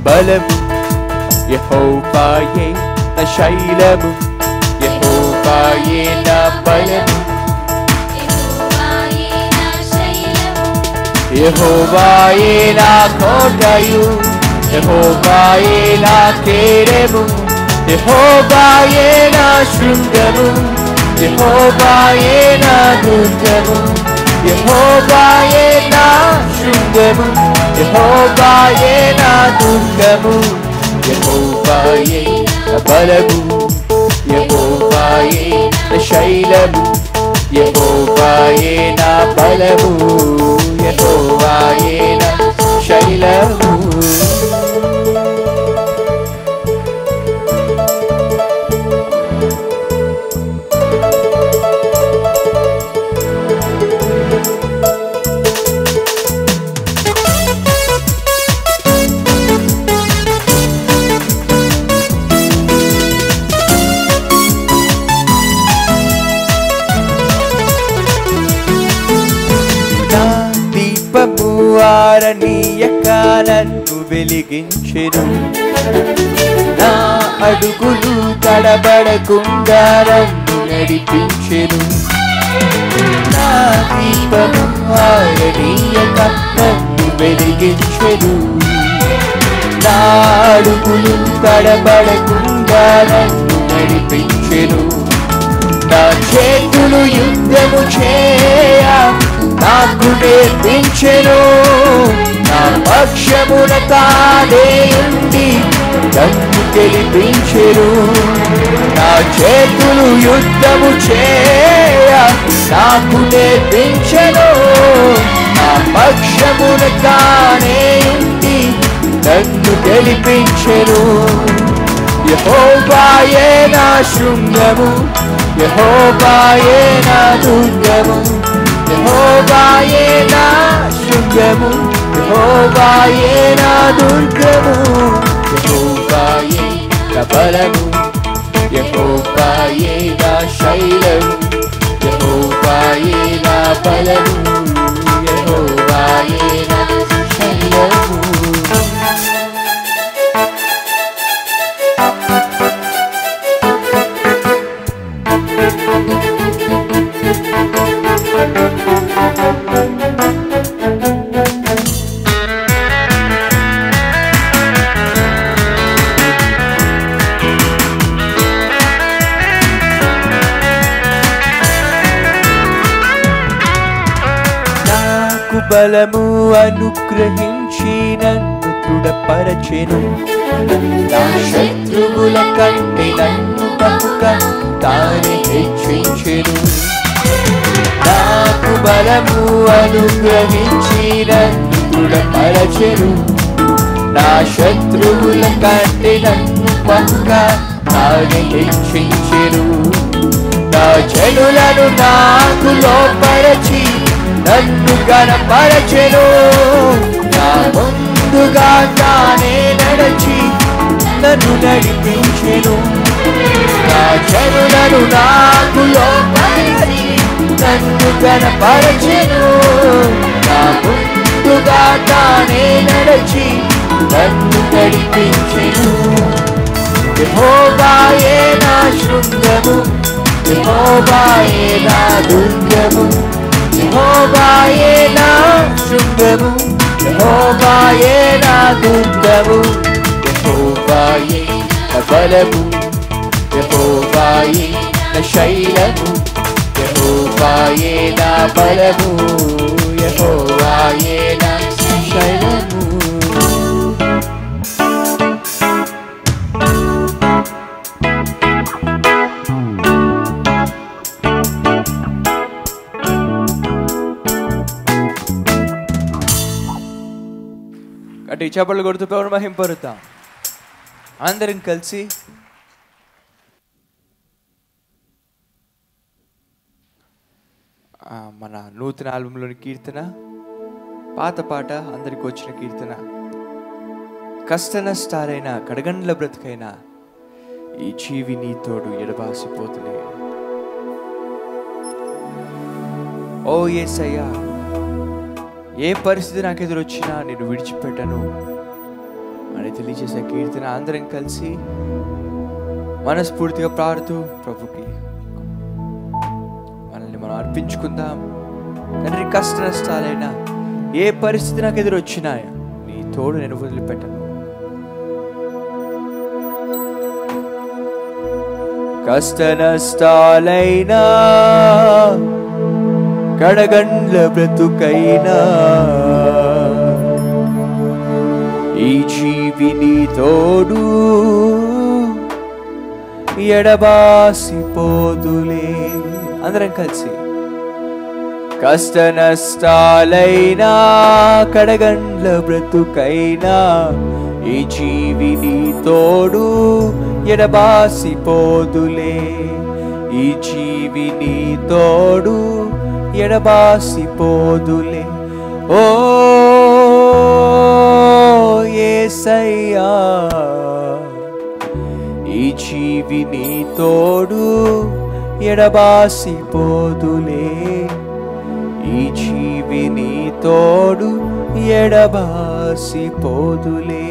బలము యహోవాయే నా శైలము యహోవాయే నా బలము యహోవాయే నా కోటయు యహోవాయే నా కేరము యహోవాయే నా శృంగము యహోవాయే నా దుర్గము యహోవాయే నా శృంగము యహోవాయే నా దుర్గము యహోవాయే నా బలము యహోవాయే నా శైలము యహోవాయే నా బలము యహోవాయే నా శైలము నా దీపము ఆరనీయక నన్ను వెలిగించెను నా అడుగులు తడబడకుండా నన్ను నడిపించెను నా దీపము ఆరనీయక నన్ను వెలిగించెను నా అడుగులు తడబడకుండా నన్ను నడిపించెను నా చేతులు యుద్ధము చేయ నాకు నేర్పించెను నా పక్షమున తానే ఉండి నన్ను గెలిపించెను నా చేతులు యుద్ధము చేయ నాకు నేర్పించెను నా పక్షమున తానే ఉండి నన్ను గెలిపించెను యహోవాయే నా శృంగము యహోవాయే నా దుర్గము యహోవాయే నా శృంగము యహోవాయే నా దుర్గము యహోవాయే నా బలము యహోవాయే నా శైలము యహోవాయే నా బలము యహోవాయే నా శైలము నాకు బలము అనుగ్రహించి నన్ను దృఢపరచెను నా శత్రువుల కంటే నన్ను బహుగా తానే హెచ్చించెను నాకు బలము అనుగ్రహించి నన్ను దృఢపరచెను నా శత్రువుల కంటే నన్ను బహుగా తానే హెచ్చించెను నా జనులను నాకు లోపరచి నన్ను గణపరచెను నా ముందుగా తానే నడచి నన్ను నడిపించెను నా జనులను నాకు లోపరచి నన్ను గణపరచెను నా ముందుగా తానే నడచి నన్ను నడిపించెను యెహోవాయే నా శృంగము యెహోవాయే నా దుర్గము యెహోవాయే నా శృంగము యెహోవాయే నా దుర్గము యెహోవాయే నా బలము యెహోవాయే నా శైలము యెహోవాయే నా బలము యెహోవాయే నా శైలము అంటే చేపలు కొడుతూ పవన్ మహింపరుతాం అందరం కలిసి ఆ, మన నూతన ఆల్బంలోని కీర్తన పాత పాట అందరికి వచ్చిన కీర్తన కష్ట నష్టాలైన కడగండ్ల బ్రతుకైన ఈ జీవి నీతోడు ఎడబాసిపోతులే ఓ ఏసయ్యా ఏ పరిస్థితి నాకు ఎదురొచ్చినా నేను విడిచిపెట్టను అని తెలియజేసే కీర్తన అందరం కలిసి మనస్ఫూర్తిగా పాడుతూ ప్రభుకి మనల్ని మనం అర్పించుకుందాం తండ్రి కష్ట నష్టాలైనా ఏ పరిస్థితి నాకు ఎదురొచ్చినా నీ తోడు నేను వదిలిపెట్టను కష్ట నష్టాలైనా కడగండ్ల బ్రతుకైనా ఈ జీవిని తోడు ఎడబాసిపోదులే అందరం కలిసి కష్ట నష్టాలైనా కడగండ్ల బ్రతుకైనా ఈ జీవిని తోడు ఎడబాసిపోదులే ఈ జీవిని తోడు ఎడబాసిపోదులే ఓ ఏసయ్యా ఈ జీవిని తోడు ఎడబాసిపోదులే ఈ జీవిని తోడు ఎడబాసిపోదులే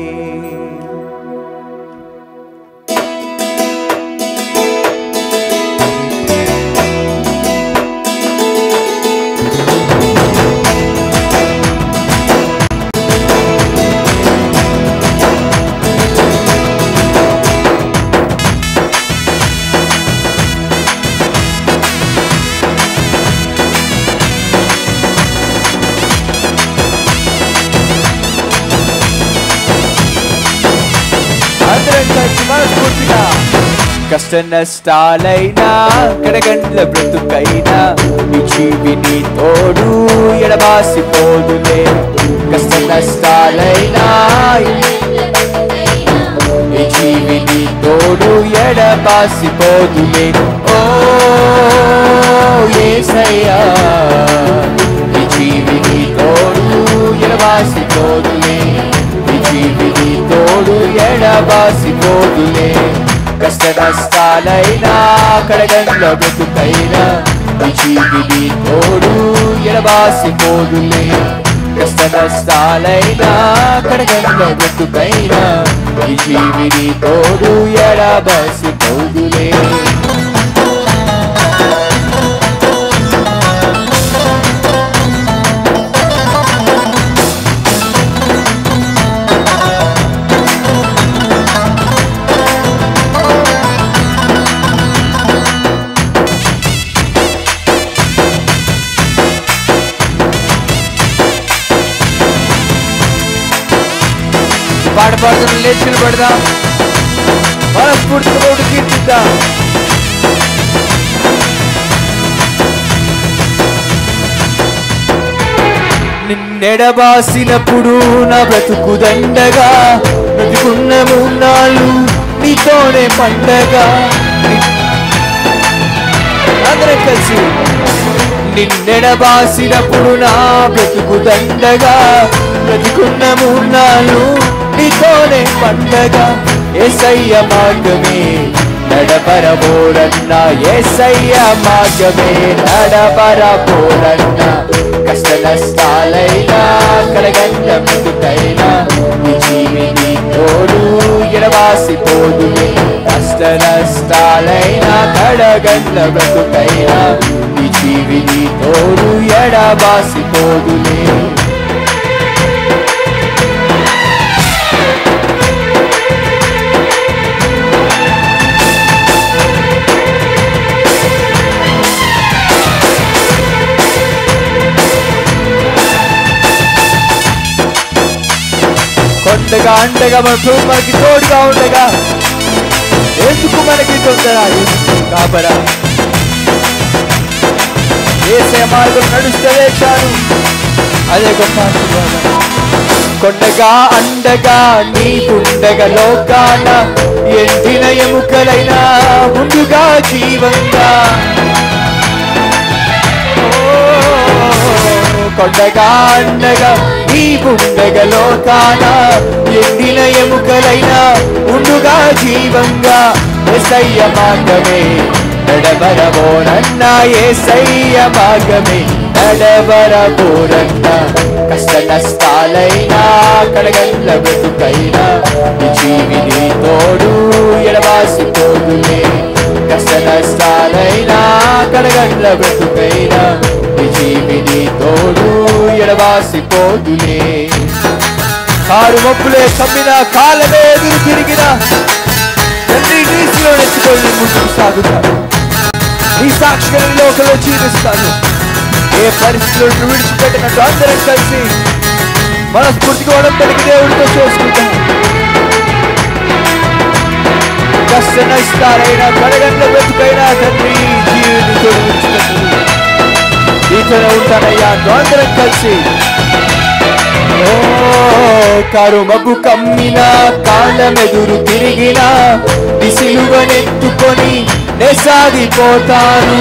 అందరం కలిసి మనస్ఫూర్తిగా కష్ట నష్టాలైనా కడగండ్ల బ్రతుకైనా ఈ జీవిని తోడు ఎడబాసిపోదులే కష్ట నష్టాలైనా ఈ జీవిని తోడు ఎడబాసిపోదులే ఓ ఏసయ్యా ఈ జీవిని తోడు ఎడబాసిపోదులే ఈ జీవిని తోడు ఎడబాసిపోదులే కష్ట నష్టాలైనా కడగండ్ల బ్రతుకైనా ఈ జీవిని తోడు ఎడబాసిపోదులే కష్ట నష్టాలైనా కడగండ్ల బ్రతుకైనా ఈ జీవిని తోడు ఎడబాసిపోదులే పాట పాడుతున్న లేచి నిలబడదాం మనస్ఫూర్తిగా దేవుడు కీర్తిద్దాం నిన్నెడబాసినప్పుడు నా బ్రతుకు దండగా బ్రతుకున్న మూన్నాళ్ళు నీతోనే పండగ అందరం కలిసి నిన్నెడబాసినప్పుడు నా బ్రతుకు దండగా బ్రతుకున్న మూన్నాళ్ళు నీతోనే పండగ ఏసయ్య మార్గమే నడపరబోరన్న ఏసయ్య మార్గమే నడపరబోరన్న కష్ట నష్టాలైనా కలగండ బ్రతుకైనా ఈ జీవిని తోడు ఎడవాసిపోదులే కష్ట నష్టాలైనా కడగండ బ్రతుకైనా ఈ జీవిని తోడు ఎడబాసిపోదులే కొండగా అండగా మన ప్రభు మనకి తోడుగా ఉండగా ఎందుకు మనకి తొందర ఎందుకు కాబరా ఏసే మార్గం నడుస్తే చాలు అదే గొప్ప ఆశీర్వాదం. కొండగా అండగా నీ ఉండగా లోకాన ఎండిన ఎముకలైనా ముందుగా జీవంగా కొండగా అండగా నీ ఉండగా లోకాన ఎండిన ఎముకలైనా ఉండుగా జీవంగా ఎసయ్య మార్గమే నడబరబోనన్న ఏసయ్య మార్గమే నడవరబోరంట కష్ట నష్టాలైనా కడగల్ల బ్రతుకైనా ఈ జీవిని తోడు ఎడవాసిపోదులే కష్ట నష్టాలైనా కడగండ్ల బ్రతుకైనా ఈ జీవిని తోడు ఎడవాసిపోదులే కారు మబ్బులే కమ్మిన కాలమే ఎదురు తిరిగిన తండ్రి నీతిలో నెచ్చుకొని ముందుకు సాగుతాను నీ సాక్షిగా నీ లోకంలో జీవిస్తాను ఏ పరిస్థితులను విడిచిపెట్టినట్టు అందరం కలిసి మనస్ఫూర్తిగా ఉడంబడికి దేవుడితో చేసుకుంటాం కష్ట నష్టాలైనా కడగండ్ల బ్రతుకైనా తండ్రి జీవిని తొలగించుకుంటుంది నీతోనే ఉంటానయ్యా అంటూ అందరం కలిసి ఓ కరుమబు కమ్మిన కాళ్ళమెదురు తిరిగిన విసిలువనెత్తుకొని నే సాగిపోతాను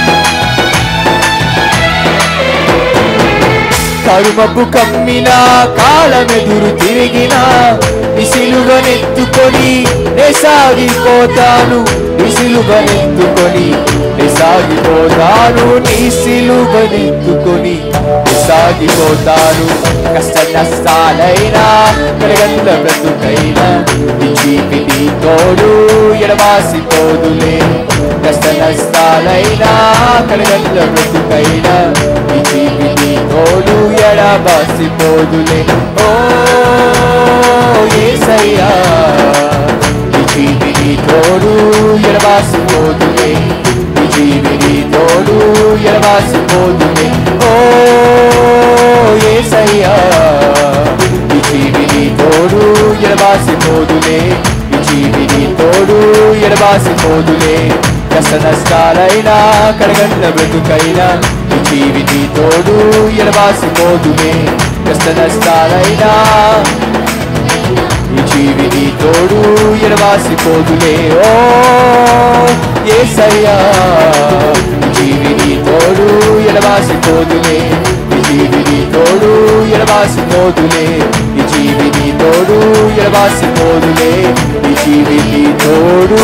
కరుమబు కమ్మిన కాళ్ళమెదురు తిరిగిన విసిలువనెత్తుకొని నే సాగిపోతాను విసిలువనెత్తుకొని నే సాగిపోతాను నీ సిలువనెత్తుకొని నే సాగిపోతాను కష్ట నష్టాలైనా కడగండ్ల బ్రతుకైనా నీ జీవిని తోడు ఎడవాసిపోదులే కష్ట నష్టాలైనా కడగండ్ల బ్రతుకైనా నీ జీవిని తోడు ఎడవాసిపోదులే ఓ ఏసయ్యా నీ జీవిని తోడు ఎడవాసిపోదులే నీ జీవిని తోడు ఎడవాసిపోదులే ఓ ఏసయ్యా నీ జీవిని తోడు ఎడవాసిపోదులే నీ జీవిని తోడు ఎడవాసిపోదులే కష్ట నష్టాలైనా కడగండ్ల బ్రతుకైనా నీ జీవిని తోడు ఎడవాసిపోదులే కష్ట నష్టాలైనా ఈ జీవిని తోడు ఎడవాసిపోదులే ఓ ఏసయ్యా ఈ జీవిని తోడు ఎడవాసిపోదులే ఈ జీవిని తోడు ఎడవాసిపోదులే ఈ జీవిని తోడు ఎడవాసిపోదులే ఈ జీవిని తోడు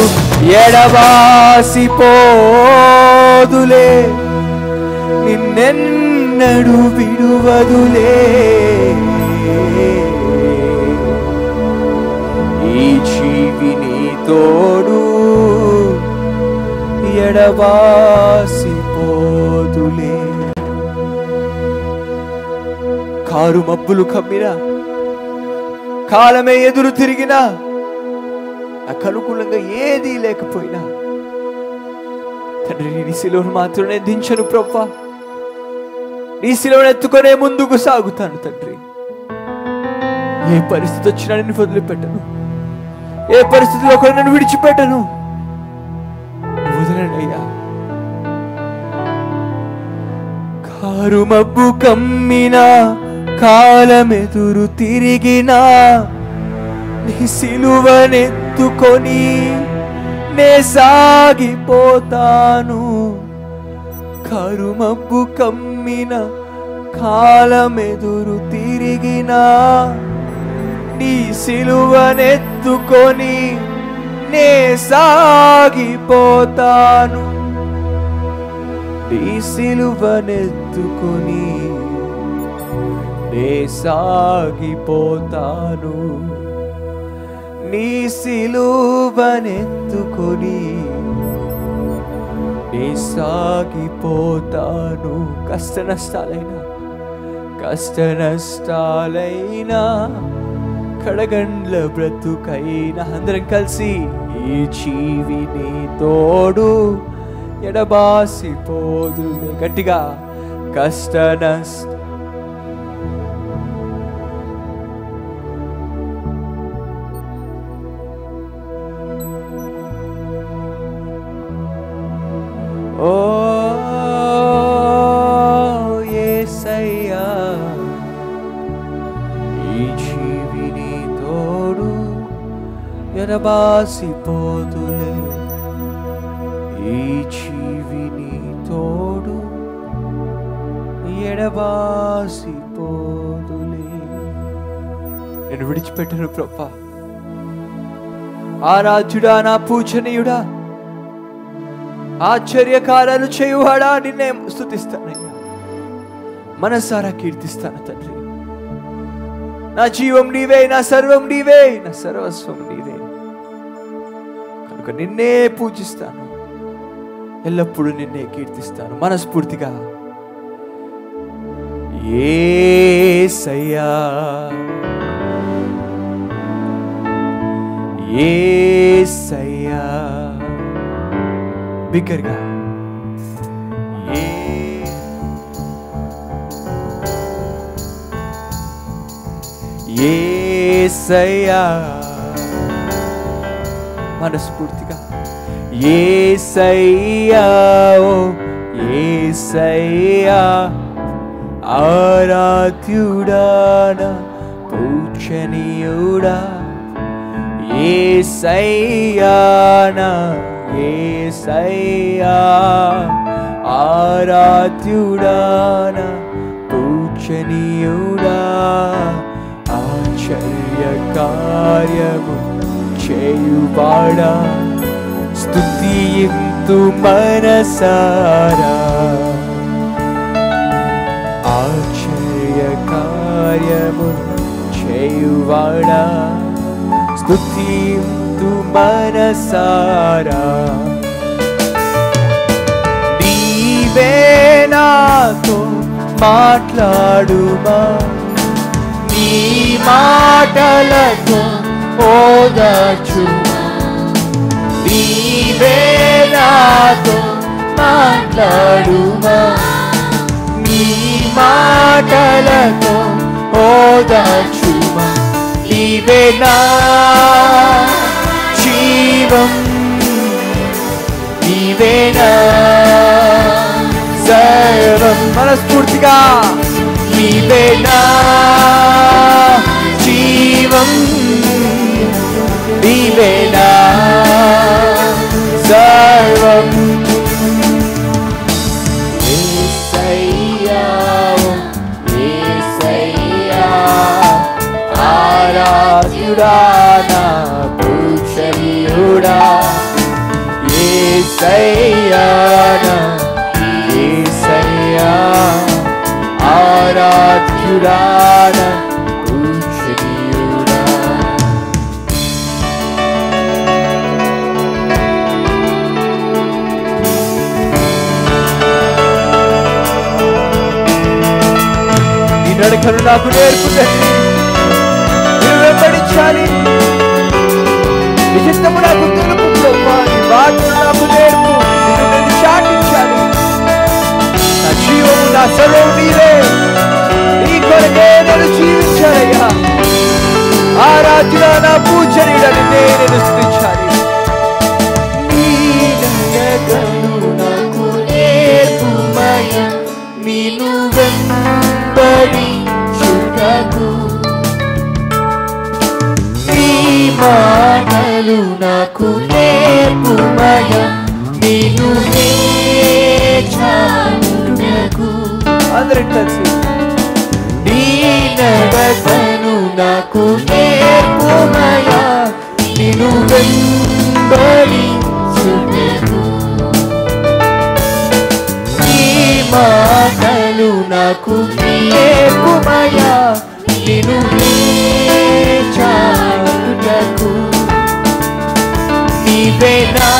ఎడవాసిపోదులే నిన్నెన్నడు విడువదులే ఈ జీవిని తోడు ఎడవాసిపోదులే కారు మబ్బులు కమ్మినా కాలమే ఎదురు తిరిగినా నాకు అనుకూలంగా ఏదీ లేకపోయినా తండ్రి నీ శిలువను మాత్రమే దించను ప్రవ్వా నీ శిలువను ఎత్తుకొనే ముందుకు సాగుతాను తండ్రి ఏ పరిస్థితి వచ్చినా నేను వదిలిపెట్టను ఏ పరిస్థితిలో కూడా నన్ను విడిచిపెట్టను వదలండి అయ్యా కారు మబ్బు కమ్మిన కాలమెదురు తిరిగినా నీ సిలువనెత్తుకొని నే సాగిపోతాను కరుమబ్బు కమ్మిన కాలమెదురు తిరిగినా నీ సిలువనెత్తుకొని నే సాగిపోతాను నీ సిలువనెత్తుకొని నే సాగిపోతాను నీ సిలువనెత్తుకొని నే సాగిపోతాను కష్ట నష్టాలైనా కష్ట నష్టాలైనా కడగండ్ల బ్రతుకైనా అందరం కలిసి ఈ జీవిని తోడు ఎడబాసిపోదు గట్టిగా కష్ట నష్ట ఓ యేసయ్యా ఈ జీవిని తోడు ఎరబాసిపోతులే ఈ జీవిని తోడు ఎడబాసిపోదులే నేను విడిచిపెట్టను ప్రభా ఆరాధ్యుడా నా పూజనీయుడా ఆశ్చర్యకారాలు చేయువాడా నిన్నే స్థుతిస్తానయ్యా మనసారా కీర్తిస్తాను తండ్రి నా జీవం నీవే నా సర్వం నీవే నా సర్వస్వం నీవే కనుక నిన్నే పూజిస్తాను ఎల్లప్పుడూ నిన్నే కీర్తిస్తాను మనస్ఫూర్తిగా ఏసయ్యా ఏసయ్యా బిగ్గరగా ఏ ఏసయ్యా మనస్ఫూర్తిగా ఏసయ్యా ఓ ఏసయ్యా ఆరాధ్యుడానా పూజనీయుడా ఏసయ్యానా ఏసయ్యా ఆరాధ్యుడానా పూజనీయుడా ఆశ్చర్య కార్యము చేయువాడా స్తుతియింతు మనసారా ఆశ్చర్య కార్యము చేయువాడా స్తుతింతు మనసారా నీవే నాతో మాట్లాడుమా నీ మాటలతో ఓదాచుమా నీవే నాతో మాట్లాడుమా నీ మాటలతో ఓదాచుమా నీవే నా జీవం నీవే నా సర్వం మనస్ఫూర్తిగా నీవే నా జీవం నీవే నా సర్వం యేసయ్యా, యేసయ్యా, ఆరాధ్యుడా నా పూజనీయుడా యేసయ్యా నా యేసయ్యా, ఆరాధ్యుడా నా పూజనీయుడా నీ నడకను నాకు నేర్పు తండ్రి నేను వెంబడించాలి నీ చిత్తము నాకు తెలుపు ప్రభా నీ వాక్యం నాకు నేర్పు నిన్ను నేను చాటించాలి నా జీవము నా సర్వం నీవే నీ కొరకే నేను జీవించాలయ్యా ఆరాధ్యుడ నా పూజనీయుడ నిన్నే నేను స్థుతించాలి నీ నడకను నాకు నేర్పుమయ్యా నీను వెంబడి చుటకు నీ మాటలు నాకు నేర్పుమయ నీను చాటునకు అందరి కలిసి నీ నడకను నాకు నేర్పుమయ నిన్ను వెంబడి చుటకు నీ మాటలు నాకు నేర్పుమయా నిన్ను చాటుటకు నీవే నా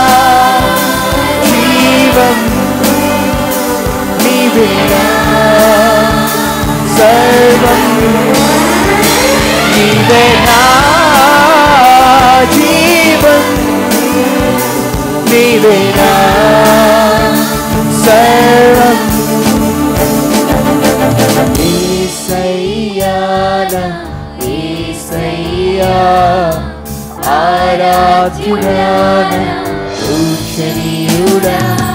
జీవం నీవే నా సర్వం నీవే నా జీవం నీవే నా సర్వం ఏసయ్యాన ఏసయ్యా ఆరాధ్యుడాన పూజనీయుడా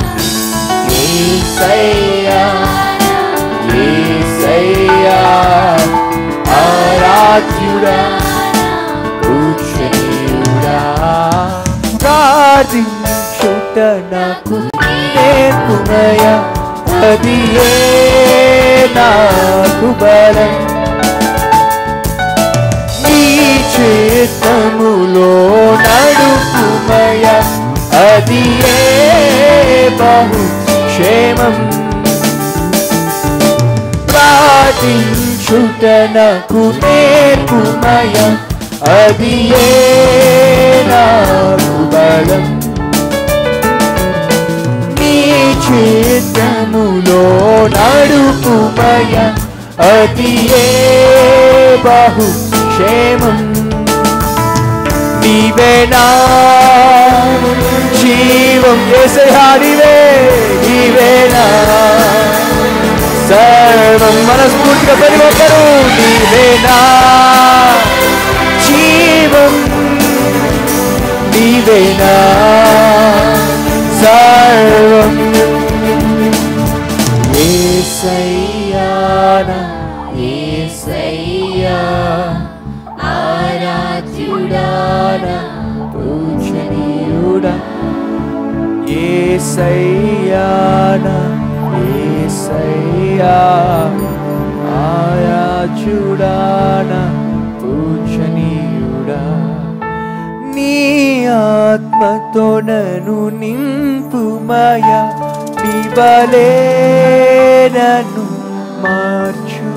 ఏసయ్యా ఏసయ్యా ఆరాధ్యుడా పూజనీయుడా ప్రార్థించుట నాకు నేర్పునయా అది ఏ నాకు బలం నీ చేతములో నడుపుమయ అది ఏ బహు క్షేమం ప్రార్థించుట నాకు నేర్పుమయ అది ఏ నాకు బలం నీ చిత్తములో నడుపుమయ అది ఏ బహు క్షేమం నీవేనా జీవం ఏసహాడివే నీవేనా సర్వం మనస్ఫూర్తిగా ప్రతి ఒక్కరు నీవేనా జీవం నీవేనా సర్వం ఏసయ్యానా ఏసయ్యా ఆరాధ్యుడానా పూజనీయుడా ఏసయ్యానా ఏసయ్యా ఆరాధ్యుడానా పూజనీయుడా నీ ఆత్మతో నన్ను నింపుమయ నీ బలే నన్ను మార్చు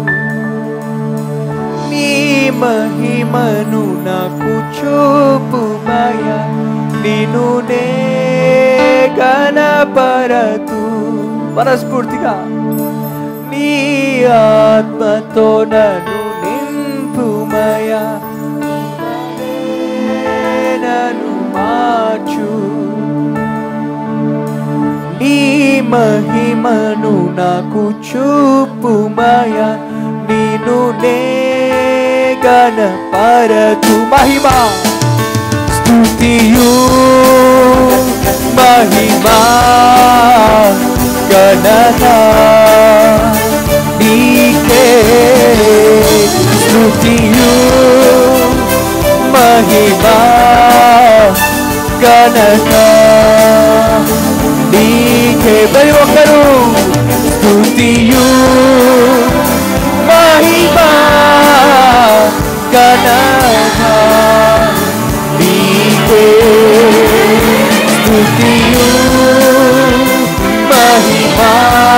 నీ మహిమను నాకు చూపుమయ నిన్ను నే కనపరతు మనస్ఫూర్తిగా నీ ఆత్మతో నన్ను నింపుమయ నన్ను మార్చు నీ మహిమను నాకు చూపుమయ నేను నే గణపరతు మహిమ స్తుతియు మహిమా గణన నీకే స్తుతియు మహిమా గణన నీకే ప్రతి ఒక్కరు స్తుతియు మహిమా గణన నీకే స్తుతియు మహిమా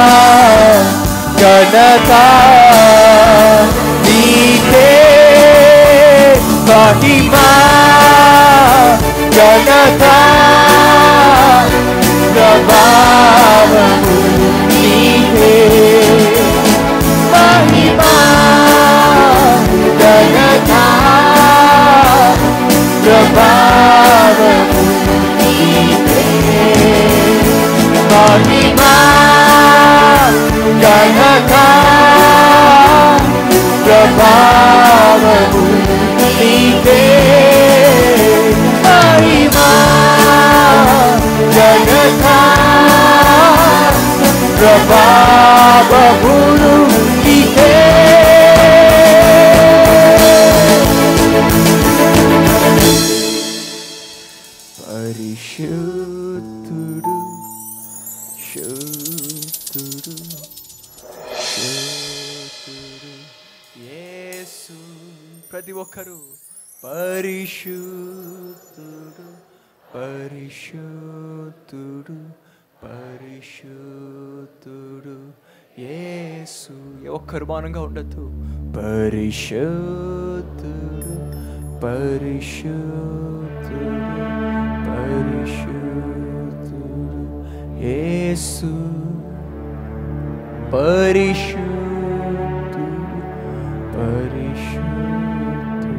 ఘనత నీకే మహిమా ఘనత ప్రభావము నీకే మహిమా ఘనత ప్రభావము నీకే మహిమా ఘనత ప్రభావము నీకే మహిమా ఘనత ప్రభావములు నీకే పరిశుద్ధుడు శుద్ధుడు శుద్ధుడు యేసు ప్రతి ఒక్కరు పరిశుద్ధుడు పరిశుద్ధుడు పరిశుద్ధుడు యేసు ఒక్కరు మౌనంగా ఉండొద్దు పరిశుద్ధుడు పరిశుద్ధుడు పరిశుద్ధుడు యేసు పరిశుద్ధుడు పరిశుద్ధుడు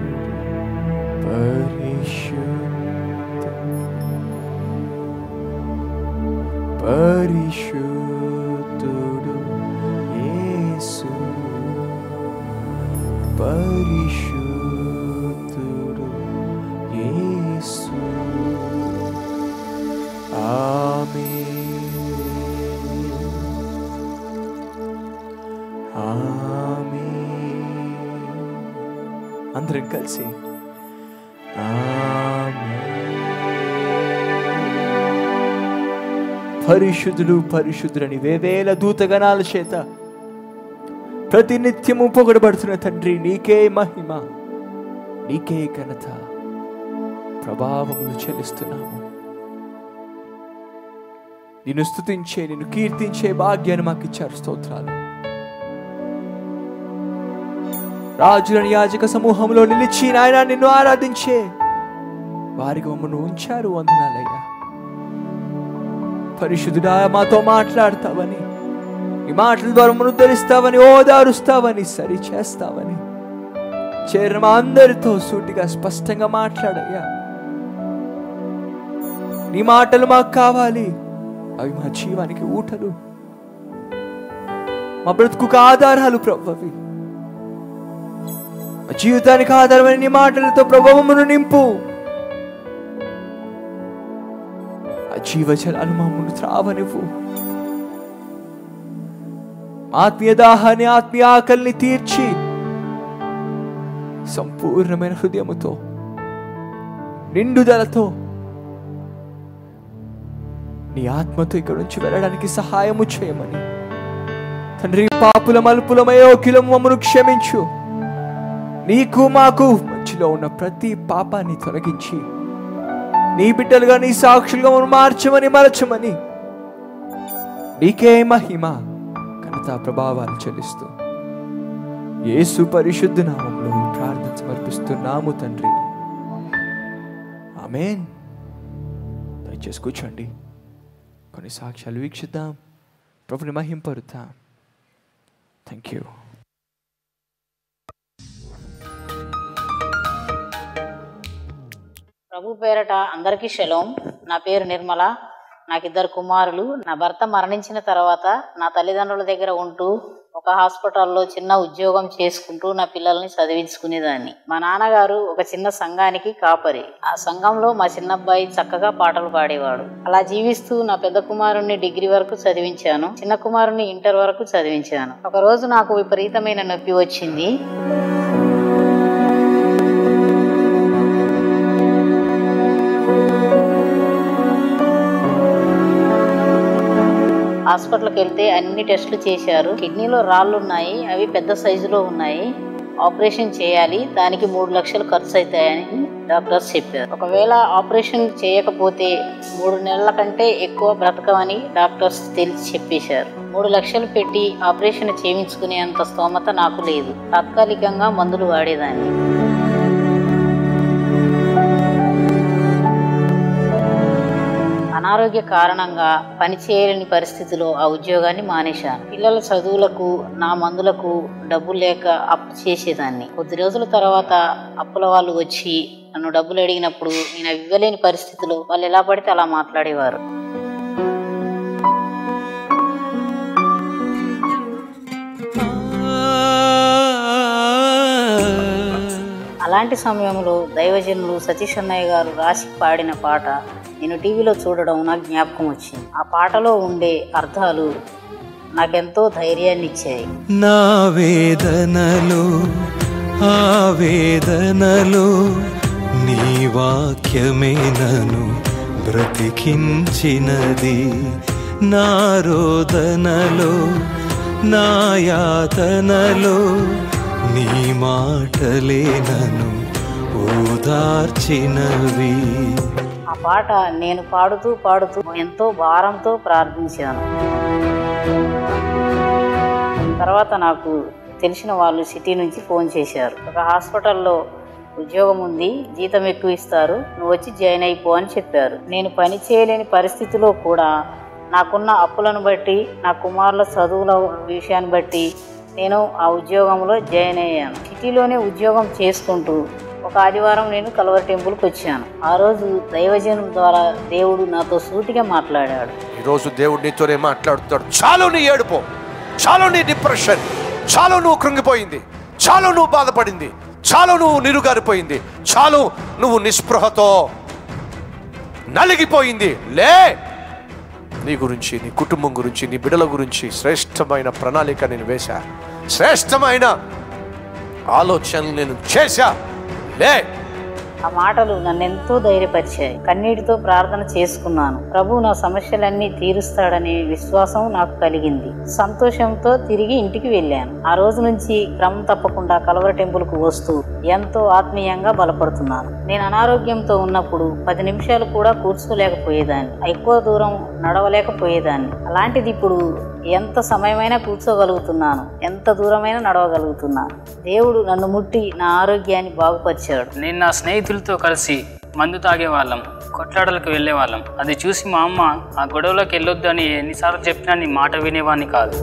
పరిశుద్ధుడు పరిశుద్ధుడు యేసు పరిశుద్ధుడు యేసు ఆమేన్ అందరం కలిసి పరిశుద్ధుడు పరిశుద్ధులని వేవేల దూతగణాల చేత ప్రతినిత్యము పొగడబడుతున్న తండ్రి నీకే మహిమ నీకే ఘనత ప్రభావములు చెల్లిస్తున్నాము నిన్ను స్తుతించే నిన్ను కీర్తించే భాగ్యాన్ని మాకు ఇచ్చారు స్తోత్రాలు రాజులని యాజక సమూహంలో నిలిచి నాయన నిన్ను ఆరాధించే వారికి మమ్మల్ని ఉంచారు వందనాలయ్యా పరిశుద్ధుడా మాతో మాట్లాడతావని ఈ మాటల ద్వారా మమ్మల్ని ఉద్ధరిస్తావని ఓదారుస్తావని సరి చేస్తావని చేరిన మా అందరితో సూటిగా స్పష్టంగా మాట్లాడయ్యా నీ మాటలు మాకు కావాలి అవి మా జీవానికి ఊటలు మా బ్రతుకుకు ఆధారాలు ప్రభవి మా జీవితానికి ఆధారమైన నీ మాటలతో ప్రభావమును నింపు ఆ జీవజలాలు మమ్మల్ని త్రావనివ్వు ఆత్మీయ దాహాన్ని ఆత్మీయ ఆకలిని తీర్చి సంపూర్ణమైన హృదయముతో నిండుదలతో నీ ఆత్మతో ఇక్కడ నుంచి వెళ్ళడానికి సహాయము చేయమని తండ్రి పాపుల మలుపులమయో కిలం మమ్మను క్షమించు నీకు మాకు మధ్యలో ఉన్న ప్రతి పాపాన్ని తొలగించి నీ బిడ్డలుగా నీ సాక్షులుగా మమ్మల్ని మార్చమని మరచమని నీకే మహిమ ఘనత ప్రభావాలు చెల్లిస్తూ యేసు పరిశుద్ధ నామంలో ఈ ప్రార్థన సమర్పిస్తున్నాము తండ్రి ఆమెన్ దయచేసి కూర్చోండి కొన్ని సాక్ష్యాలు వీక్షిద్దాం ప్రభుని మహింపరుద్దాం థ్యాంక్ యూ ప్రభు పేరట అందరికీ శలోం నా పేరు నిర్మల నాకు ఇద్దరు కుమారులు నా భర్త మరణించిన తర్వాత నా తల్లిదండ్రుల దగ్గర ఉంటూ ఒక హాస్పిటల్లో చిన్న ఉద్యోగం చేసుకుంటూ నా పిల్లల్ని చదివించుకునేదాన్ని మా నాన్నగారు ఒక చిన్న సంఘానికి కాపరి ఆ సంఘంలో మా చిన్నబ్బాయి చక్కగా పాటలు పాడేవాడు అలా జీవిస్తూ నా పెద్ద కుమారుణ్ణి డిగ్రీ వరకు చదివించాను చిన్న కుమారుణ్ణి ఇంటర్ వరకు చదివించాను ఒక రోజు నాకు విపరీతమైన నొప్పి వచ్చింది హాస్పిటల్కి వెళ్తే అన్ని టెస్టులు చేశారు కిడ్నీలో రాళ్ళు ఉన్నాయి అవి పెద్ద సైజులో ఉన్నాయి ఆపరేషన్ చేయాలి దానికి మూడు లక్షలు ఖర్చు అవుతాయని డాక్టర్స్ చెప్పారు ఒకవేళ ఆపరేషన్ చేయకపోతే మూడు నెలల కంటే ఎక్కువ బ్రతకమని డాక్టర్స్ తెలిసి చెప్పేశారు మూడు లక్షలు పెట్టి ఆపరేషన్ చేయించుకునేంత స్తోమత నాకు లేదు తాత్కాలికంగా మందులు వాడేదాన్ని అనారోగ్య కారణంగా పని చేయలేని పరిస్థితిలో ఆ ఉద్యోగాన్ని మానేశాను పిల్లల చదువులకు నా మందులకు డబ్బులు లేక అప్పు చేసేదాన్ని కొద్ది రోజుల తర్వాత అప్పుల వాళ్ళు వచ్చి నన్ను డబ్బులు అడిగినప్పుడు నేను అవి ఇవ్వలేని పరిస్థితిలో వాళ్ళు ఎలా పడితే అలా మాట్లాడేవారు అలాంటి సమయంలో దైవజనులు సతీష్ అన్నయ్య గారు రాసి పాడిన పాట నేను టీవీలో చూడడం నాకు జ్ఞాపకం వచ్చింది ఆ పాటలో ఉండే అర్థాలు నాకెంతో ధైర్యాన్ని ఇచ్చాయి నా వేదనలో ఆవేదనలో నీ వాక్యమే నన్ను బ్రతికించినది నా రోదనలో నా యాతనలో నీ మాటలే నన్ను ఓదార్చినవి ఆ పాట నేను పాడుతూ పాడుతూ ఎంతో భారంతో ప్రార్థించాను తర్వాత నాకు తెలిసిన వాళ్ళు సిటీ నుంచి ఫోన్ చేశారు ఒక హాస్పిటల్లో ఉద్యోగం ఉంది జీతం ఎక్కువ ఇస్తారు నువ్వు వచ్చి జాయిన్ అయిపో అని చెప్పారు నేను పని చేయలేని పరిస్థితిలో కూడా నాకున్న అప్పులను బట్టి నా కుమారుల చదువుల విషయాన్ని బట్టి నేను ఆ ఉద్యోగంలో జాయిన్ అయ్యాను సిటీలోనే ఉద్యోగం చేసుకుంటూ ఒక ఆదివారం నేను కలవరి టెంపుల్కి వచ్చాను ఆ రోజు దైవజనం ద్వారా దేవుడు నాతో సూటిగా మాట్లాడాడు ఈరోజు దేవుడు నీతోనే మాట్లాడుతాడు చాలు నీ ఏడుపు చాలు నీ డిప్రెషన్ చాలు నువ్వు కృంగిపోయింది చాలు నువ్వు బాధపడింది చాలు నువ్వు నిరుగారిపోయింది చాలు నువ్వు నిస్పృహతో నలిగిపోయింది లే నీ గురించి నీ కుటుంబం గురించి నీ బిడల గురించి శ్రేష్టమైన ప్రణాళిక నేను వేశా శ్రేష్టమైన ఆలోచనలు నేను చేశా లే ఆ మాటలు నన్ను ఎంతో ధైర్యపరిచాయి కన్నీటితో ప్రార్థన చేసుకున్నాను ప్రభు నా సమస్యలన్నీ తీరుస్తాడనే విశ్వాసం నాకు కలిగింది సంతోషంతో తిరిగి ఇంటికి వెళ్ళాను ఆ రోజు నుంచి క్రమం తప్పకుండా కలవర టెంపుల్కు వస్తూ ఎంతో ఆత్మీయంగా బలపడుతున్నాను నేను అనారోగ్యంతో ఉన్నప్పుడు పది నిమిషాలు కూడా కూర్చోలేకపోయేదాన్ని ఎక్కువ దూరం నడవలేకపోయేదాన్ని అలాంటిది ఇప్పుడు ఎంత సమయమైనా కూర్చోగలుగుతున్నాను ఎంత దూరమైనా నడవగలుగుతున్నాను దేవుడు నన్ను ముట్టి నా ఆరోగ్యాన్ని బాగుపరిచాడు నేను నా స్నేహితులతో కలిసి మందు తాగేవాళ్ళం కొట్లాటలకు వెళ్ళేవాళ్ళం అది చూసి మా అమ్మ ఆ గొడవలోకి వెళ్ళొద్దు అని ఎన్నిసార్లు చెప్పినా నీ మాట వినేవాడిని కాదు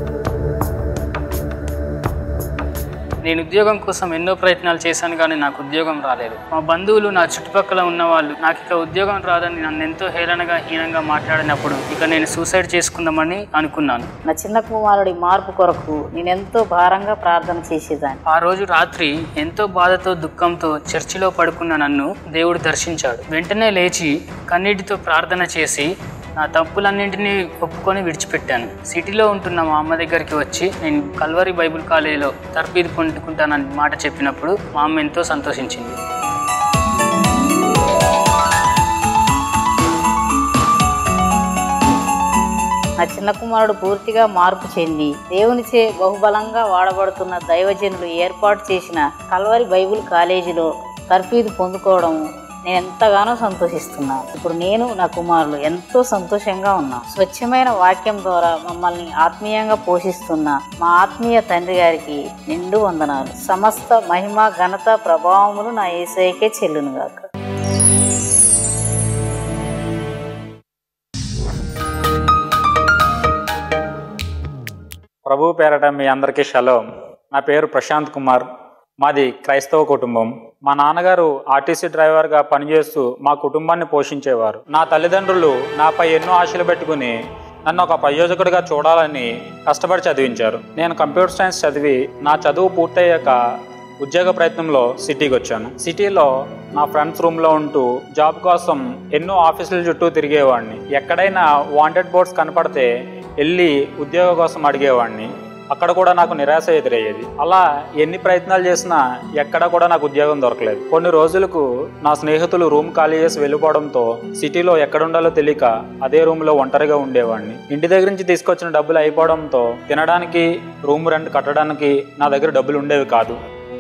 నేను ఉద్యోగం కోసం ఎన్నో ప్రయత్నాలు చేశాను కానీ నాకు ఉద్యోగం రాలేదు మా బంధువులు నా చుట్టుపక్కల ఉన్న వాళ్ళు నాకు ఇక ఉద్యోగం రాదని నన్ను ఎంతో హేళనగా హీనంగా మాట్లాడినప్పుడు ఇక నేను సూసైడ్ చేసుకుందామని అనుకున్నాను నా చిన్న కుమారుడి మార్పు కొరకు నేనెంతో భారంగా ప్రార్థన చేసేదాన్ని ఆ రోజు రాత్రి ఎంతో బాధతో దుఃఖంతో చర్చిలో పడుకున్న నన్ను దేవుడు దర్శించాడు వెంటనే లేచి కన్నీటితో ప్రార్థన చేసి నా తప్పులన్నింటినీ ఒప్పుకొని విడిచిపెట్టాను సిటీలో ఉంటున్న మా అమ్మ దగ్గరికి వచ్చి నేను కల్వరి బైబిల్ కాలేజీలో తర్బీదు పొందుకుంటానని మాట చెప్పినప్పుడు మా అమ్మ ఎంతో సంతోషించింది నా చిన్న కుమారుడు పూర్తిగా మార్పు చెంది దేవునిచే బహుబలంగా వాడబడుతున్న దైవజనులు ఏర్పాటు చేసిన కల్వరి బైబిల్ కాలేజీలో తర్ఫీదు పొందుకోవడం నేను ఎంతగానో సంతోషిస్తున్నాను ఇప్పుడు నేను నా కుమారులు ఎంతో సంతోషంగా ఉన్నాం స్వచ్ఛమైన వాక్యం ద్వారా మమ్మల్ని ఆత్మీయంగా పోషిస్తున్న మా ఆత్మీయ తండ్రి గారికి నిండు వందనాలు సమస్త మహిమ ఘనత ప్రభావములు నా ఏసైకే చెల్లునుగాక ప్రభు పేరట మీ అందరికీ షలోం నా పేరు ప్రశాంత్ కుమార్ మాది క్రైస్తవ కుటుంబం మా నాన్నగారు ఆర్టీసీ డ్రైవర్గా పనిచేస్తూ మా కుటుంబాన్ని పోషించేవారు నా తల్లిదండ్రులు నాపై ఎన్నో ఆశలు పెట్టుకుని నన్ను ఒక ప్రయోజకుడిగా చూడాలని కష్టపడి చదివించారు నేను కంప్యూటర్ సైన్స్ చదివి నా చదువు పూర్తయ్యాక ఉద్యోగ ప్రయత్నంలో సిటీకి వచ్చాను సిటీలో నా ఫ్రెండ్స్ రూమ్లో ఉంటూ జాబ్ కోసం ఎన్నో ఆఫీసుల చుట్టూ తిరిగేవాడిని ఎక్కడైనా వాంటెడ్ బోర్డ్స్ కనపడితే వెళ్ళి ఉద్యోగం కోసం అడిగేవాడిని అక్కడ కూడా నాకు నిరాశ ఎదురయ్యేది అలా ఎన్ని ప్రయత్నాలు చేసినా ఎక్కడ కూడా నాకు ఉద్యోగం దొరకలేదు కొన్ని రోజులకు నా స్నేహితులు రూమ్ ఖాళీ చేసి వెళ్ళిపోవడంతో సిటీలో ఎక్కడుండాలో తెలియక అదే రూమ్లో ఒంటరిగా ఉండేవాడిని ఇంటి దగ్గర నుంచి తీసుకొచ్చిన డబ్బులు అయిపోవడంతో తినడానికి రూమ్ రెంట్ కట్టడానికి నా దగ్గర డబ్బులు ఉండేవి కాదు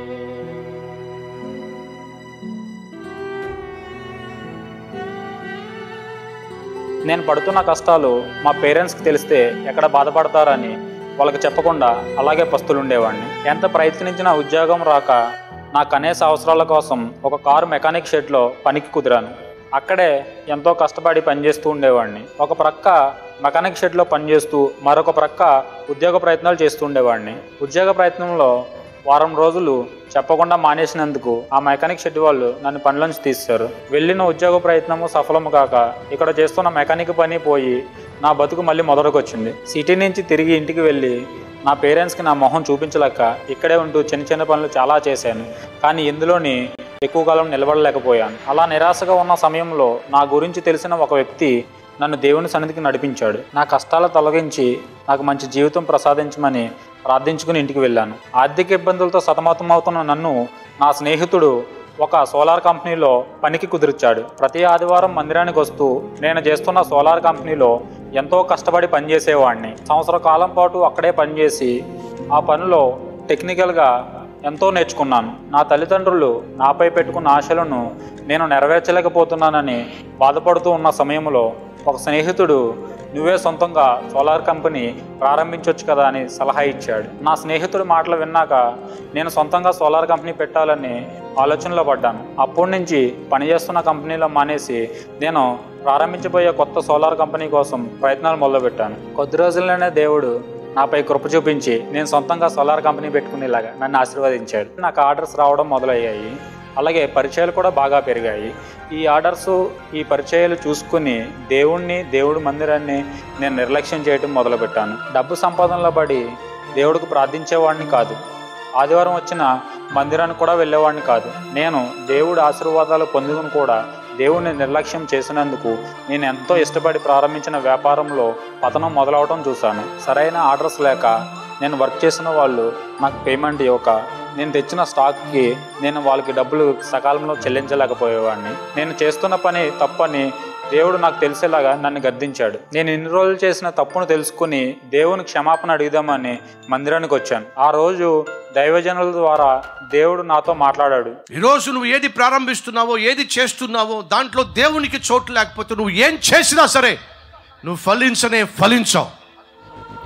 నేను పడుతున్న కష్టాలు మా పేరెంట్స్కి తెలిస్తే ఎక్కడ బాధపడతారని వాళ్ళకి చెప్పకుండా అలాగే పస్తులు ఉండేవాడిని ఎంత ప్రయత్నించినా ఉద్యోగం రాక నా కనీస అవసరాల కోసం ఒక కారు మెకానిక్ షెడ్లో పనికి కుదిరాను అక్కడే ఎంతో కష్టపడి పనిచేస్తూ ఉండేవాడిని ఒక ప్రక్క మెకానిక్ షెడ్లో పనిచేస్తూ మరొక ప్రక్క ఉద్యోగ ప్రయత్నాలు చేస్తూ ఉండేవాడిని ఉద్యోగ ప్రయత్నంలో వారం రోజులు చెప్పకుండా మానేసినందుకు ఆ మెకానిక్ షెడ్ వాళ్ళు నన్ను పనిలోంచి తీశారు వెళ్ళిన ఉద్యోగ ప్రయత్నము సఫలము కాక ఇక్కడ చేస్తున్న మెకానిక్ పని పోయి నా బతుకు మళ్ళీ మొదలుకొచ్చింది సిటీ నుంచి తిరిగి ఇంటికి వెళ్ళి నా పేరెంట్స్కి నా మొహం చూపించలేక ఇక్కడే ఉంటూ చిన్న చిన్న పనులు చాలా చేశాను కానీ ఇందులోని ఎక్కువ కాలం నిలబడలేకపోయాను అలా నిరాశగా ఉన్న సమయంలో నా గురించి తెలిసిన ఒక వ్యక్తి నన్ను దేవుని సన్నిధికి నడిపించాడు నా కష్టాలు తొలగించి నాకు మంచి జీవితం ప్రసాదించమని ప్రార్థించుకుని ఇంటికి వెళ్ళాను ఆర్థిక ఇబ్బందులతో సతమతమవుతున్న నన్ను నా స్నేహితుడు ఒక సోలార్ కంపెనీలో పనికి కుదిరిచ్చాడు ప్రతి ఆదివారం మందిరానికి వస్తూ నేను చేస్తున్న సోలార్ కంపెనీలో ఎంతో కష్టపడి పనిచేసేవాడిని సంవత్సర కాలం పాటు అక్కడే పనిచేసి ఆ పనిలో టెక్నికల్గా ఎంతో నేర్చుకున్నాను నా తల్లిదండ్రులు నాపై పెట్టుకున్న ఆశలను నేను నెరవేర్చలేకపోతున్నానని బాధపడుతూ ఉన్న సమయంలో ఒక స్నేహితుడు నువ్వే సొంతంగా సోలార్ కంపెనీ ప్రారంభించవచ్చు కదా అని సలహా ఇచ్చాడు నా స్నేహితుడి మాటలు విన్నాక నేను సొంతంగా సోలార్ కంపెనీ పెట్టాలని ఆలోచనలో పడ్డాను అప్పటి నుంచి పనిచేస్తున్న కంపెనీలో మానేసి నేను ప్రారంభించబోయే కొత్త సోలార్ కంపెనీ కోసం ప్రయత్నాలు మొదలుపెట్టాను కొద్ది రోజుల్లోనే దేవుడు నాపై కృప చూపించి నేను సొంతంగా సోలార్ కంపెనీ పెట్టుకునేలాగా నన్ను ఆశీర్వదించాడు నాకు ఆర్డర్స్ రావడం మొదలయ్యాయి అలాగే పరిచయాలు కూడా బాగా పెరిగాయి ఈ ఆర్డర్స్ ఈ పరిచయాలు చూసుకుని దేవుణ్ణి దేవుడి మందిరాన్ని నేను నిర్లక్ష్యం చేయడం మొదలుపెట్టాను డబ్బు సంపాదనలో పడి దేవుడికి ప్రార్థించేవాడిని కాదు ఆదివారం వచ్చిన మందిరానికి కూడా వెళ్ళేవాడిని కాదు నేను దేవుడి ఆశీర్వాదాలు పొందుకుని కూడా దేవుణ్ణి నిర్లక్ష్యం చేసినందుకు నేను ఎంతో ఇష్టపడి ప్రారంభించిన వ్యాపారంలో పతనం మొదలవడం చూశాను సరైన ఆర్డర్స్ లేక నేను వర్క్ చేసిన వాళ్ళు నాకు పేమెంట్ ఇవ్వక నేను తెచ్చిన స్టాక్కి నేను వాళ్ళకి డబ్బులు సకాలంలో చెల్లించలేకపోయేవాడిని నేను చేస్తున్న పని తప్పని దేవుడు నాకు తెలిసేలాగా నన్ను గద్దించాడు నేను ఇన్ని రోజులు చేసిన తప్పును తెలుసుకుని దేవుని క్షమాపణ అడుగుదామని మందిరానికి వచ్చాను ఆ రోజు దైవజనుల ద్వారా దేవుడు నాతో మాట్లాడాడు ఈరోజు నువ్వు ఏది ప్రారంభిస్తున్నావో ఏది చేస్తున్నావో దాంట్లో దేవునికి చోటు లేకపోతే నువ్వు ఏం చేసినా సరే నువ్వు ఫలించనే ఫలించవు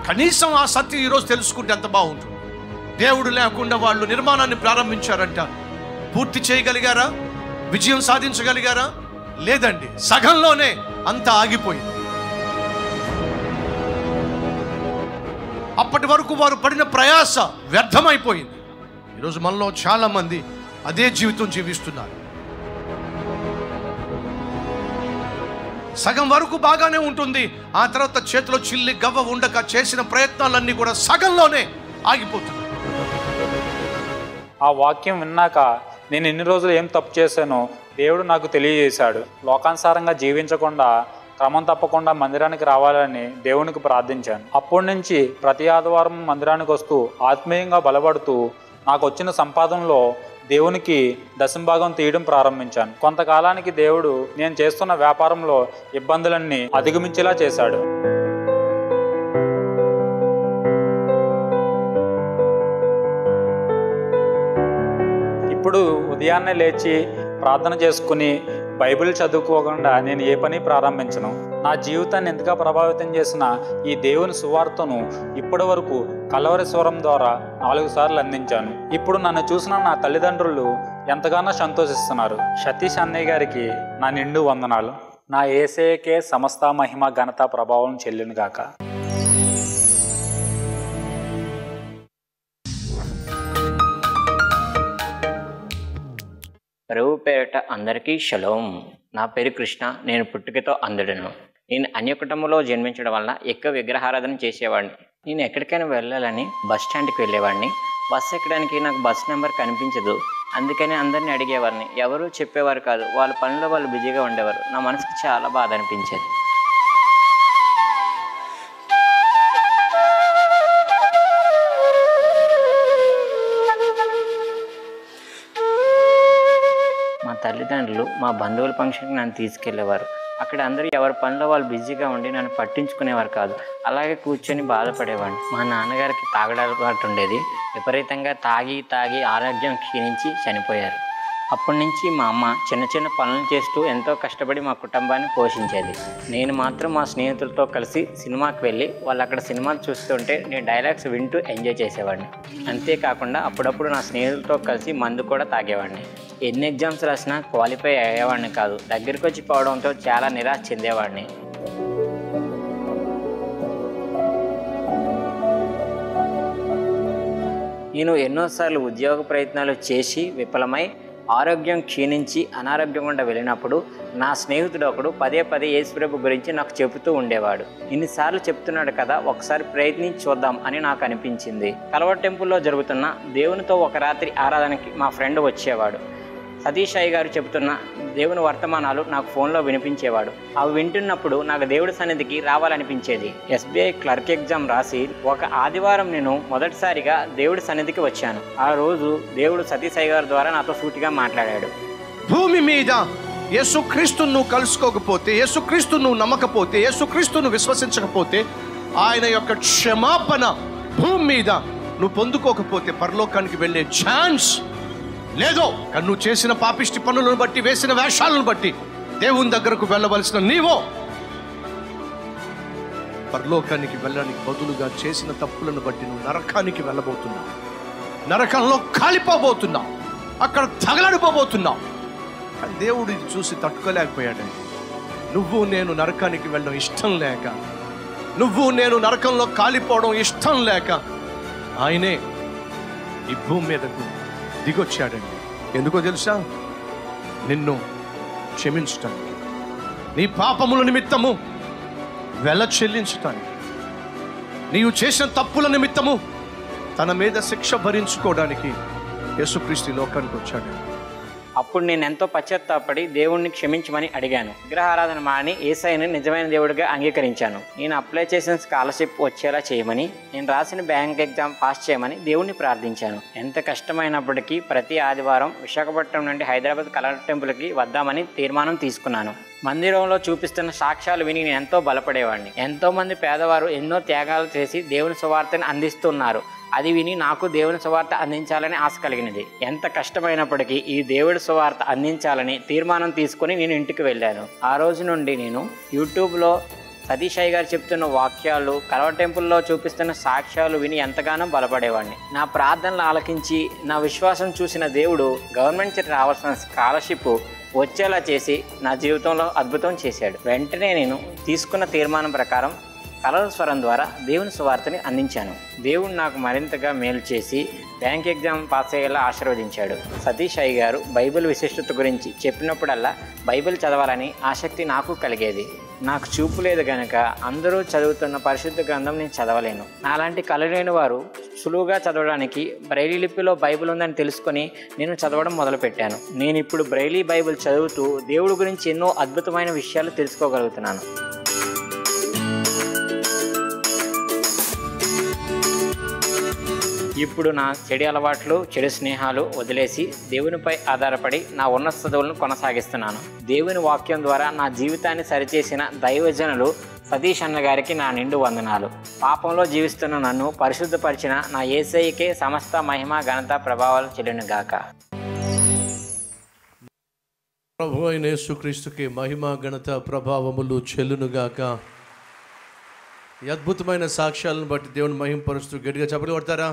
కనీసం ఆ సత్యం ఈరోజు తెలుసుకుంటే ఎంత బాగుంటుంది దేవుడు లేకుండా వాళ్ళు నిర్మాణాన్ని ప్రారంభించారంట పూర్తి చేయగలిగారా విజయం సాధించగలిగారా లేదండి సగంలోనే అంతా ఆగిపోయింది అప్పటి వరకు వారు పడిన ప్రయాస వ్యర్థమైపోయింది ఈరోజు మనలో చాలా మంది అదే జీవితం జీవిస్తున్నారు సగం వరకు బాగానే ఉంటుంది ఆ తర్వాత చేతిలో చిల్లి గవ్వ ఉండక చేసిన ప్రయత్నాలన్నీ కూడా సగంలోనే ఆగిపోతున్నాయి ఆ వాక్యం విన్నాక నేను ఎన్ని రోజులు ఏం తప్పు చేశానో దేవుడు నాకు తెలియజేశాడు లోకానుసారంగా జీవించకుండా క్రమం తప్పకుండా మందిరానికి రావాలని దేవునికి ప్రార్థించాను అప్పటి నుంచి ప్రతి ఆదివారం మందిరానికి వస్తూ ఆత్మీయంగా బలపడుతూ నాకు వచ్చిన సంపాదనలో దేవునికి దశంభాగం తీయడం ప్రారంభించాను కొంతకాలానికి దేవుడు నేను చేస్తున్న వ్యాపారంలో ఇబ్బందులన్నీ అధిగమించేలా చేశాడు ఇప్పుడు ఉదయాన్నే లేచి ప్రార్థన చేసుకుని బైబిల్ చదువుకోకుండా నేను ఏ పని ప్రారంభించను నా జీవితాన్ని ఎంతగా ప్రభావితం చేసిన ఈ దేవుని సువార్తను ఇప్పటి వరకు కలవరి స్వరం ద్వారా నాలుగు సార్లు అందించాను ఇప్పుడు నన్ను చూసిన నా తల్లిదండ్రులు ఎంతగానో సంతోషిస్తున్నారు సతీష్ అన్నయ్య గారికి నా నిండు వందనాలు నా ఏసేకే సమస్త మహిమ ఘనత ప్రభావం చెల్లిను గాక ప్రభు పేరట అందరికీ షలోం నా పేరు కృష్ణ నేను పుట్టుకతో అందుడను నేను అన్యకుటుంబంలో జన్మించడం వల్ల ఎక్కువ విగ్రహారాధన చేసేవాడిని నేను ఎక్కడికైనా వెళ్ళాలని బస్ స్టాండ్కి వెళ్ళేవాడిని బస్ ఎక్కడానికి నాకు బస్ నెంబర్ కనిపించదు అందుకని అందరిని అడిగేవారిని ఎవరు చెప్పేవారు కాదు వాళ్ళ పనిలో వాళ్ళు బిజీగా ఉండేవారు నా మనసుకి చాలా బాధ అనిపించేది మా తల్లిదండ్రులు మా బంధువుల ఫంక్షన్కి నన్ను తీసుకెళ్లేవారు అక్కడ అందరూ ఎవరి పనిలో వాళ్ళు బిజీగా ఉండి నన్ను పట్టించుకునేవారు కాదు అలాగే కూర్చొని బాధపడేవాడిని మా నాన్నగారికి తాగడాలపాటు ఉండేది విపరీతంగా తాగి తాగి ఆరోగ్యం క్షీణించి చనిపోయారు అప్పటి నుంచి మా అమ్మ చిన్న చిన్న పనులు చేస్తూ ఎంతో కష్టపడి మా కుటుంబాన్ని పోషించేది నేను మాత్రం మా స్నేహితులతో కలిసి సినిమాకి వెళ్ళి వాళ్ళు అక్కడ సినిమాలు చూస్తుంటే నేను డైలాగ్స్ వింటూ ఎంజాయ్ చేసేవాడిని అంతేకాకుండా అప్పుడప్పుడు నా స్నేహితులతో కలిసి మందు కూడా తాగేవాడిని ఎన్ని ఎగ్జామ్స్ రాసినా క్వాలిఫై అయ్యేవాడిని కాదు దగ్గరికి వచ్చి పోవడంతో చాలా నిరాశ చెందేవాడిని నేను ఎన్నోసార్లు ఉద్యోగ ప్రయత్నాలు చేసి విఫలమై ఆరోగ్యం క్షీణించి అనారోగ్యం గుండా వెళ్ళినప్పుడు నా స్నేహితుడు ఒకడు పదే పదే యేసుప్రభు గురించి నాకు చెబుతూ ఉండేవాడు ఇన్నిసార్లు చెప్తున్నాడు కదా ఒకసారి ప్రయత్నించి చూద్దాం అని నాకు అనిపించింది కలవ టెంపుల్లో జరుగుతున్న దేవునితో ఒక రాత్రి ఆరాధనకి మా ఫ్రెండ్ వచ్చేవాడు సతీష్ అయ్య గారు చెబుతున్న దేవుని వర్తమానాలు నాకు ఫోన్లో వినిపించేవాడు అవి వింటున్నప్పుడు నాకు దేవుడి సన్నిధికి రావాలనిపించేది ఎస్బీఐ క్లర్క్ ఎగ్జామ్ రాసి ఒక ఆదివారం నేను మొదటిసారిగా దేవుడి సన్నిధికి వచ్చాను ఆ రోజు దేవుడు సతీష్ అయ్య గారి ద్వారా నాతో సూటిగా మాట్లాడాడు భూమి మీద యేసుక్రీస్తును నువ్వు కలుసుకోకపోతే యేసుక్రీస్తు నువ్వు నమ్మకపోతే యేసుక్రీస్తును విశ్వసించకపోతే ఆయన యొక్క క్షమాపణ భూమి మీద నువ్వు పొందుకోకపోతే పరలోకానికి వెళ్ళే ఛాన్స్ లేదో కానీ నువ్వు చేసిన పాపిష్టి పనులను బట్టి వేసిన వేషాలను బట్టి దేవుని దగ్గరకు వెళ్ళవలసిన నీవో పరలోకానికి వెళ్ళడానికి బదులుగా చేసిన తప్పులను బట్టి నువ్వు నరకానికి వెళ్ళబోతున్నావు నరకంలో కాలిపోబోతున్నావు అక్కడ తగలడిపోబోతున్నావు కానీ దేవుడు ఇది చూసి తట్టుకోలేకపోయాడండి నువ్వు నేను నరకానికి వెళ్ళడం ఇష్టం లేక నువ్వు నేను నరకంలో కాలిపోవడం ఇష్టం లేక ఆయనే ఈ భూమి మీదకు దిగొచ్చాడండి ఎందుకో తెలుసా నిన్ను క్షమించటానికి నీ పాపముల నిమిత్తము వెల చెల్లించటానికి నీవు చేసిన తప్పుల నిమిత్తము తన మీద శిక్ష భరించుకోవడానికి యేసుక్రీస్తు ఈ లోకానికి వచ్చాడు అప్పుడు నేను ఎంతో పశ్చాత్తాపడి దేవుణ్ణి క్షమించమని అడిగాను విగ్రహారాధన మాని ఏసైని నిజమైన దేవుడిగా అంగీకరించాను నేను అప్లై చేసిన స్కాలర్షిప్ వచ్చేలా చేయమని నేను రాసిన బ్యాంక్ ఎగ్జామ్ పాస్ చేయమని దేవుణ్ణి ప్రార్థించాను ఎంత కష్టమైనప్పటికీ ప్రతి ఆదివారం విశాఖపట్నం నుండి హైదరాబాద్ కలర్ టెంపుల్కి వద్దామని తీర్మానం తీసుకున్నాను మందిరంలో చూపిస్తున్న సాక్ష్యాలు విని నేను ఎంతో బలపడేవాడిని ఎంతో మంది పేదవారు ఎన్నో త్యాగాలు చేసి దేవుని సువార్తని అందిస్తున్నారు అది విని నాకు దేవుని సువార్త అందించాలని ఆశ కలిగినది ఎంత కష్టమైనప్పటికీ ఈ దేవుడి సువార్త అందించాలని తీర్మానం తీసుకొని నేను ఇంటికి వెళ్ళాను ఆ రోజు నుండి నేను యూట్యూబ్లో సతీష్ అయ్య గారు చెప్తున్న వాక్యాలు కలవ టెంపుల్లో చూపిస్తున్న సాక్ష్యాలు విని ఎంతగానో బలపడేవాడిని నా ప్రార్థనలు ఆలకించి నా విశ్వాసం చూసిన దేవుడు గవర్నమెంట్ నుంచి రావాల్సిన స్కాలర్షిప్ వచ్చేలా చేసి నా జీవితంలో అద్భుతం చేశాడు వెంటనే నేను తీసుకున్న తీర్మానం ప్రకారం కలల స్వరం ద్వారా దేవుని సువార్తని అందించాను దేవుడు నాకు మరింతగా మేలు చేసి బ్యాంక్ ఎగ్జామ్ పాస్ అయ్యేలా ఆశీర్వదించాడు సతీష్ అయ్య గారు బైబిల్ విశిష్టత గురించి చెప్పినప్పుడల్లా బైబిల్ చదవాలని ఆసక్తి నాకు కలిగేది నాకు చూపు లేదు గనక అందరూ చదువుతున్న పరిశుద్ధ గ్రంథం నేను చదవలేను నాలాంటి కలలేని వారు సులువుగా చదవడానికి బ్రైలీ లిపిలో బైబిల్ ఉందని తెలుసుకొని నేను చదవడం మొదలుపెట్టాను నేను ఇప్పుడు బ్రైలీ బైబిల్ చదువుతూ దేవుడి గురించి ఎన్నో అద్భుతమైన విషయాలు తెలుసుకోగలుగుతున్నాను ఇప్పుడు నా చెడు అలవాట్లు చెడు స్నేహాలు వదిలేసి దేవునిపై ఆధారపడి నా ఉన్నత చదువులను కొనసాగిస్తున్నాను దేవుని వాక్యం ద్వారా నా జీవితాన్ని సరిచేసిన దైవజనులు సతీష్ అన్న గారికి నా నిండు వందనాలు పాపంలో జీవిస్తున్న నన్ను పరిశుద్ధపరిచిన నా ఏసైకే సమస్త మహిమ ఘనత ప్రభావాలు చెల్లునుగాక ప్రభు అయిన యేసుక్రీస్తుకి మహిమ ఘనత ప్రభావములు చెల్లునుగాక ఈ అద్భుతమైన సాక్ష్యాలను బట్టి దేవుని మహింపరుస్తూ గట్టిగా చెప్పలు కొడతారా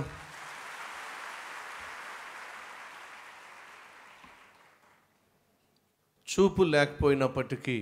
చూపు లేకపోయినప్పటికీ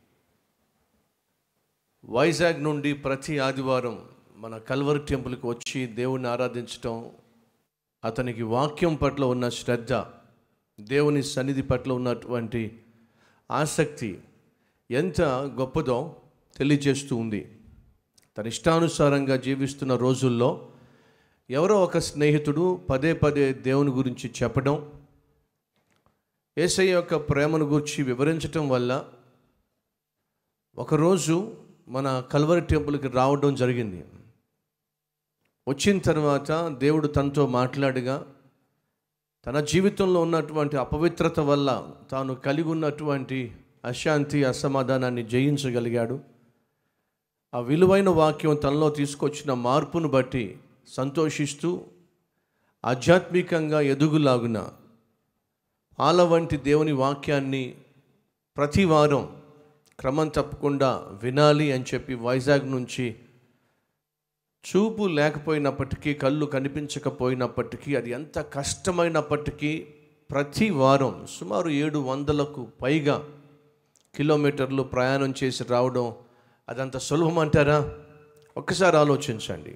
వైజాగ్ నుండి ప్రతి ఆదివారం మన కల్వరి టెంపుల్కి వచ్చి దేవుణ్ణి ఆరాధించటం అతనికి వాక్యం పట్ల ఉన్న శ్రద్ధ దేవుని సన్నిధి పట్ల ఉన్నటువంటి ఆసక్తి ఎంత గొప్పదో తెలియజేస్తూ ఉంది తన ఇష్టానుసారంగా జీవిస్తున్న రోజుల్లో ఎవరో ఒక స్నేహితుడు పదే పదే దేవుని గురించి చెప్పడం ఏసయ్య యొక్క ప్రేమను గురించి వివరించటం వల్ల ఒకరోజు మన కల్వరి టెంపుల్కి రావడం జరిగింది వచ్చిన తర్వాత దేవుడు తనతో మాట్లాడగా తన జీవితంలో ఉన్నటువంటి అపవిత్రత వల్ల తాను కలిగి ఉన్నటువంటి అశాంతి అసమాధానాన్ని జయించగలిగాడు ఆ విలువైన వాక్యం తనలో తీసుకొచ్చిన మార్పును బట్టి సంతోషిస్తూ ఆధ్యాత్మికంగా ఎదుగులాగున పాల వంటి దేవుని వాక్యాన్ని ప్రతి వారం క్రమం తప్పకుండా వినాలి అని చెప్పి వైజాగ్ నుంచి చూపు లేకపోయినప్పటికీ కళ్ళు కనిపించకపోయినప్పటికీ అది ఎంత కష్టమైనప్పటికీ ప్రతి వారం సుమారు ఏడు వందలకు పైగా కిలోమీటర్లు ప్రయాణం చేసి రావడం అదంత సులభం అంటారా ఒక్కసారి ఆలోచించండి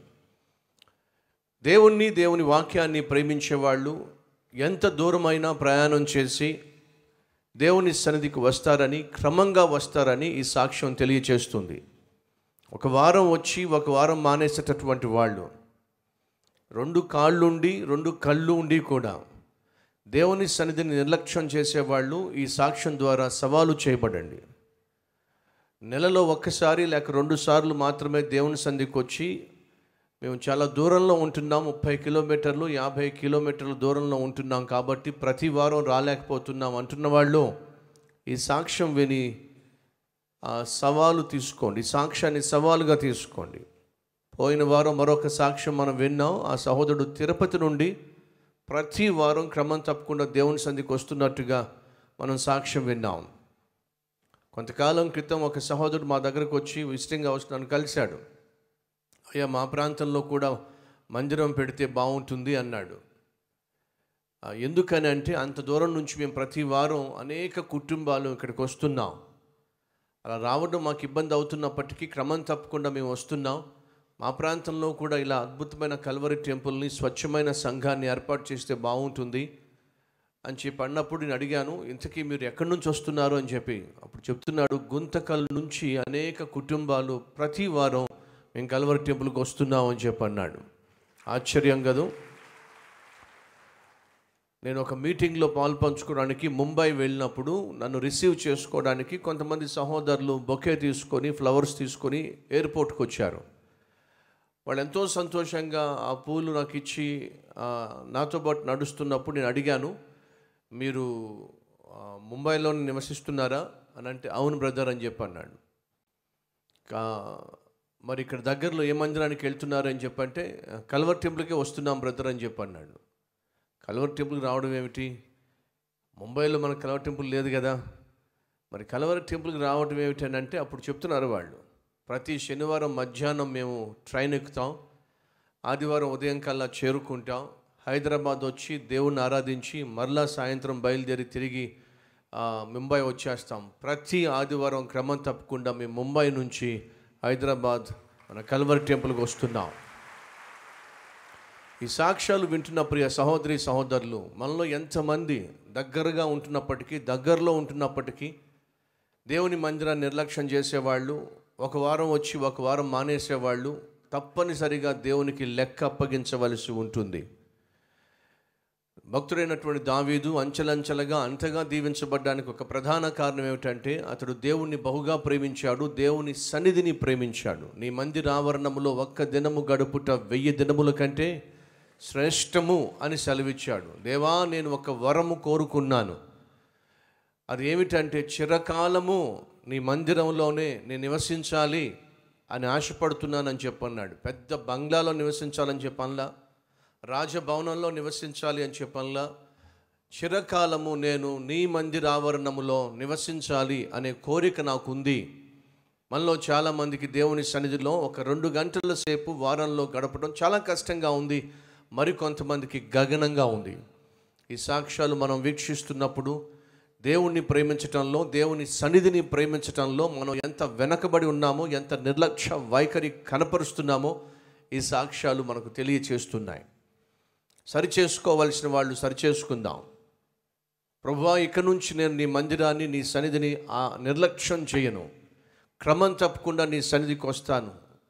దేవుణ్ణి దేవుని వాక్యాన్ని ప్రేమించేవాళ్ళు ఎంత దూరమైనా ప్రయాణం చేసి దేవుని సన్నిధికి వస్తారని క్రమంగా వస్తారని ఈ సాక్ష్యం తెలియచేస్తుంది ఒక వారం వచ్చి ఒక వారం మానేసేటటువంటి వాళ్ళు రెండు కాళ్ళుండి రెండు కళ్ళు ఉండి కూడా దేవుని సన్నిధిని నిర్లక్ష్యం చేసేవాళ్ళు ఈ సాక్ష్యం ద్వారా సవాలు చేయబడండి నెలలో ఒక్కసారి లేక రెండు సార్లు మాత్రమే దేవుని సన్నిధికి వచ్చి మేము చాలా దూరంలో ఉంటున్నాం ముప్పై కిలోమీటర్లు యాభై కిలోమీటర్ల దూరంలో ఉంటున్నాం కాబట్టి ప్రతి వారం రాలేకపోతున్నాం అంటున్న వాళ్ళు ఈ సాక్ష్యం విని ఆ సవాలు తీసుకోండి ఈ సాక్ష్యాన్ని సవాలుగా తీసుకోండి పోయిన వారం మరొక సాక్ష్యం మనం విన్నాం ఆ సహోదరుడు తిరుపతి నుండి ప్రతి వారం క్రమం తప్పకుండా దేవుని సంధికి వస్తున్నట్టుగా మనం సాక్ష్యం విన్నాం కొంతకాలం క్రితం ఒక సహోదరుడు మా దగ్గరకు వచ్చి విజిటింగ్ హౌస్ నన్ను కలిశాడు అయ్యా మా ప్రాంతంలో కూడా మందిరం పెడితే బాగుంటుంది అన్నాడు ఆ, ఎందుకని అంటే అంత దూరం నుంచి మేము ప్రతి వారం అనేక కుటుంబాలు ఇక్కడికి వస్తున్నాం అలా రావడం మాకు ఇబ్బంది అవుతున్నప్పటికీ క్రమం తప్పకుండా మేము వస్తున్నాం మా ప్రాంతంలో కూడా ఇలా అద్భుతమైన కల్వరి టెంపుల్ని స్వచ్ఛమైన సంఘాన్ని ఏర్పాటు చేస్తే బాగుంటుంది అని చెప్పి అన్నప్పుడు నేను అడిగాను ఇంతకీ మీరు ఎక్కడి నుంచి వస్తున్నారు అని చెప్పి అప్పుడు చెప్తున్నాడు గుంతకల్ నుంచి అనేక కుటుంబాలు ప్రతి వారం మేము కల్వరి టెంపుల్కి వస్తున్నాం అని చెప్పి అన్నాడు ఆశ్చర్యం కదూ నేను ఒక మీటింగ్లో పాలు పంచుకోవడానికి ముంబై వెళ్ళినప్పుడు నన్ను రిసీవ్ చేసుకోవడానికి కొంతమంది సహోదరులు బొకే తీసుకొని ఫ్లవర్స్ తీసుకొని ఎయిర్పోర్ట్కి వచ్చారు వాళ్ళు ఎంతో సంతోషంగా ఆ పూలు నాకు ఇచ్చి ఆ, నాతో పాటు నడుస్తున్నప్పుడు నేను అడిగాను మీరు ఆ, ముంబైలో నివసిస్తున్నారా అని అంటే అవును బ్రదర్ అని చెప్పి అన్నాడు కా- మరి ఇక్కడ దగ్గరలో ఏ మందిరానికి వెళ్తున్నారు అని చెప్పంటే కల్వర్ టెంపుల్కే వస్తున్నాం బ్రదర్ అని చెప్పి అన్నాడు కల్వర్ టెంపుల్కి రావడం ఏమిటి ముంబైలో మన కల్వర్ టెంపుల్ లేదు కదా మరి కల్వర్ టెంపుల్కి రావడం ఏమిటి అని అంటే అప్పుడు చెప్తున్నారు వాళ్ళు ప్రతి శనివారం మధ్యాహ్నం మేము ట్రైన్ ఎక్కుతాం ఆదివారం ఉదయం కల్లా చేరుకుంటాం హైదరాబాద్ వచ్చి దేవుణ్ణి ఆరాధించి మరలా సాయంత్రం బయలుదేరి తిరిగి ఆ, ముంబై వచ్చేస్తాం ప్రతి ఆదివారం క్రమం తప్పకుండా మేము ముంబై నుంచి హైదరాబాద్ మన కల్వరి టెంపుల్కి వస్తున్నాం ఈ సాక్ష్యాలు వింటున్న ప్రియ సహోదరి సహోదరులు మనలో ఎంతమంది దగ్గరగా ఉంటున్నప్పటికీ దగ్గరలో ఉంటున్నప్పటికీ దేవుని మందిరాన్ని నిర్లక్ష్యం చేసేవాళ్ళు ఒక వారం వచ్చి ఒక వారం మానేసేవాళ్ళు తప్పనిసరిగా దేవునికి లెక్క అప్పగించవలసి ఉంటుంది భక్తుడైనటువంటి దావీదు అంచెలంచెలుగా అంతగా దీవించబడ్డానికి ఒక ప్రధాన కారణం ఏమిటంటే అతడు దేవుణ్ణి బహుగా ప్రేమించాడు దేవుని సన్నిధిని ప్రేమించాడు నీ మందిర ఆవరణములో ఒక్క దినము గడుపుట వెయ్యి దినముల కంటే శ్రేష్టము అని సెలవిచ్చాడు దేవా నేను ఒక వరము కోరుకున్నాను అది ఏమిటంటే చిరకాలము నీ మందిరంలోనే నేను నివసించాలి అని ఆశపడుతున్నానని చెప్పన్నాడు పెద్ద బంగ్లాలో నివసించాలని చెప్పనలా రాజభవనంలో నివసించాలి అని చెప్పనలా చిరకాలము నేను నీ మందిర ఆవరణములో నివసించాలి అనే కోరిక నాకుంది మనలో చాలామందికి దేవుని సన్నిధిలో ఒక రెండు గంటల సేపు వారంలో గడపడం చాలా కష్టంగా ఉంది మరికొంతమందికి గగనంగా ఉంది ఈ సాక్ష్యాలు మనం వీక్షిస్తున్నప్పుడు దేవుణ్ణి ప్రేమించటంలో దేవుని సన్నిధిని ప్రేమించటంలో మనం ఎంత వెనకబడి ఉన్నామో ఎంత నిర్లక్ష్య వైఖరి కనపరుస్తున్నామో ఈ సాక్ష్యాలు మనకు తెలియచేస్తున్నాయి సరిచేసుకోవలసిన వాళ్ళు సరిచేసుకుందాం ప్రభువా ఇక నుంచి నేను నీ మందిరాన్ని నీ సన్నిధిని ఆ నిర్లక్ష్యం చేయను క్రమం తప్పకుండా నీ సన్నిధికి వస్తాను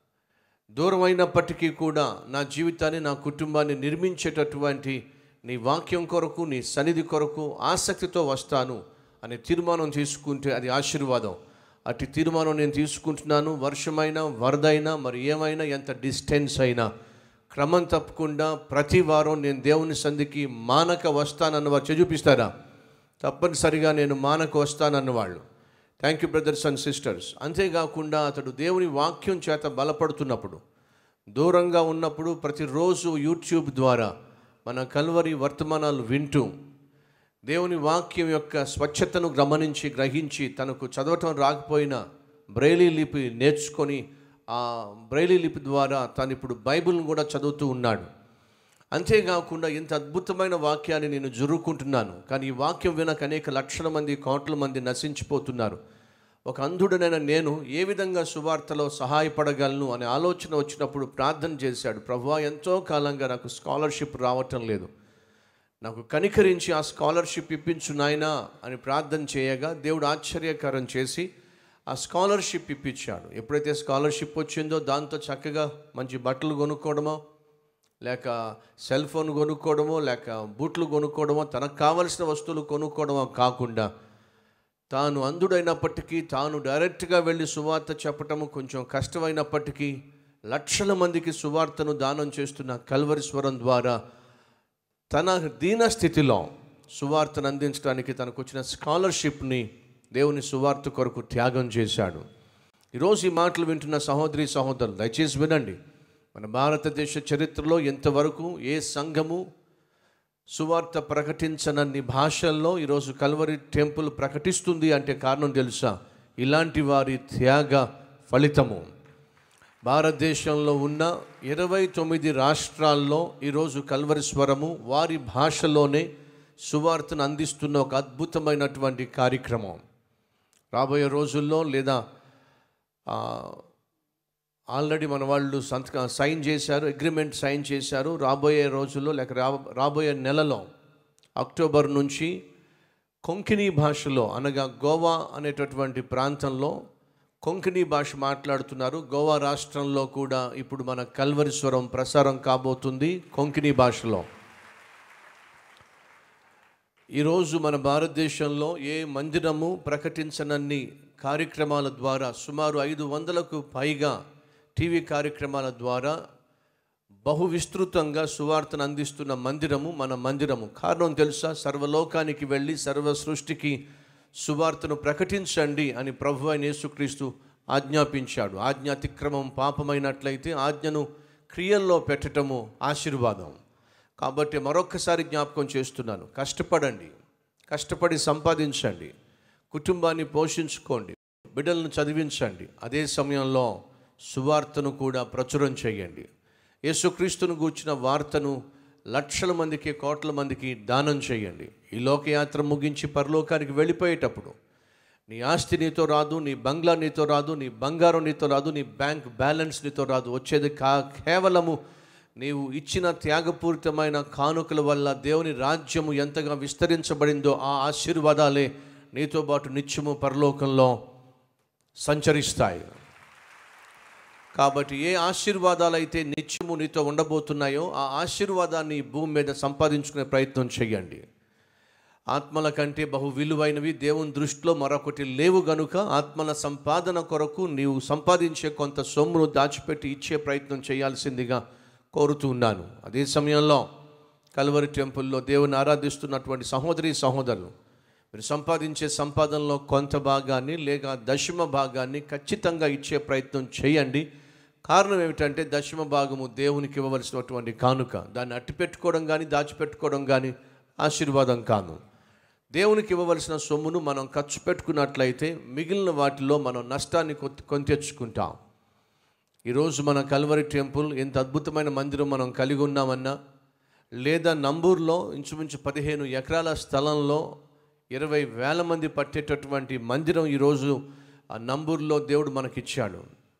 దూరం అయినప్పటికీ కూడా నా జీవితాన్ని నా కుటుంబాన్ని నిర్మించేటటువంటి నీ వాక్యం కొరకు నీ సన్నిధి కొరకు ఆసక్తితో వస్తాను అనే తీర్మానం తీసుకుంటే అది ఆశీర్వాదం అటు తీర్మానం నేను తీసుకుంటున్నాను వర్షమైనా వరదైనా మరి ఏమైనా ఎంత డిస్టెన్స్ అయినా క్రమం తప్పకుండా ప్రతి వారం నేను దేవుని సంధికి మానక వస్తానన్న వారు చూపిస్తారా తప్పనిసరిగా నేను మానక వస్తానన్న వాళ్ళు thank you brothers and sisters అంతేకాకుండా అతడు దేవుని వాక్యం చేత బలపడుతున్నప్పుడు దూరంగా ఉన్నప్పుడు ప్రతిరోజు యూట్యూబ్ ద్వారా మన కల్వరి వర్తమానాలు వింటూ దేవుని వాక్యం యొక్క స్వచ్ఛతను గమనించి గ్రహించి తనకు చదవటం రాకపోయినా బ్రైలీ లిపి నేర్చుకొని ఆ బ్రైలీ లిపి ద్వారా తను ఇప్పుడు బైబిల్ను కూడా చదువుతూ ఉన్నాడు అంతేకాకుండా ఇంత అద్భుతమైన వాక్యాన్ని నేను జరుపుకుంటున్నాను కానీ ఈ వాక్యం వినక అనేక లక్షల మంది కోట్ల మంది నశించిపోతున్నారు ఒక అంధుడనైన నేను ఏ విధంగా సువార్తలో సహాయపడగలను అనే ఆలోచన వచ్చినప్పుడు ప్రార్థన చేశాడు ప్రభువా ఎంతో కాలంగా నాకు స్కాలర్షిప్ రావటం లేదు నాకు కనికరించి ఆ స్కాలర్షిప్ ఇప్పించు నాయనా అని ప్రార్థన చేయగా దేవుడు ఆశ్చర్యకరం చేసి ఆ స్కాలర్షిప్ ఇప్పించాడు ఎప్పుడైతే స్కాలర్షిప్ వచ్చిందో దాంతో చక్కగా మంచి బట్టలు కొనుక్కోవడమో లేక సెల్ ఫోన్ కొనుక్కోవడమో లేక బూట్లు కొనుక్కోవడమో తనకు కావలసిన వస్తువులు కొనుక్కోవడమో కాకుండా తాను అంధుడైనప్పటికీ తాను డైరెక్ట్గా వెళ్ళి సువార్త చెప్పటము కొంచెం కష్టమైనప్పటికీ లక్షల మందికి సువార్తను దానం చేస్తున్న కల్వరి స్వరం ద్వారా తన దీన స్థితిలో సువార్తను అందించడానికి తనకు వచ్చిన స్కాలర్షిప్ని దేవుని సువార్త కొరకు త్యాగం చేశాడు ఈరోజు ఈ మాటలు వింటున్న సహోదరి సహోదరులు దయచేసి వినండి మన భారతదేశ చరిత్రలో ఇంతవరకు ఏ సంఘము సువార్త ప్రకటించనన్ని భాషల్లో ఈరోజు కల్వరి టెంపుల్ ప్రకటిస్తుంది అంటే కారణం తెలుసా ఇలాంటి వారి త్యాగ ఫలితము భారతదేశంలో ఉన్న ఇరవై తొమ్మిది రాష్ట్రాల్లో ఈరోజు కల్వరి స్వరము వారి భాషలోనే సువార్తను అందిస్తున్న ఒక అద్భుతమైనటువంటి కార్యక్రమం రాబోయే రోజుల్లో లేదా ఆ, ఆల్రెడీ మన వాళ్ళు సంతక సైన్ చేశారు అగ్రిమెంట్ సైన్ చేశారు రాబోయే రోజుల్లో లేక రా- రాబోయే నెలలో అక్టోబర్ నుంచి కొంకణి భాషలో అనగా గోవా అనేటటువంటి ప్రాంతంలో కొంకణి భాష మాట్లాడుతున్నారు గోవా రాష్ట్రంలో కూడా ఇప్పుడు మన కల్వరి స్వరం ప్రసారం కాబోతుంది కొంకణి భాషలో ఈరోజు మన భారతదేశంలో ఏ మందిరము ప్రకటించనన్ని కార్యక్రమాల ద్వారా సుమారు ఐదు వందలకు పైగా టీవీ కార్యక్రమాల ద్వారా బహు విస్తృతంగా సువార్తను అందిస్తున్న మందిరము మన మందిరము కారణం తెలుసా సర్వలోకానికి వెళ్ళి సర్వ సృష్టికి సువార్తను ప్రకటించండి అని ప్రభు అయిన యేసుక్రీస్తు ఆజ్ఞాపించాడు ఆజ్ఞ అతిక్రమం పాపమైనట్లయితే ఆజ్ఞను క్రియల్లో పెట్టటము ఆశీర్వాదం కాబట్టి మరొక్కసారి జ్ఞాపకం చేస్తున్నాను కష్టపడండి కష్టపడి సంపాదించండి కుటుంబాన్ని పోషించుకోండి బిడ్డలను చదివించండి అదే సమయంలో సువార్తను కూడా ప్రచురం చేయండి యేసుక్రీస్తును గూర్చిన వార్తను లక్షల మందికి కోట్ల మందికి దానం చేయండి ఈ లోకయాత్ర ముగించి పరలోకానికి వెళ్ళిపోయేటప్పుడు నీ ఆస్తి నీతో రాదు నీ బంగ్లా నీతో రాదు నీ బంగారం నీతో రాదు నీ బ్యాంక్ బ్యాలెన్స్ నీతో రాదు వచ్చేది కా కేవలము నీవు ఇచ్చిన త్యాగపూరితమైన కానుకల వల్ల దేవుని రాజ్యము ఎంతగా విస్తరించబడిందో ఆ ఆశీర్వాదాలే నీతో పాటు నిత్యము పరలోకంలో సంచరిస్తాయి కాబట్టి ఏ ఆశీర్వాదాలు అయితే నిత్యము నీతో ఉండబోతున్నాయో ఆ ఆశీర్వాదాన్ని ఈ భూమి మీద సంపాదించుకునే ప్రయత్నం చేయండి ఆత్మల కంటే బహు విలువైనవి దేవుని దృష్టిలో మరొకటి లేవు గనుక ఆత్మల సంపాదన కొరకు నీవు సంపాదించే కొంత సొమ్మును దాచిపెట్టి ఇచ్చే ప్రయత్నం చేయాల్సిందిగా కోరుతూ ఉన్నాను అదే సమయంలో కల్వరి టెంపుల్లో దేవుని ఆరాధిస్తున్నటువంటి సహోదరి సహోదరులు మీరు సంపాదించే సంపాదనలో కొంత భాగాన్ని లేక దశమ భాగాన్ని ఖచ్చితంగా ఇచ్చే ప్రయత్నం చేయండి కారణం ఏమిటంటే దశమ భాగము దేవునికి ఇవ్వవలసినటువంటి కానుక దాన్ని అట్టిపెట్టుకోవడం కానీ దాచిపెట్టుకోవడం కానీ ఆశీర్వాదం కాదు దేవునికి ఇవ్వవలసిన సొమ్మును మనం ఖర్చు పెట్టుకున్నట్లయితే మిగిలిన వాటిలో మనం నష్టాన్ని కొ కొని తెచ్చుకుంటాం ఈరోజు మన కల్వరి టెంపుల్ ఎంత అద్భుతమైన మందిరం మనం కలిగి ఉన్నామన్నా లేదా నంబూరులో ఇంచుమించు పదిహేను ఎకరాల స్థలంలో ఇరవై వేల మంది పట్టేటటువంటి మందిరం ఈరోజు ఆ నంబూరులో దేవుడు మనకిచ్చాడు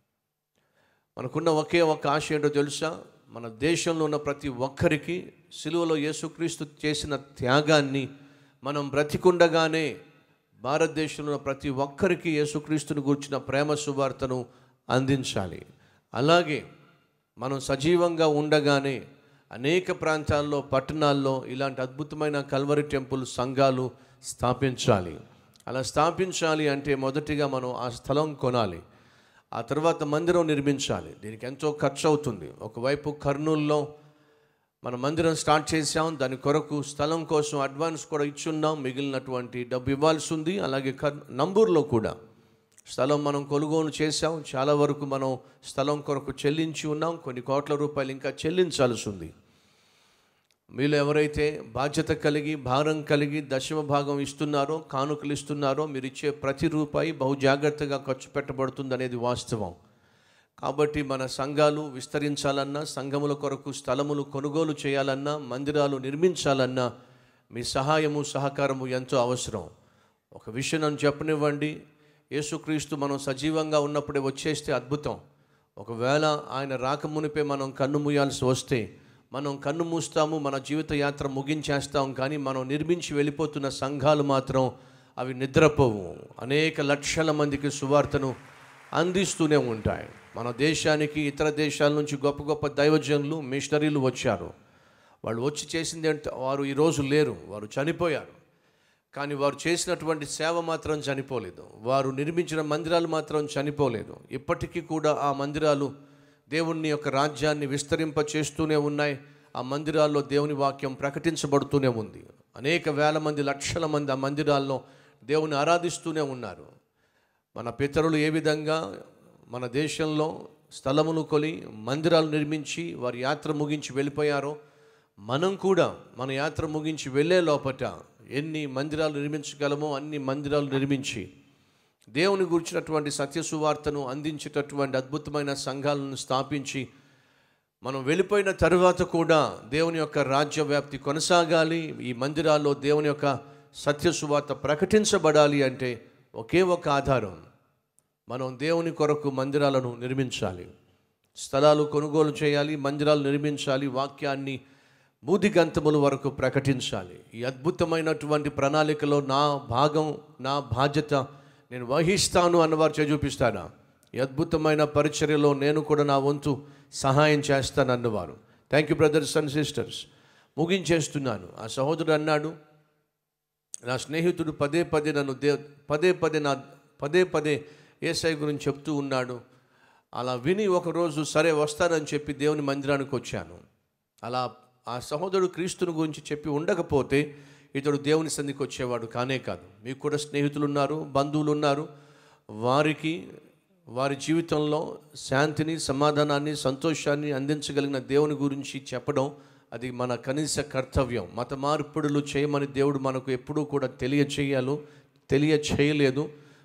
మనకున్న ఒకే ఒక్క ఆశ ఏంటో తెలుసా మన దేశంలో ఉన్న ప్రతి ఒక్కరికి సిలువలో యేసుక్రీస్తు చేసిన త్యాగాన్ని మనం బ్రతికుండగానే భారతదేశంలో ఉన్న ప్రతి ఒక్కరికి యేసుక్రీస్తుని గురించిన ప్రేమ సువార్తను అందించాలి అలాగే మనం సజీవంగా ఉండగానే అనేక ప్రాంతాల్లో పట్టణాల్లో ఇలాంటి అద్భుతమైన కల్వరి టెంపుల్ సంఘాలు స్థాపించాలి అలా స్థాపించాలి అంటే మొదటిగా మనం ఆ స్థలం కొనాలి ఆ తర్వాత మందిరం నిర్మించాలి దీనికి ఎంతో ఖర్చు అవుతుంది ఒకవైపు కర్నూల్లో మన మందిరం స్టార్ట్ చేసాం దాని కొరకు స్థలం కోసం అడ్వాన్స్ కూడా ఇచ్చున్నాం మిగిలినటువంటి డబ్బు ఇవ్వాల్సి ఉంది అలాగే కర్ నంబూరులో కూడా స్థలం మనం కొనుగోలు చేసాం చాలా వరకు మనం స్థలం కొరకు చెల్లించి ఉన్నాం కొన్ని కోట్ల రూపాయలు ఇంకా చెల్లించాల్సి ఉంది మీలో ఎవరైతే బాధ్యత కలిగి భారం కలిగి దశమ భాగం ఇస్తున్నారో కానుకలు ఇస్తున్నారో మీరు ఇచ్చే ప్రతి రూపాయి బహు జాగ్రత్తగా ఖర్చు పెట్టబడుతుంది అనేది వాస్తవం కాబట్టి మన సంఘాలు విస్తరించాలన్నా సంఘముల కొరకు స్థలములు కొనుగోలు చేయాలన్నా మందిరాలు నిర్మించాలన్నా మీ సహాయము సహకారము ఎంతో అవసరం ఒక విషయం నన్ను చెప్పనివ్వండి యేసుక్రీస్తు మనం సజీవంగా ఉన్నప్పుడే వచ్చేస్తే అద్భుతం ఒకవేళ ఆయన రాకమునిపే మనం కన్ను మూయాల్సి వస్తే మనం కన్ను మూస్తాము మన జీవిత యాత్ర ముగించేస్తాం కానీ మనం నిర్మించి వెళ్ళిపోతున్న సంఘాలు మాత్రం అవి నిద్రపోవు అనేక లక్షల మందికి సువార్తను అందిస్తూనే ఉంటాయి మన దేశానికి ఇతర దేశాల నుంచి గొప్ప గొప్ప దైవజనులు మిషనరీలు వచ్చారు వాళ్ళు వచ్చి చేసింది అంటే వారు ఈరోజు లేరు వారు చనిపోయారు కానీ వారు చేసినటువంటి సేవ మాత్రం చనిపోలేదు వారు నిర్మించిన మందిరాలు మాత్రం చనిపోలేదు ఇప్పటికీ కూడా ఆ మందిరాలు దేవుని యొక్క రాజ్యాన్ని విస్తరింప చేస్తూనే ఉన్నాయి ఆ మందిరాల్లో దేవుని వాక్యం ప్రకటించబడుతూనే ఉంది అనేక వేల మంది లక్షల మంది ఆ మందిరాల్లో దేవుని ఆరాధిస్తూనే ఉన్నారు మన పితరులు ఏ విధంగా మన దేశంలో స్థలములు కొని మందిరాలు నిర్మించి వారి యాత్ర ముగించి వెళ్ళిపోయారో మనం కూడా మన యాత్ర ముగించి వెళ్ళే లోపట ఎన్ని మందిరాలు నిర్మించగలమో అన్ని మందిరాలు నిర్మించి దేవుని గురించినటువంటి సత్య సువార్తను అందించేటటువంటి అద్భుతమైన సంఘాలను స్థాపించి మనం వెళ్ళిపోయిన తరువాత కూడా దేవుని యొక్క రాజ్య వ్యాప్తి కొనసాగాలి ఈ మందిరాల్లో దేవుని యొక్క సత్య సువార్త ప్రకటించబడాలి అంటే ఒకే ఒక ఆధారం మనం దేవుని కొరకు మందిరాలను నిర్మించాలి స్థలాలు కొనుగోలు చేయాలి మందిరాలు నిర్మించాలి వాక్యాన్ని బూదిగంతముల వరకు ప్రకటించాలి ఈ అద్భుతమైనటువంటి ప్రణాళికలో నా భాగం నా బాధ్యత నేను వహిస్తాను అన్నవారు చే చూపిస్తారా ఈ అద్భుతమైన పరిచర్యలో నేను కూడా నా వంతు సహాయం చేస్తాను అన్నవారు thank you brothers and sisters ముగించేస్తున్నాను ఆ సహోదరుడు అన్నాడు నా స్నేహితుడు పదే పదే నన్ను దే పదే పదే నా పదే పదే ఏసై గురించి చెప్తూ ఉన్నాడు అలా విని ఒకరోజు సరే వస్తానని చెప్పి దేవుని మందిరానికి వచ్చాను అలా ఆ సహోదరుడు క్రీస్తుని గురించి చెప్పి ఉండకపోతే ఇతడు దేవుని సంధికి వచ్చేవాడు కానే కాదు మీకు కూడా స్నేహితులు ఉన్నారు బంధువులు ఉన్నారు వారికి వారి జీవితంలో శాంతిని సమాధానాన్ని సంతోషాన్ని అందించగలిగిన దేవుని గురించి చెప్పడం అది మన కనీస కర్తవ్యం మత మార్పుడులు చేయమని దేవుడు మనకు ఎప్పుడూ కూడా తెలియచేయాలి తెలియచేయలేదు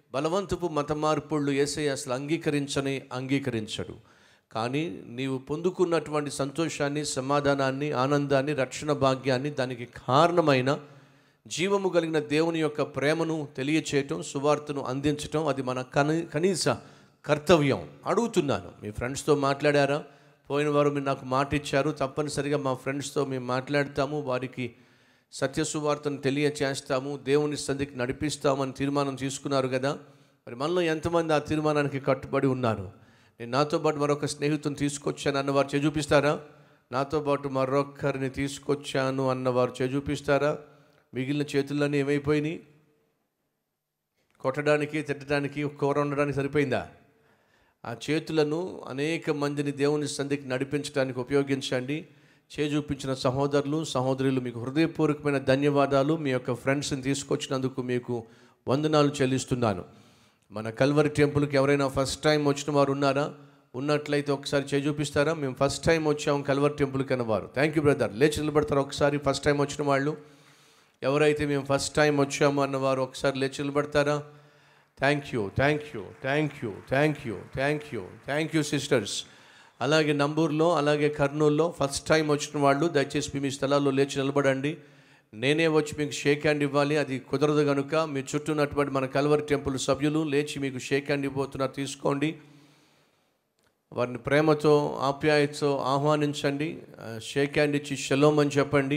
బలవంతపు మత మార్పుళ్ళు ఏసై అసలు అంగీకరించని అంగీకరించడు కానీ నీవు పొందుకున్నటువంటి సంతోషాన్ని సమాధానాన్ని ఆనందాన్ని రక్షణ భాగ్యాన్ని దానికి కారణమైన జీవము కలిగిన దేవుని యొక్క ప్రేమను తెలియచేయటం సువార్తను అందించటం అది మన కని కనీస కర్తవ్యం అడుగుతున్నాను మీ ఫ్రెండ్స్తో మాట్లాడారా పోయిన వారు మీరు నాకు మాట ఇచ్చారు తప్పనిసరిగా మా ఫ్రెండ్స్తో మేము మాట్లాడతాము వారికి సత్య సువార్తను తెలియచేస్తాము దేవుని సంధికి నడిపిస్తామని తీర్మానం తీసుకున్నారు కదా మరి మనలో ఎంతమంది ఆ తీర్మానానికి కట్టుబడి ఉన్నారు నేను నాతో పాటు మరొక స్నేహితుని తీసుకొచ్చాను అన్నవారు చూపిస్తారా నాతో పాటు మరొకరిని తీసుకొచ్చాను అన్నవారు చూపిస్తారా మిగిలిన చేతులన్నీ ఏమైపోయినాయి కొట్టడానికి తిట్టడానికి కూర ఉండడానికి సరిపోయిందా ఆ చేతులను అనేక మందిని దేవుని సంధికి నడిపించడానికి ఉపయోగించండి చేజూపించిన సహోదరులు సహోదరులు మీకు హృదయపూర్వకమైన ధన్యవాదాలు మీ యొక్క ఫ్రెండ్స్ని తీసుకొచ్చినందుకు మీకు వందనాలు చెల్లిస్తున్నాను మన కల్వరి టెంపుల్కి ఎవరైనా ఫస్ట్ టైం వచ్చిన వారు ఉన్నారా ఉన్నట్లయితే ఒకసారి చేయి చూపిస్తారా మేము ఫస్ట్ టైం వచ్చాము కల్వరి టెంపుల్కి అన్నవారు థ్యాంక్ యూ బ్రదర్ లేచి నిలబడతారు ఒకసారి ఫస్ట్ టైం వచ్చిన వాళ్ళు ఎవరైతే మేము ఫస్ట్ టైం వచ్చాము అన్నవారు ఒకసారి లేచి నిలబడతారా thank you thank you thank you thank you thank you thank you sisters అలాగే నంబూర్లో అలాగే కర్నూలులో ఫస్ట్ టైం వచ్చిన వాళ్ళు దయచేసి మీ స్థలాల్లో లేచి నిలబడండి నేనే వచ్చి మీకు షేక్ హ్యాండ్ ఇవ్వాలి అది కుదరదు కనుక మీ చుట్టూ ఉన్నటువంటి మన కల్వరి టెంపుల్ సభ్యులు లేచి మీకు షేక్ హ్యాండ్ ఇవ్వబోతున్నారు తీసుకోండి వారిని ప్రేమతో ఆప్యాయతతో ఆహ్వానించండి ఆ, షేక్ హ్యాండ్ ఇచ్చి షలోమ్ అని చెప్పండి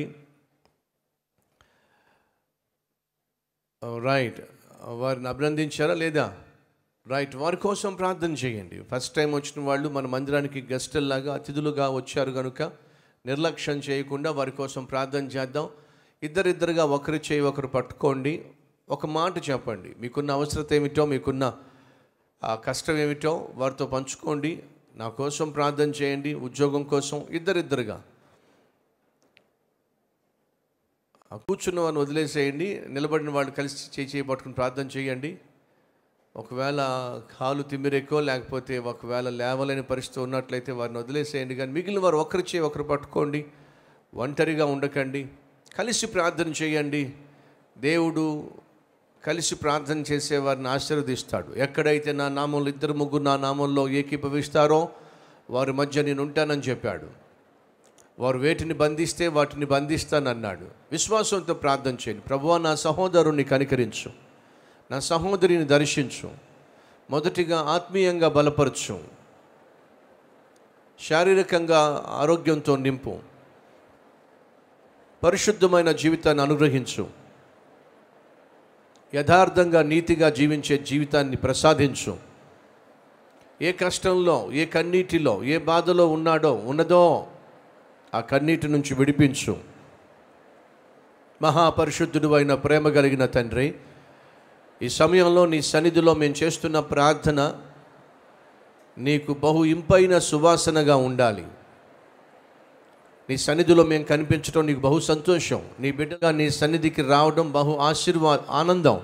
రైట్ వారిని అభినందించారా లేదా రైట్ వారి కోసం ప్రార్థన చేయండి ఫస్ట్ టైం వచ్చిన వాళ్ళు మన మందిరానికి గెస్టుల్లాగా అతిథులుగా వచ్చారు కనుక నిర్లక్ష్యం చేయకుండా వారి కోసం ప్రార్థన చేద్దాం ఇద్దరిద్దరుగా ఒకరి చేయి ఒకరు పట్టుకోండి ఒక మాట చెప్పండి మీకున్న అవసరత ఏమిటో మీకున్న ఆ కష్టం ఏమిటో వారితో పంచుకోండి నా కోసం ప్రార్థన చేయండి ఉద్యోగం కోసం ఇద్దరిద్దరుగా ఆ కూర్చున్న వారిని వదిలేసేయండి నిలబడిన వాళ్ళు కలిసి చేయి చేయి పట్టుకుని ప్రార్థన చేయండి ఒకవేళ కాలు తిమ్మిరెక్కో లేకపోతే ఒకవేళ లేవలేని పరిస్థితి ఉన్నట్లయితే వారిని వదిలేసేయండి కానీ మిగిలిన వారు ఒకరి చేయి ఒకరు పట్టుకోండి ఒంటరిగా ఉండకండి కలిసి ప్రార్థన చేయండి దేవుడు కలిసి ప్రార్థన చేసే వారిని ఆశీర్వదిస్తాడు ఎక్కడైతే నా నామంలో ఇద్దరు ముగ్గురు నా నామంలో ఏకీభవిస్తారో వారి మధ్య నేను ఉంటానని చెప్పాడు వారు వేటిని బంధిస్తే వాటిని బంధిస్తానన్నాడు విశ్వాసంతో ప్రార్థన చేయండి ప్రభువా నా సహోదరుని కనికరించు నా సహోదరిని దర్శించు మొదటిగా ఆత్మీయంగా బలపరచు శారీరకంగా ఆరోగ్యంతో నింపు పరిశుద్ధమైన జీవితాన్ని అనుగ్రహించు యథార్థంగా నీతిగా జీవించే జీవితాన్ని ప్రసాదించు ఏ కష్టంలో ఏ కన్నీటిలో ఏ బాధలో ఉన్నాడో ఉన్నదో ఆ కన్నీటి నుంచి విడిపించు మహాపరిశుద్ధుడు అయిన ప్రేమ కలిగిన తండ్రి ఈ సమయంలో నీ సన్నిధిలో మేము చేస్తున్న ప్రార్థన నీకు బహు ఇంపైన సువాసనగా ఉండాలి నీ సన్నిధిలో మేము కనిపించడం నీకు బహు సంతోషం నీ బిడ్డగా నీ సన్నిధికి రావడం బహు ఆశీర్వాద ఆనందం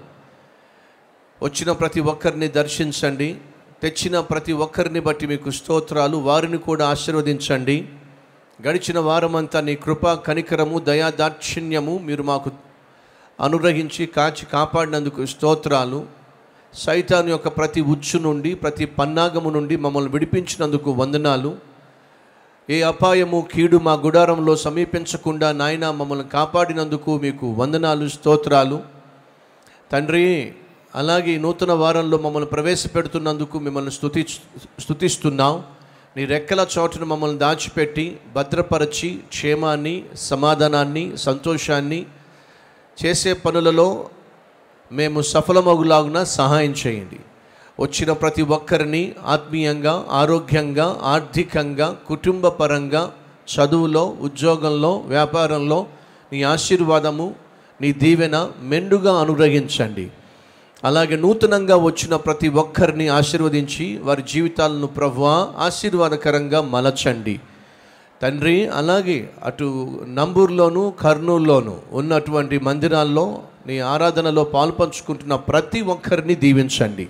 వచ్చిన ప్రతి ఒక్కరిని దర్శించండి తెచ్చిన ప్రతి ఒక్కరిని బట్టి మీకు స్తోత్రాలు వారిని కూడా ఆశీర్వదించండి గడిచిన వారమంతా నీ కృప కనికరము దయా దాక్షిణ్యము మీరు మాకు అనుగ్రహించి కాచి కాపాడినందుకు స్తోత్రాలు సైతాన్ యొక్క ప్రతి ఉచ్చు నుండి ప్రతి పన్నాగము నుండి మమ్మల్ని విడిపించినందుకు వందనాలు ఏ అపాయము కీడు మా గుడారంలో సమీపించకుండా నాయన మమ్మల్ని కాపాడినందుకు మీకు వందనాలు స్తోత్రాలు తండ్రి అలాగే ఈ నూతన వారంలో మమ్మల్ని ప్రవేశపెడుతున్నందుకు మిమ్మల్ని స్తుతి స్తుతిస్తున్నాం నీ రెక్కల చోటును మమ్మల్ని దాచిపెట్టి భద్రపరచి క్షేమాన్ని సమాధానాన్ని సంతోషాన్ని చేసే పనులలో మేము సఫలమగులాగున సహాయం చేయండి వచ్చిన ప్రతి ఒక్కరిని ఆత్మీయంగా ఆరోగ్యంగా ఆర్థికంగా కుటుంబ పరంగా చదువులో ఉద్యోగంలో వ్యాపారంలో నీ ఆశీర్వాదము నీ దీవెన మెండుగా అనుగ్రహించండి అలాగే నూతనంగా వచ్చిన ప్రతి ఒక్కరిని ఆశీర్వదించి వారి జీవితాలను ప్రభువా ఆశీర్వాదకరంగా మలచండి తండ్రి అలాగే అటు నంబూరులోను కర్నూలులోను ఉన్నటువంటి మందిరాల్లో నీ ఆరాధనలో పాల్పంచుకుంటున్న ప్రతి ఒక్కరిని దీవించండి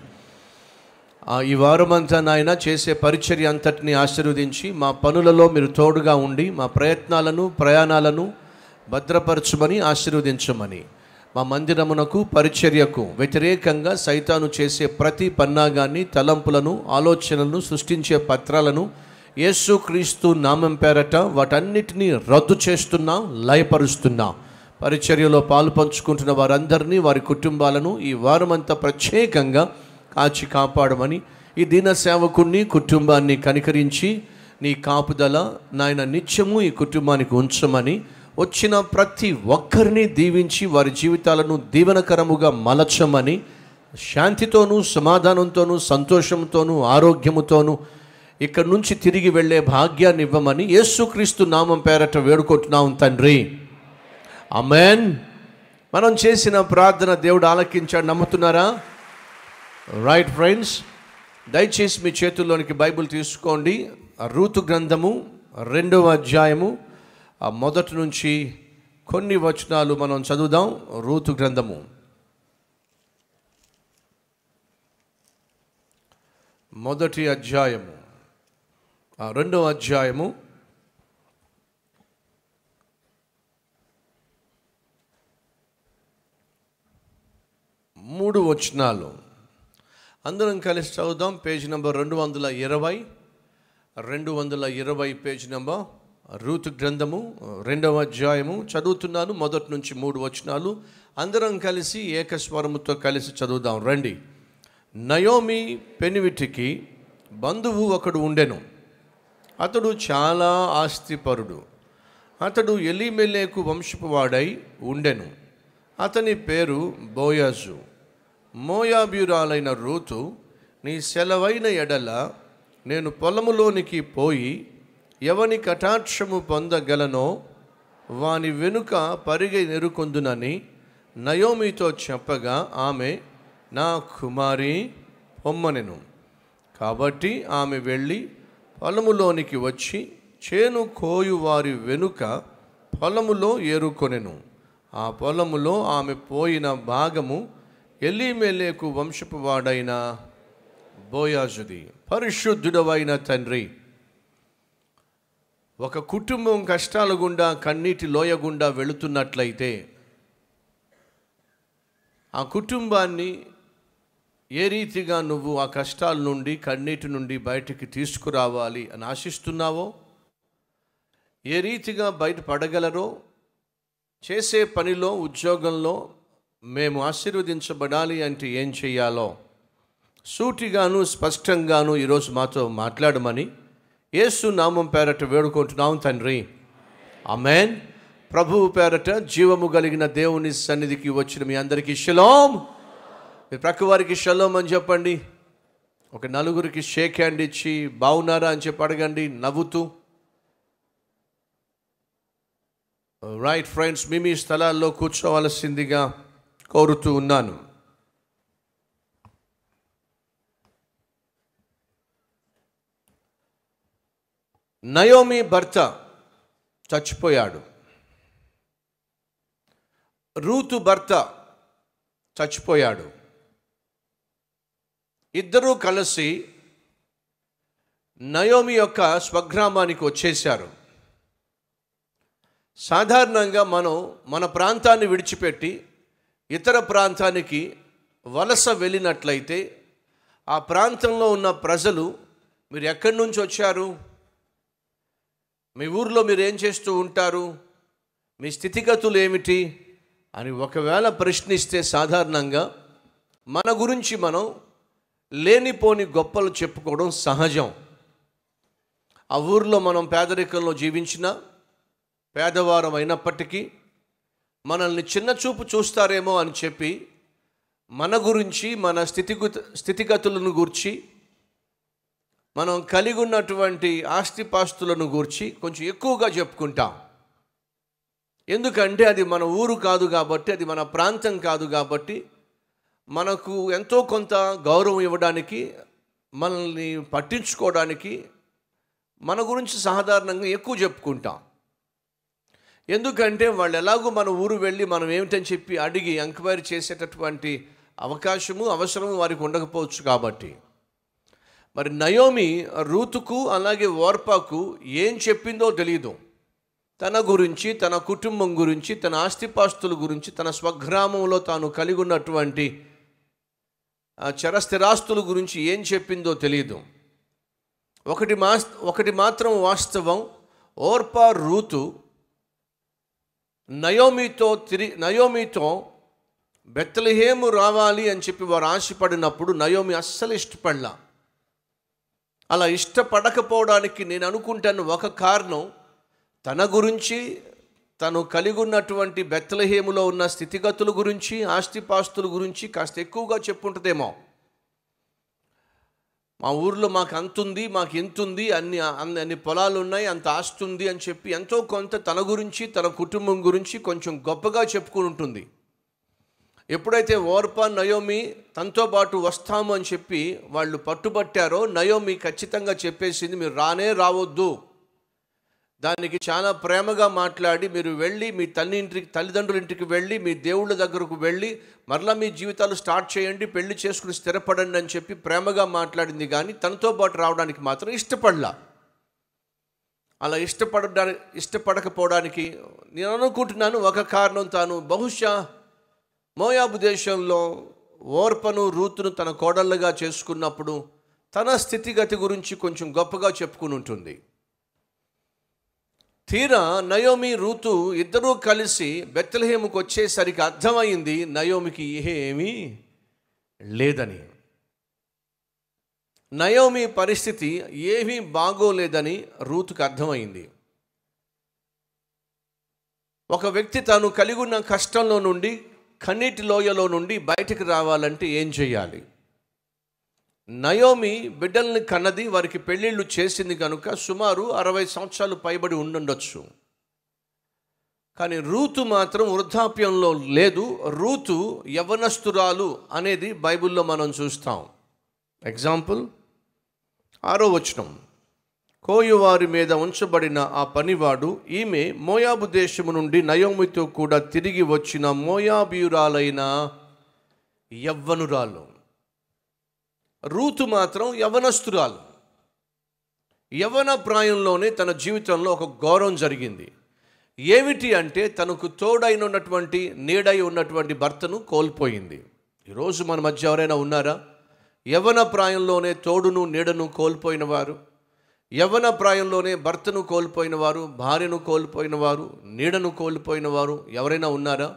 ఆ ఈ వారమంతా నాయన చేసే పరిచర్య అంతటిని ఆశీర్వదించి మా పనులలో మీరు తోడుగా ఉండి మా ప్రయత్నాలను ప్రయాణాలను భద్రపరచమని ఆశీర్వదించమని మా మందిరమునకు పరిచర్యకు వ్యతిరేకంగా సైతాను చేసే ప్రతి పన్నాగాన్ని తలంపులను ఆలోచనలను సృష్టించే పత్రాలను యేసుక్రీస్తు నామం పేరట వాటన్నిటినీ రద్దు చేస్తున్నాం లయపరుస్తున్నాం పరిచర్యలో పాలు పంచుకుంటున్న వారందరినీ వారి కుటుంబాలను ఈ వారమంతా ప్రత్యేకంగా కాచి కాపాడమని ఈ దీన సేవకుణ్ణి కుటుంబాన్ని కనికరించి నీ కాపుదల నాయన నిత్యము ఈ కుటుంబానికి ఉంచమని వచ్చిన ప్రతి ఒక్కరిని దీవించి వారి జీవితాలను దీవెనకరముగా మలచమని శాంతితోనూ సమాధానంతోనూ సంతోషంతోనూ ఆరోగ్యముతోనూ ఇక్కడి నుంచి తిరిగి వెళ్ళే భాగ్యాన్ని ఇవ్వమని యేసుక్రీస్తు నామం పేరట వేడుకుంటున్నాం తండ్రి అమెన్ మనం చేసిన ప్రార్థన దేవుడు ఆలకించాడు నమ్ముతున్నారా రైట్ ఫ్రెండ్స్ దయచేసి మీ చేతుల్లోనికి బైబిల్ తీసుకోండి ఆ రూతు గ్రంథము రెండవ అధ్యాయము ఆ మొదటి నుంచి కొన్ని వచనాలు మనం చదువుదాం రూతు గ్రంథము మొదటి అధ్యాయము ఆ రెండవ అధ్యాయము మూడు వచనాలు అందరం కలిసి చదువుదాం పేజ్ నెంబర్ రెండు వందల ఇరవై రెండు వందల ఇరవై పేజ్ నెంబర్ రూతు గ్రంథము రెండవ అధ్యాయము చదువుతున్నాను మొదటి నుంచి మూడు వచనాలు అందరం కలిసి ఏకస్వరముతో కలిసి చదువుదాం రండి నయోమి పెనివిటికి బంధువు ఒకడు ఉండెను అతడు చాలా ఆస్తిపరుడు అతడు ఎలిమెలేకు వంశపు వాడై ఉండెను అతని పేరు బోయాజు మోయాబ్యురాలైన రూతు నీ సెలవైన ఎడల నేను పొలములోనికి పోయి ఎవని కటాక్షము పొందగలనో వాని వెనుక పరిగె నెరుకొందునని నయోమితో చెప్పగా ఆమె నా కుమారి పొమ్మనెను కాబట్టి ఆమె వెళ్ళి పొలములోనికి వచ్చి చేను కోయు వారి వెనుక పొలములో ఏరుకొనెను ఆ పొలములో ఆమె పోయిన భాగము ఎలిమెలేకు వంశపు వాడైన బోయాజుది పరిశుద్ధుడవైన తండ్రి ఒక కుటుంబం కష్టాల గుండా కన్నీటి లోయ గుండా వెళుతున్నట్లయితే ఆ కుటుంబాన్ని ఏ రీతిగా నువ్వు ఆ కష్టాల నుండి కన్నీటి నుండి బయటికి తీసుకురావాలి అని ఆశిస్తున్నావో ఏ రీతిగా బయటపడగలరో చేసే పనిలో ఉద్యోగంలో మేము ఆశీర్వదించబడాలి అంటే ఏం చేయాలో సూటిగాను స్పష్టంగాను ఈరోజు మాతో మాట్లాడమని యేసు నామం పేరట వేడుకుంటున్నాం తండ్రి అమెన్ ప్రభువు పేరట జీవము కలిగిన దేవుని సన్నిధికి వచ్చిన మీ అందరికీ షలోం మీ ప్రక్క వారికి షలోం అని చెప్పండి ఒక నలుగురికి షేక్ హ్యాండ్ ఇచ్చి బాగున్నారా అని చెప్పి అడగండి నవ్వుతూ రైట్ ఫ్రెండ్స్ మీ మీ స్థలాల్లో కూర్చోవలసిందిగా కోరుతూ ఉన్నాను నయోమి భర్త చచ్చిపోయాడు రూతు భర్త చచ్చిపోయాడు ఇద్దరూ కలిసి నయోమి యొక్క స్వగ్రామానికి వచ్చేశారు సాధారణంగా మనం మన ప్రాంతాన్ని విడిచిపెట్టి ఇతర ప్రాంతానికి వలస వెళ్ళినట్లయితే ఆ ప్రాంతంలో ఉన్న ప్రజలు మీరు ఎక్కడి నుంచి వచ్చారు మీ ఊర్లో మీరు ఏం చేస్తూ ఉంటారు మీ స్థితిగతులు ఏమిటి అని ఒకవేళ ప్రశ్నిస్తే సాధారణంగా మన గురించి మనం లేనిపోని గొప్పలు చెప్పుకోవడం సహజం ఆ ఊర్లో మనం పేదరికంలో జీవించినా పేదవారం అయినప్పటికీ మనల్ని చిన్న చూపు చూస్తారేమో అని చెప్పి మన గురించి మన స్థితిగత స్థితిగతులను గూర్చి మనం కలిగి ఉన్నటువంటి ఆస్తిపాస్తులను గూర్చి కొంచెం ఎక్కువగా చెప్పుకుంటాం ఎందుకంటే అది మన ఊరు కాదు కాబట్టి అది మన ప్రాంతం కాదు కాబట్టి మనకు ఎంతో కొంత గౌరవం ఇవ్వడానికి మనల్ని పట్టించుకోవడానికి మన గురించి సాధారణంగా ఎక్కువ చెప్పుకుంటాం ఎందుకంటే వాళ్ళు ఎలాగో మన ఊరు వెళ్ళి మనం ఏమిటని చెప్పి అడిగి ఎంక్వైరీ చేసేటటువంటి అవకాశము అవసరము వారికి ఉండకపోవచ్చు కాబట్టి మరి నయోమి రూతుకు అలాగే ఓర్పాకు ఏం చెప్పిందో తెలియదు తన గురించి తన కుటుంబం గురించి తన ఆస్తిపాస్తుల గురించి తన స్వగ్రామంలో తాను కలిగి ఉన్నటువంటి ఆ చరస్థిరాస్తుల గురించి ఏం చెప్పిందో తెలియదు ఒకటి మా ఒకటి మాత్రం వాస్తవం ఓర్పా రూతు నయోమితో తిరి నయోమితో బెత్తలహేము రావాలి అని చెప్పి వారు ఆశపడినప్పుడు నయోమి అస్సలు ఇష్టపడలా అలా ఇష్టపడకపోవడానికి నేను అనుకుంటాను ఒక కారణం తన గురించి తను కలిగి ఉన్నటువంటి బెత్తలహేములో ఉన్న స్థితిగతుల గురించి ఆస్తిపాస్తుల గురించి కాస్త ఎక్కువగా చెప్పుంటుందేమో మా ఊర్లో మాకు అంతుంది మాకు ఎంతుంది అన్ని అన్ని అన్ని పొలాలు ఉన్నాయి అంత ఆస్తి ఉంది అని చెప్పి ఎంతో కొంత తన గురించి తన కుటుంబం గురించి కొంచెం గొప్పగా చెప్పుకుని ఉంటుంది ఎప్పుడైతే ఓర్పా నయోమి తనతో పాటు వస్తాము అని చెప్పి వాళ్ళు పట్టుబట్టారో నయోమి ఖచ్చితంగా చెప్పేసింది మీరు రానే రావద్దు దానికి చాలా ప్రేమగా మాట్లాడి మీరు వెళ్ళి మీ తల్లి ఇంటికి తల్లిదండ్రుల ఇంటికి వెళ్ళి మీ దేవుళ్ళ దగ్గరకు వెళ్ళి మరలా మీ జీవితాలు స్టార్ట్ చేయండి పెళ్లి చేసుకుని స్థిరపడండి అని చెప్పి ప్రేమగా మాట్లాడింది కానీ తనతో పాటు రావడానికి మాత్రం ఇష్టపడలా అలా ఇష్టపడడానికి ఇష్టపడకపోవడానికి నేను అనుకుంటున్నాను ఒక కారణం తాను బహుశా మోయాబు దేశంలో ఓర్పను రూతును తన కోడళ్ళగా చేసుకున్నప్పుడు తన స్థితిగతి గురించి కొంచెం గొప్పగా చెప్పుకుని ఉంటుంది తీరా నయోమి రూతు ఇద్దరూ కలిసి బెత్తలహేముకు వచ్చేసరికి అర్థమైంది నయోమికి ఏమీ లేదని నయోమి పరిస్థితి ఏమీ బాగోలేదని రూతుకు అర్థమైంది ఒక వ్యక్తి తాను కలిగి ఉన్న కష్టంలో నుండి కన్నీటి లోయలో నుండి బయటకు రావాలంటే ఏం చేయాలి నయోమి బిడ్డల్ని కన్నది వారికి పెళ్ళిళ్ళు చేసింది కనుక సుమారు అరవై సంవత్సరాలు పైబడి ఉండుండొచ్చు కానీ రూతు మాత్రం వృద్ధాప్యంలో లేదు రూతు యవనస్తురాలు అనేది బైబిల్లో మనం చూస్తాం ఎగ్జాంపుల్ ఆరో వచనం కోయువారి మీద ఉంచబడిన ఆ పనివాడు ఈమె మోయాబు దేశము నుండి నయోమితో కూడా తిరిగి వచ్చిన మోయాబీయురాలైన యవ్వనురాలు రూతు మాత్రం యవనస్తురాలు యవన ప్రాయంలోనే తన జీవితంలో ఒక గౌరవం జరిగింది ఏమిటి అంటే తనకు తోడైన ఉన్నటువంటి నీడై ఉన్నటువంటి భర్తను కోల్పోయింది ఈరోజు మన మధ్య ఎవరైనా ఉన్నారా యవన ప్రాయంలోనే తోడును నీడను కోల్పోయిన వారు యవన ప్రాయంలోనే భర్తను కోల్పోయిన వారు భార్యను కోల్పోయిన వారు నీడను కోల్పోయిన వారు ఎవరైనా ఉన్నారా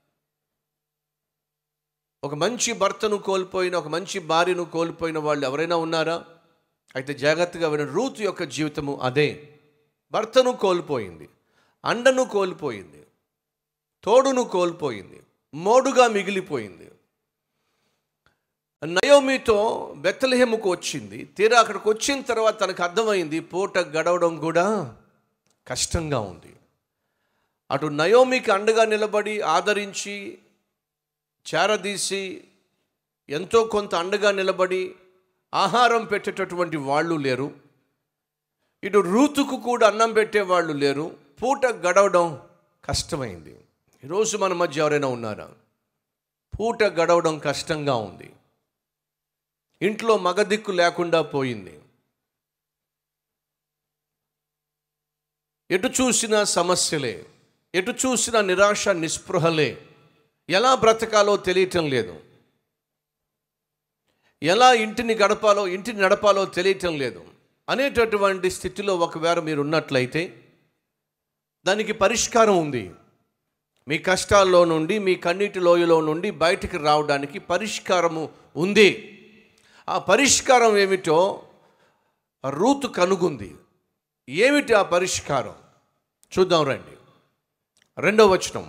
ఒక మంచి భర్తను కోల్పోయిన ఒక మంచి భార్యను కోల్పోయిన వాళ్ళు ఎవరైనా ఉన్నారా అయితే జాగ్రత్తగా విన రూతు యొక్క జీవితము అదే భర్తను కోల్పోయింది అండను కోల్పోయింది తోడును కోల్పోయింది మోడుగా మిగిలిపోయింది నయోమితో బెత్తలహేముకు వచ్చింది తీరా అక్కడికి వచ్చిన తర్వాత తనకు అర్థమైంది పూట గడవడం కూడా కష్టంగా ఉంది అటు నయోమికి అండగా నిలబడి ఆదరించి చేరదీసి ఎంతో కొంత అండగా నిలబడి ఆహారం పెట్టేటటువంటి వాళ్ళు లేరు ఇటు రూతుకు కూడా అన్నం పెట్టేవాళ్ళు లేరు పూట గడవడం కష్టమైంది ఈరోజు మన మధ్య ఎవరైనా ఉన్నారా పూట గడవడం కష్టంగా ఉంది ఇంట్లో మగదిక్కు లేకుండా పోయింది ఎటు చూసినా సమస్యలే ఎటు చూసినా నిరాశ నిస్పృహలే ఎలా బ్రతకాలో తెలియటం లేదు ఎలా ఇంటిని గడపాలో ఇంటిని నడపాలో తెలియటం లేదు అనేటటువంటి స్థితిలో ఒకవేళ మీరు ఉన్నట్లయితే దానికి పరిష్కారం ఉంది మీ కష్టాల్లో నుండి మీ కన్నీటి లోయలో నుండి బయటికి రావడానికి పరిష్కారము ఉంది ఆ పరిష్కారం ఏమిటో రూతు కనుగొంది ఏమిటి ఆ పరిష్కారం చూద్దాం రండి రెండవ వచనం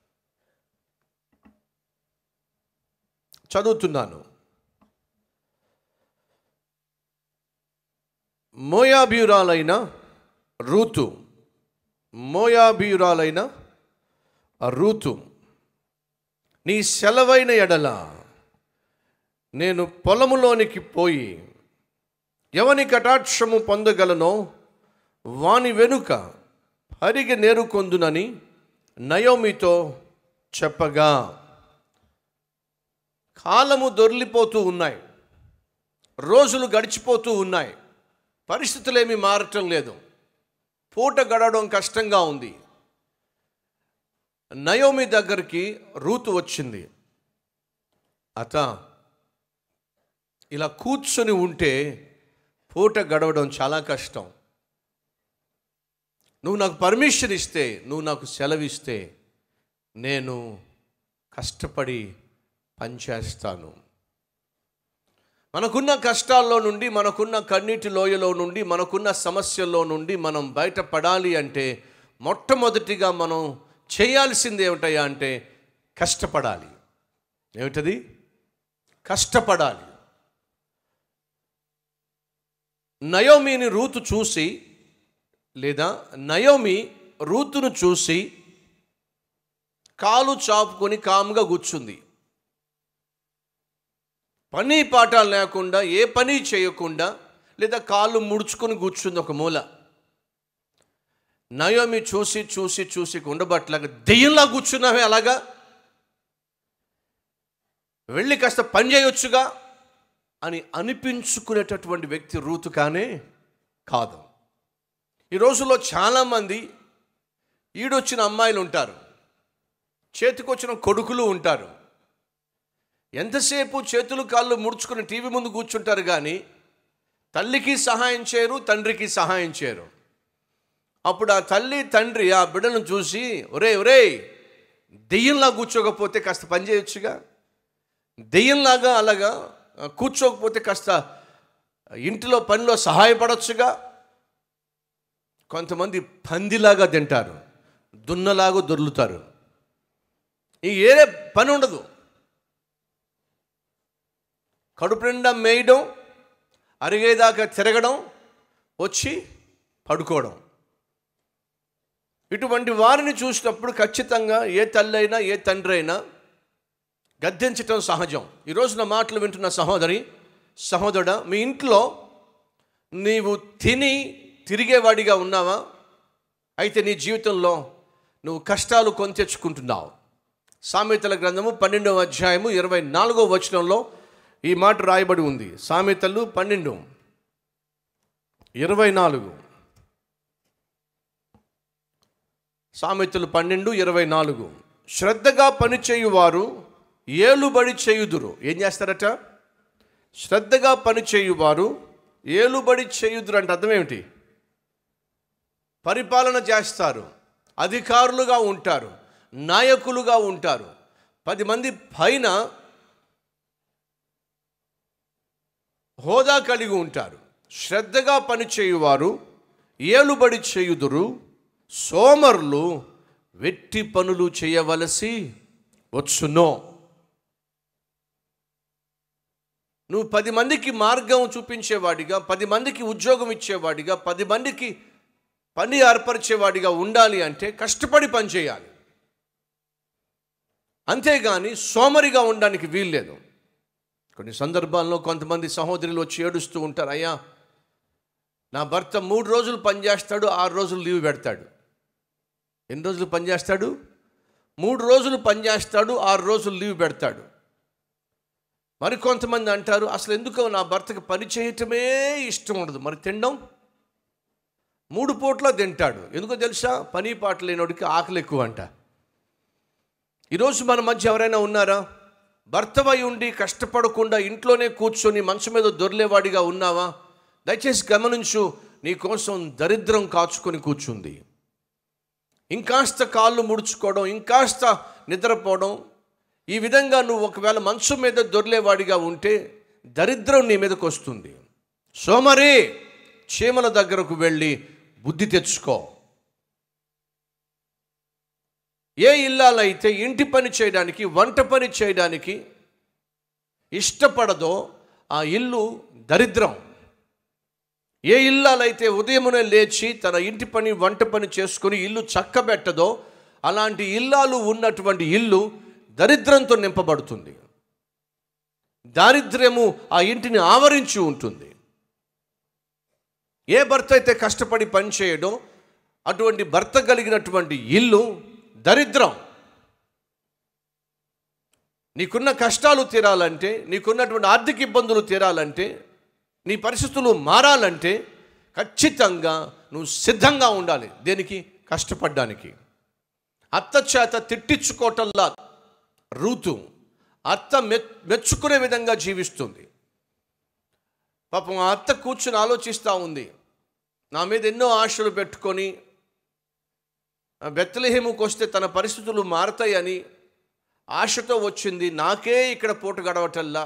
చదువుతున్నాను మోయాబీయురాలైన రూతు మోయాబీయురాలైన రూతు నీ సెలవైన ఎడల నేను పొలములోనికి పోయి ఎవని కటాక్షము పొందగలనో వాని వెనుక హరిగి నేరుకొందునని నయోమితో చెప్పగా కాలము దొర్లిపోతూ ఉన్నాయి రోజులు గడిచిపోతూ ఉన్నాయి పరిస్థితులు ఏమీ మారటం లేదు పూట గడవడం కష్టంగా ఉంది నయోమి దగ్గరికి రూతు వచ్చింది అత ఇలా కూర్చొని ఉంటే పూట గడవడం చాలా కష్టం నువ్వు నాకు పర్మిషన్ ఇస్తే నువ్వు నాకు సెలవిస్తే నేను కష్టపడి పనిచేస్తాను మనకున్న కష్టాల్లో నుండి మనకున్న కన్నీటి లోయలో నుండి మనకున్న సమస్యల్లో నుండి మనం బయటపడాలి అంటే మొట్టమొదటిగా మనం చేయాల్సింది ఏమిటయ్యా అంటే కష్టపడాలి ఏమిటది కష్టపడాలి నయోమిని రూతు చూసి లేదా నయోమి రూతును చూసి కాలు చాపుకొని కామ్గా కూర్చుంది పని పాట లేకుండా ఏ పని చేయకుండా లేదా కాళ్ళు ముడుచుకొని కూర్చుంది ఒక మూల నయోమి చూసి చూసి చూసి ఉండబట్లాగా దెయ్యంలా కూర్చున్నావే అలాగా వెళ్ళి కాస్త పని చేయొచ్చుగా అని అనిపించుకునేటటువంటి వ్యక్తి రూతు కానే కాదు ఈ రోజుల్లో చాలామంది ఈడొచ్చిన అమ్మాయిలు ఉంటారు చేతికొచ్చిన కొడుకులు ఉంటారు ఎంతసేపు చేతులు కాళ్ళు ముడుచుకుని టీవీ ముందు కూర్చుంటారు కానీ తల్లికి సహాయం చేయరు తండ్రికి సహాయం చేయరు అప్పుడు ఆ తల్లి తండ్రి ఆ బిడ్డను చూసి ఒరే ఒరే దెయ్యంలా కూర్చోకపోతే కాస్త పని చేయొచ్చుగా దెయ్యంలాగా అలాగా కూర్చోకపోతే కాస్త ఇంటిలో పనిలో సహాయపడొచ్చుగా కొంతమంది పందిలాగా తింటారు దున్నలాగా దొర్లుతారు ఈ ఏరే పని ఉండదు కడుపు నిండా మేయడం అరిగేదాకా తిరగడం వచ్చి పడుకోవడం ఇటువంటి వారిని చూసినప్పుడు ఖచ్చితంగా ఏ తల్లి అయినా ఏ తండ్రి అయినా గద్దించటం సహజం ఈరోజు నా మాటలు వింటున్న సహోదరి సహోదరుడా మీ ఇంట్లో నీవు తిని తిరిగేవాడిగా ఉన్నావా అయితే నీ జీవితంలో నువ్వు కష్టాలు కొని తెచ్చుకుంటున్నావు సామెతల గ్రంథము పన్నెండవ అధ్యాయము ఇరవై నాలుగో వచనంలో ఈ మాట రాయబడి ఉంది సామెతలు పన్నెండు ఇరవై నాలుగు సామెతలు పన్నెండు ఇరవై నాలుగు శ్రద్ధగా పనిచేయువారు ఏలుబడి చేయుదురు ఏం చేస్తారట శ్రద్ధగా పని చేయువారు ఏలుబడి చేయుదురు అంటే అర్థం ఏమిటి పరిపాలన చేస్తారు అధికారులుగా ఉంటారు నాయకులుగా ఉంటారు పది మంది పైన హోదా కలిగి ఉంటారు శ్రద్ధగా పనిచేయువారు ఏలుబడి చేయుదురు సోమరులు వెట్టి పనులు చేయవలసి వచ్చునో నువ్వు పది మందికి మార్గం చూపించేవాడిగా పది మందికి ఉద్యోగం ఇచ్చేవాడిగా పది మందికి పని ఏర్పరిచేవాడిగా ఉండాలి అంటే కష్టపడి పని చేయాలి అంతేగాని సోమరిగా ఉండడానికి వీల్లేదు కొన్ని సందర్భాల్లో కొంతమంది సహోదరులు వచ్చి ఏడుస్తూ ఉంటారు అయ్యా నా భర్త మూడు రోజులు పనిచేస్తాడు ఆరు రోజులు లీవ్ పెడతాడు ఎన్ని రోజులు పనిచేస్తాడు మూడు రోజులు పనిచేస్తాడు ఆరు రోజులు లీవ్ పెడతాడు మరి కొంతమంది అంటారు అసలు ఎందుకో నా భర్తకి పని చేయటమే ఇష్టం ఉండదు మరి తినడం మూడు పూట్ల తింటాడు ఎందుకో తెలుసా పని పాట లేనోడికి ఆకలి ఎక్కువ అంట ఈరోజు మన మధ్య ఎవరైనా ఉన్నారా భర్తవై ఉండి కష్టపడకుండా ఇంట్లోనే కూర్చొని మంచం మీద దొర్లేవాడిగా ఉన్నావా దయచేసి గమనించు నీ కోసం దరిద్రం కాచుకొని కూర్చుంది ఇంకాస్త కాళ్ళు ముడుచుకోవడం ఇంకాస్త నిద్రపోవడం ఈ విధంగా నువ్వు ఒకవేళ మంచం మీద దొర్లేవాడిగా ఉంటే దరిద్రం నీ మీదకి వస్తుంది సోమరి చీమల దగ్గరకు వెళ్ళి బుద్ధి తెచ్చుకో ఏ ఇల్లాలైతే ఇంటి పని చేయడానికి వంట పని చేయడానికి ఇష్టపడదో ఆ ఇల్లు దరిద్రం ఏ ఇల్లాలైతే ఉదయమునే లేచి తన ఇంటి పని వంట పని చేసుకుని ఇల్లు చక్కబెట్టదో అలాంటి ఇల్లాలు ఉన్నటువంటి ఇల్లు దరిద్రంతో నింపబడుతుంది దారిద్ర్యము ఆ ఇంటిని ఆవరించి ఉంటుంది ఏ భర్త అయితే కష్టపడి పని చేయడో అటువంటి భర్త కలిగినటువంటి ఇల్లు దరిద్రం నీకున్న కష్టాలు తీరాలంటే నీకున్నటువంటి ఆర్థిక ఇబ్బందులు తీరాలంటే నీ పరిస్థితులు మారాలంటే ఖచ్చితంగా నువ్వు సిద్ధంగా ఉండాలి దేనికి కష్టపడ్డానికి అత్త చేత తిట్టించుకోవటంలా రూతు అత్త మె మెచ్చుకునే విధంగా జీవిస్తుంది పాపం ఆ అత్త కూర్చుని ఆలోచిస్తూ ఉంది నా మీద ఎన్నో ఆశలు పెట్టుకొని బెత్తలహేముకు వస్తే తన పరిస్థితులు మారతాయని ఆశతో వచ్చింది నాకే ఇక్కడ పూట గడవటల్లా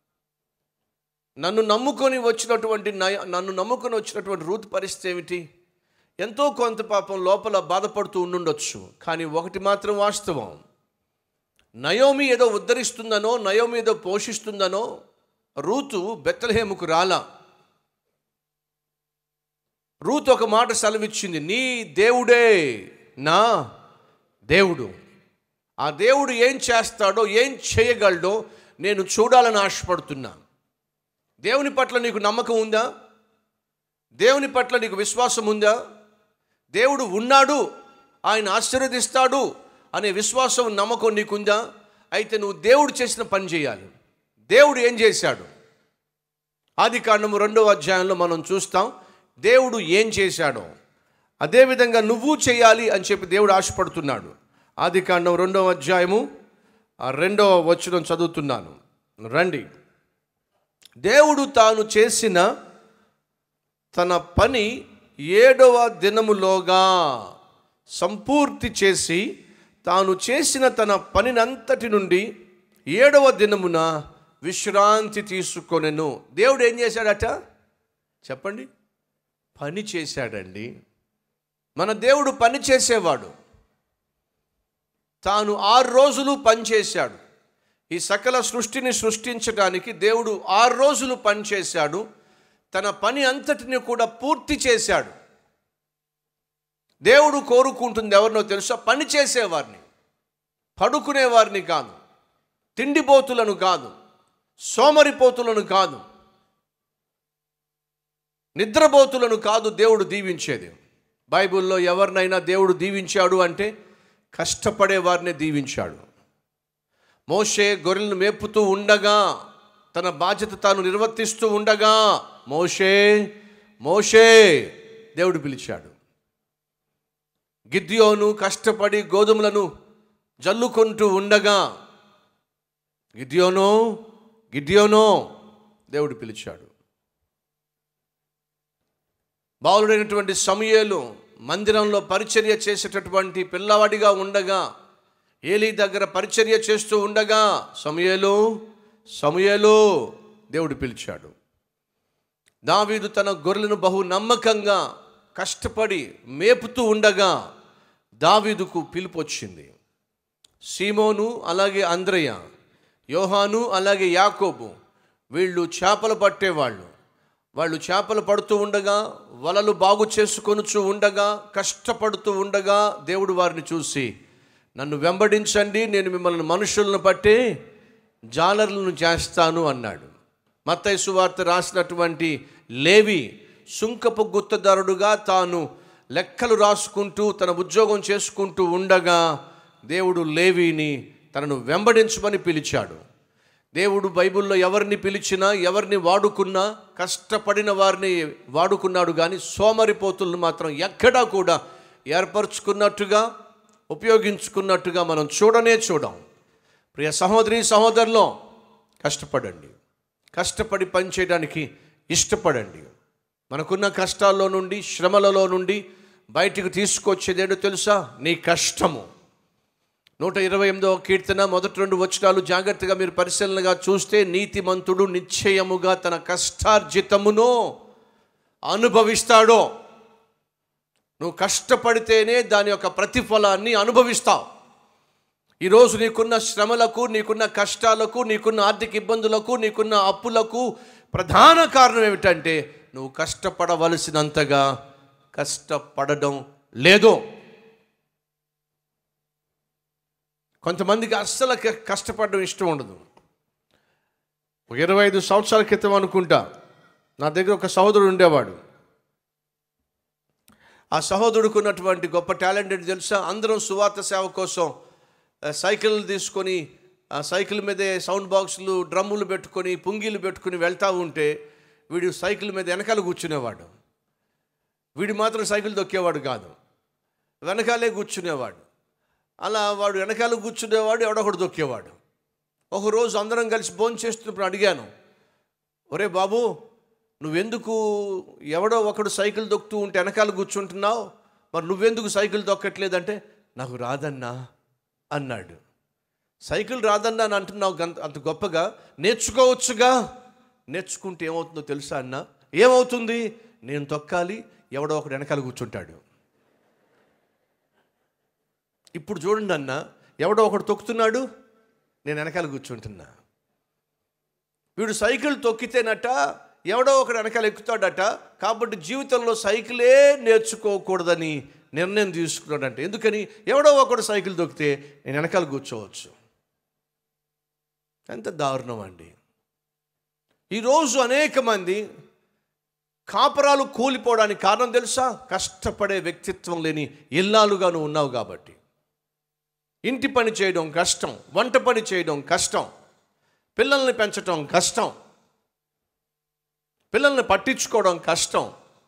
నన్ను నమ్ముకొని వచ్చినటువంటి నయ- నన్ను నమ్ముకొని వచ్చినటువంటి రూత్ పరిస్థితి ఏమిటి ఎంతో కొంత పాపం లోపల బాధపడుతూ ఉండుండొచ్చు కానీ ఒకటి మాత్రం వాస్తవం నయోమి ఏదో ఉద్ధరిస్తుందనో నయోమి ఏదో పోషిస్తుందనో రూతు బెత్తలహేముకు రాలా రూత్ ఒక మాట సెలవిచ్చింది నీ దేవుడే నా దేవుడు ఆ దేవుడు ఏం చేస్తాడో ఏం చేయగలడో నేను చూడాలని ఆశపడుతున్నా దేవుని పట్ల నీకు నమ్మకం ఉందా దేవుని పట్ల నీకు విశ్వాసం ఉందా దేవుడు ఉన్నాడు ఆయన ఆశీర్వదిస్తాడు అనే విశ్వాసం నమ్మకం నీకుందా అయితే నువ్వు దేవుడు చేసిన పని చేయాలి దేవుడు ఏం చేశాడు ఆది కాండము రెండవ అధ్యాయంలో మనం చూస్తాం దేవుడు ఏం చేశాడో అదేవిధంగా నువ్వు చేయాలి అని చెప్పి దేవుడు ఆశపడుతున్నాడు ఆది కాండం రెండవ అధ్యాయము ఆ రెండవ వచనం చదువుతున్నాను రండి దేవుడు తాను చేసిన తన పని ఏడవ దినములోగా సంపూర్తి చేసి తాను చేసిన తన పనినంతటి నుండి ఏడవ దినమున విశ్రాంతి తీసుకొనెను దేవుడు ఏం చేశాడట చెప్పండి పని చేశాడండి మన దేవుడు పని చేసేవాడు తాను ఆరు రోజులు పనిచేశాడు ఈ సకల సృష్టిని సృష్టించడానికి దేవుడు ఆరు రోజులు పనిచేశాడు తన పని అంతటిని కూడా పూర్తి చేశాడు దేవుడు కోరుకుంటుంది ఎవరినో తెలుసా పని చేసేవారిని పడుకునేవారిని కాదు తిండిపోతులను కాదు సోమరిపోతులను కాదు నిద్రపోతులను కాదు దేవుడు దీవించేది బైబిల్లో ఎవరినైనా దేవుడు దీవించాడు అంటే కష్టపడే వారిని దీవించాడు మోషే గొర్రెలను మేపుతూ ఉండగా తన బాధ్యత తాను నిర్వర్తిస్తూ ఉండగా మోషే మోషే దేవుడు పిలిచాడు గిద్యోను కష్టపడి గోధుమలను జల్లుకుంటూ ఉండగా గిద్యోనో గిద్యోనో దేవుడు పిలిచాడు బాలుడైనటువంటి సమయలు మందిరంలో పరిచర్య చేసేటటువంటి పిల్లవాడిగా ఉండగా ఏలీ దగ్గర పరిచర్య చేస్తూ ఉండగా సమయలు సమయలు దేవుడు పిలిచాడు దావీదు తన గొర్రెలను బహు నమ్మకంగా కష్టపడి మేపుతూ ఉండగా దావీదుకు పిలుపు వచ్చింది సీమోను అలాగే అంద్రయ్య యోహాను అలాగే యాకోబు వీళ్ళు చేపలు పట్టేవాళ్ళు వాళ్ళు చేపలు పడుతూ ఉండగా వలలు బాగు చేసుకొనుచు ఉండగా కష్టపడుతూ ఉండగా దేవుడు వారిని చూసి నన్ను వెంబడించండి నేను మిమ్మల్ని మనుషులను బట్టి జాలర్లను చేస్తాను అన్నాడు మత్తయి సువార్త రాసినటువంటి లేవి సుంకపు గుత్తదారుడుగా తాను లెక్కలు రాసుకుంటూ తన ఉద్యోగం చేసుకుంటూ ఉండగా దేవుడు లేవిని తనను వెంబడించమని పిలిచాడు దేవుడు బైబిల్లో ఎవరిని పిలిచినా ఎవరిని వాడుకున్నా కష్టపడిన వారిని వాడుకున్నాడు కానీ సోమరిపోతులను మాత్రం ఎక్కడా కూడా ఏర్పరచుకున్నట్టుగా ఉపయోగించుకున్నట్టుగా మనం చూడనే చూడం ప్రియ సహోదరి సహోదరులో కష్టపడండి కష్టపడి పనిచేయడానికి ఇష్టపడండి మనకున్న కష్టాల్లో నుండి శ్రమలలో నుండి బయటికి తీసుకొచ్చేదేంటో తెలుసా నీ కష్టము నూట ఇరవై ఎనిమిదవ కీర్తన మొదటి రెండు వచనాలు జాగ్రత్తగా మీరు పరిశీలనగా చూస్తే నీతిమంతుడు నిశ్చయముగా తన కష్టార్జితమును అనుభవిస్తాడో నువ్వు కష్టపడితేనే దాని యొక్క ప్రతిఫలాన్ని అనుభవిస్తావు ఈరోజు నీకున్న శ్రమలకు నీకున్న కష్టాలకు నీకున్న ఆర్థిక ఇబ్బందులకు నీకున్న అప్పులకు ప్రధాన కారణం ఏమిటంటే నువ్వు కష్టపడవలసినంతగా కష్టపడడం లేదు కొంతమందికి అస్సలు క- కష్టపడడం ఇష్టం ఉండదు ఒక ఇరవై ఐదు సంవత్సరాల క్రితం అనుకుంటా నా దగ్గర ఒక సహోదరుడు ఉండేవాడు ఆ సహోదరుడికి ఉన్నటువంటి గొప్ప టాలెంట్ ఏంటి తెలుసా అందరం సువార్త సేవ కోసం ఆ, సైకిల్ తీసుకొని ఆ సైకిల్ మీదే సౌండ్ బాక్సులు డ్రమ్ములు పెట్టుకొని పుంగీలు పెట్టుకొని వెళ్తూ ఉంటే వీడు సైకిల్ మీద వెనకాల కూర్చునేవాడు వీడు మాత్రం సైకిల్ దొక్కేవాడు కాదు వెనకాలే కూర్చునేవాడు అలా వాడు వెనకాల కూర్చునేవాడు ఎవడొకడు దొక్కేవాడు ఒకరోజు అందరం కలిసి భోజనం చేస్తున్నప్పుడు అడిగాను ఒరే బాబు నువ్వెందుకు ఎవడో ఒకడు సైకిల్ దొక్కుతూ ఉంటే వెనకాల కూర్చుంటున్నావు మరి నువ్వెందుకు సైకిల్ దొక్కట్లేదంటే నాకు రాదన్నా అన్నాడు సైకిల్ రాదన్నా అని అంటున్నావు గంత అంత గొప్పగా నేర్చుకోవచ్చుగా నేర్చుకుంటే ఏమవుతుందో తెలుసా అన్న ఏమవుతుంది నేను తొక్కాలి ఎవడో ఒకడు వెనకాల కూర్చుంటాడు ఇప్పుడు చూడండి అన్న ఎవడో ఒకడు తొక్కుతున్నాడు నేను వెనకాల కూర్చుంటున్నా వీడు సైకిల్ తొక్కితేనట ఎవడో ఒకడు వెనకాల ఎక్కుతాడట కాబట్టి జీవితంలో సైకిలే నేర్చుకోకూడదని నిర్ణయం తీసుకున్నాడంట ఎందుకని ఎవడో ఒకడు సైకిల్ తొక్కితే నేను వెనకాల కూర్చోవచ్చు ఎంత దారుణం అండి ఈరోజు అనేక మంది కాపరాలు కూలిపోవడానికి కారణం తెలుసా కష్టపడే వ్యక్తిత్వం లేని ఇల్లాలుగా నువ్వు ఉన్నావు కాబట్టి ఇంటి పని చేయడం కష్టం వంట పని చేయడం కష్టం పిల్లల్ని పెంచడం కష్టం పిల్లల్ని పట్టించుకోవడం కష్టం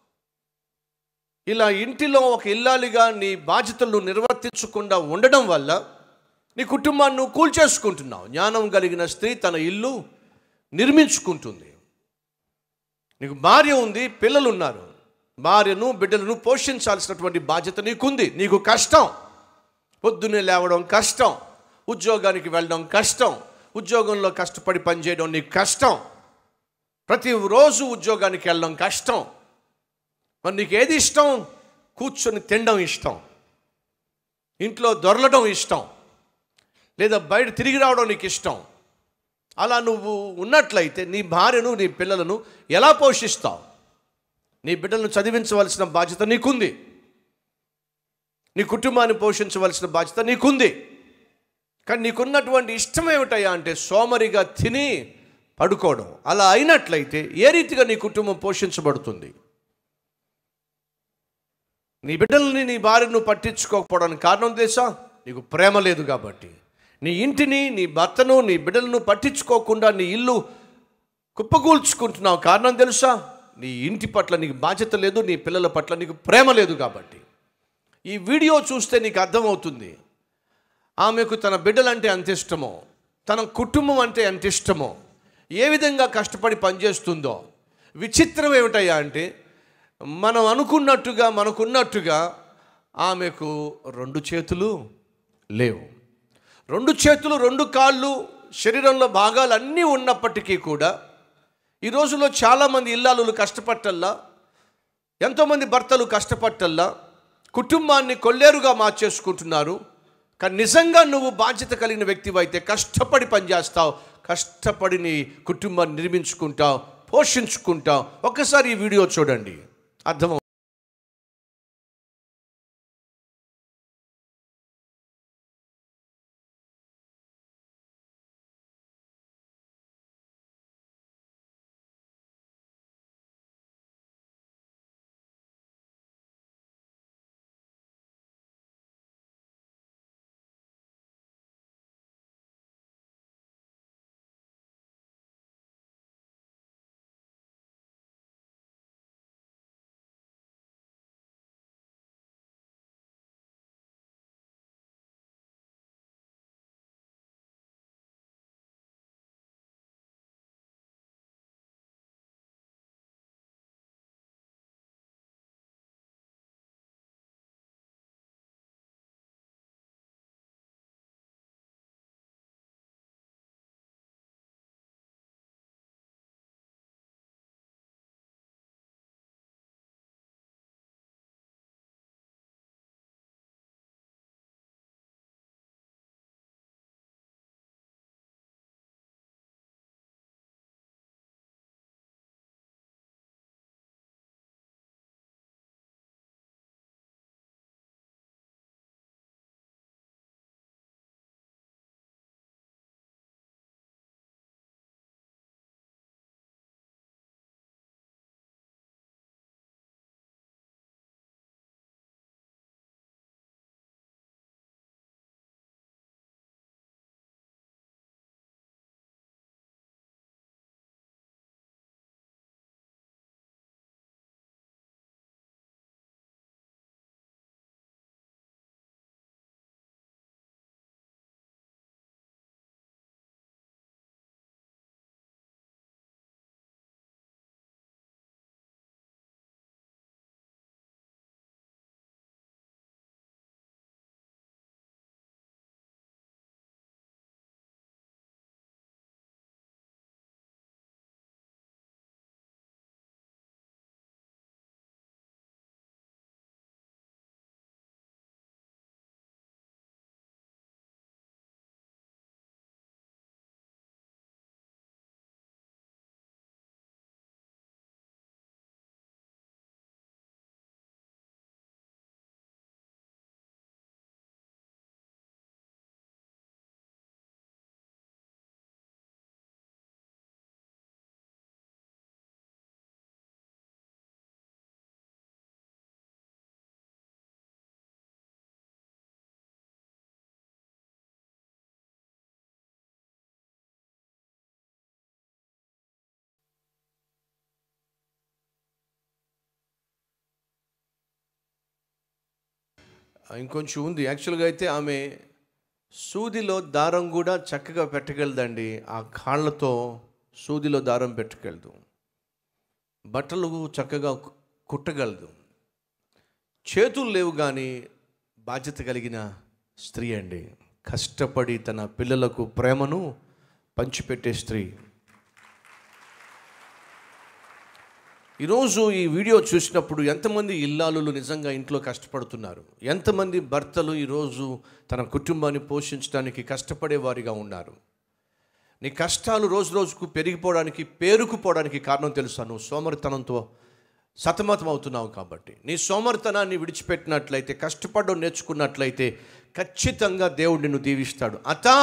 ఇలా ఇంటిలో ఒక ఇల్లాలిగా నీ బాధ్యతలు నిర్వర్తించకుండా ఉండడం వల్ల నీ కుటుంబాన్ని నువ్వు కూల్చేసుకుంటున్నావు జ్ఞానం కలిగిన స్త్రీ తన ఇల్లు నిర్మించుకుంటుంది నీకు భార్య ఉంది పిల్లలు ఉన్నారు భార్యను బిడ్డలను పోషించాల్సినటువంటి బాధ్యత నీకుంది నీకు కష్టం పొద్దున్నే లేవడం కష్టం ఉద్యోగానికి వెళ్ళడం కష్టం ఉద్యోగంలో కష్టపడి పనిచేయడం నీకు కష్టం ప్రతిరోజు ఉద్యోగానికి వెళ్ళడం కష్టం మరి నీకు ఏది ఇష్టం కూర్చొని తినడం ఇష్టం ఇంట్లో దొరలడం ఇష్టం లేదా బయట తిరిగి రావడం నీకు ఇష్టం అలా నువ్వు ఉన్నట్లయితే నీ భార్యను నీ పిల్లలను ఎలా పోషిస్తావు నీ బిడ్డలను చదివించవలసిన బాధ్యత నీకుంది నీ కుటుంబాన్ని పోషించవలసిన బాధ్యత నీకుంది కానీ నీకున్నటువంటి ఇష్టం ఏమిటయ్యా అంటే సోమరిగా తిని పడుకోవడం అలా అయినట్లయితే ఏ రీతిగా నీ కుటుంబం పోషించబడుతుంది నీ బిడ్డల్ని నీ భార్యను పట్టించుకోకపోవడానికి కారణం తెలుసా నీకు ప్రేమ లేదు కాబట్టి నీ ఇంటిని నీ భర్తను నీ బిడ్డలను పట్టించుకోకుండా నీ ఇల్లు కుప్పగూల్చుకుంటున్నావు కారణం తెలుసా నీ ఇంటి పట్ల నీకు బాధ్యత లేదు నీ పిల్లల పట్ల నీకు ప్రేమ లేదు కాబట్టి ఈ వీడియో చూస్తే నీకు అర్థమవుతుంది ఆమెకు తన బిడ్డలంటే అంత ఇష్టమో తన కుటుంబం అంటే ఎంత ఇష్టమో ఏ విధంగా కష్టపడి పనిచేస్తుందో విచిత్రం ఏమిటయ్యా అంటే మనం అనుకున్నట్టుగా మనకున్నట్టుగా ఆమెకు రెండు చేతులు లేవు రెండు చేతులు రెండు కాళ్ళు శరీరంలో భాగాలు అన్నీ ఉన్నప్పటికీ కూడా ఈ రోజుల్లో చాలామంది ఇల్లాలు కష్టపట్టల్లా ఎంతోమంది భర్తలు కష్టపట్టల్లా కుటుంబాన్ని కొల్లేరుగా మార్చేసుకుంటున్నారు కానీ నిజంగా నువ్వు బాధ్యత కలిగిన వ్యక్తివైతే కష్టపడి పనిచేస్తావు కష్టపడి నీ కుటుంబాన్ని నిర్మించుకుంటావు పోషించుకుంటావు ఒక్కసారి ఈ వీడియో చూడండి అర్థం ఇంకొంచెం ఉంది యాక్చువల్గా అయితే ఆమె సూదిలో దారం కూడా చక్కగా పెట్టగలదండి ఆ కాళ్ళతో సూదిలో దారం పెట్టగలదు బట్టలు చక్కగా కు- కుట్టగలదు చేతులు లేవు కానీ బాధ్యత కలిగిన స్త్రీ అండి కష్టపడి తన పిల్లలకు ప్రేమను పంచిపెట్టే స్త్రీ ఈరోజు ఈ వీడియో చూసినప్పుడు ఎంతమంది ఇల్లాలు నిజంగా ఇంట్లో కష్టపడుతున్నారు ఎంతమంది భర్తలు ఈరోజు తన కుటుంబాన్ని పోషించడానికి కష్టపడే వారిగా ఉన్నారు నీ కష్టాలు రోజు రోజుకు పెరిగిపోవడానికి పేరుకుపోవడానికి కారణం తెలుసా నువ్వు సోమరితనంతో సతమతం అవుతున్నావు కాబట్టి నీ సోమరితనాన్ని విడిచిపెట్టినట్లయితే కష్టపడడం నేర్చుకున్నట్లయితే ఖచ్చితంగా దేవుడు నిన్ను దీవిస్తాడు అతా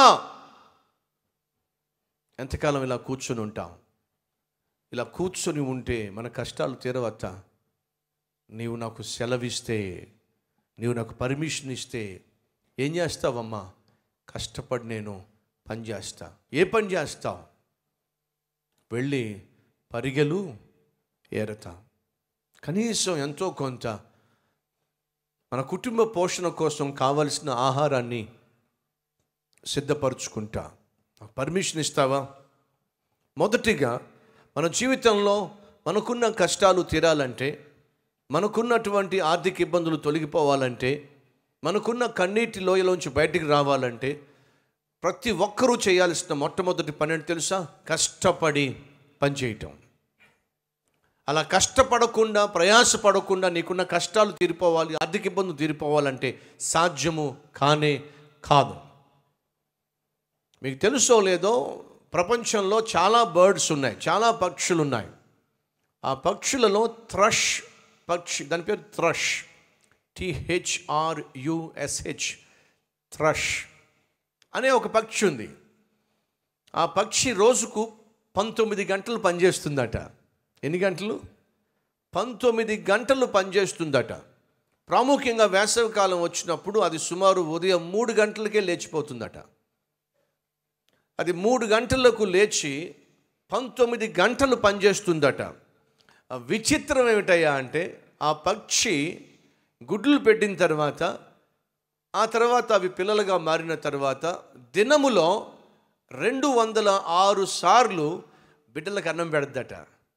ఎంతకాలం ఇలా కూర్చొని ఉంటాం ఇలా కూర్చొని ఉంటే మన కష్టాలు తీరవచ్చా నీవు నాకు సెలవిస్తే నీవు నాకు పర్మిషన్ ఇస్తే ఏం చేస్తావమ్మా కష్టపడి నేను పని చేస్తా ఏ పని చేస్తావు వెళ్ళి పరిగెలు ఏరతా కనీసం ఎంతో కొంత మన కుటుంబ పోషణ కోసం కావలసిన ఆహారాన్ని సిద్ధపరచుకుంటా నాకు పర్మిషన్ ఇస్తావా మొదటిగా మన జీవితంలో మనకున్న కష్టాలు తీరాలంటే మనకున్నటువంటి ఆర్థిక ఇబ్బందులు తొలగిపోవాలంటే మనకున్న కన్నీటి లోయలోంచి బయటికి రావాలంటే ప్రతి ఒక్కరూ చేయాల్సిన మొట్టమొదటి పని ఏంటి తెలుసా కష్టపడి పనిచేయటం అలా కష్టపడకుండా ప్రయాసపడకుండా నీకున్న కష్టాలు తీరిపోవాలి ఆర్థిక ఇబ్బందులు తీరిపోవాలంటే సాధ్యము కానే కాదు మీకు తెలుసో లేదో ప్రపంచంలో చాలా బర్డ్స్ ఉన్నాయి చాలా పక్షులు ఉన్నాయి ఆ పక్షులలో థ్రష్ పక్షి దాని పేరు థ్రష్ టిహెచ్ఆర్యుఎస్హెచ్ థ్రష్ అనే ఒక పక్షి ఉంది ఆ పక్షి రోజుకు పంతొమ్మిది గంటలు పనిచేస్తుందట ఎన్ని గంటలు పంతొమ్మిది గంటలు పనిచేస్తుందట ప్రాముఖ్యంగా వేసవి కాలం వచ్చినప్పుడు అది సుమారు ఉదయం మూడు గంటలకే లేచిపోతుందట అది మూడు గంటలకు లేచి పంతొమ్మిది గంటలు పనిచేస్తుందట ఆ విచిత్రం ఏమిటయ్యా అంటే ఆ పక్షి గుడ్లు పెట్టిన తర్వాత ఆ తర్వాత అవి పిల్లలుగా మారిన తర్వాత దినములో రెండు వందల ఆరు సార్లు బిడ్డలకు అన్నం పెడద్దట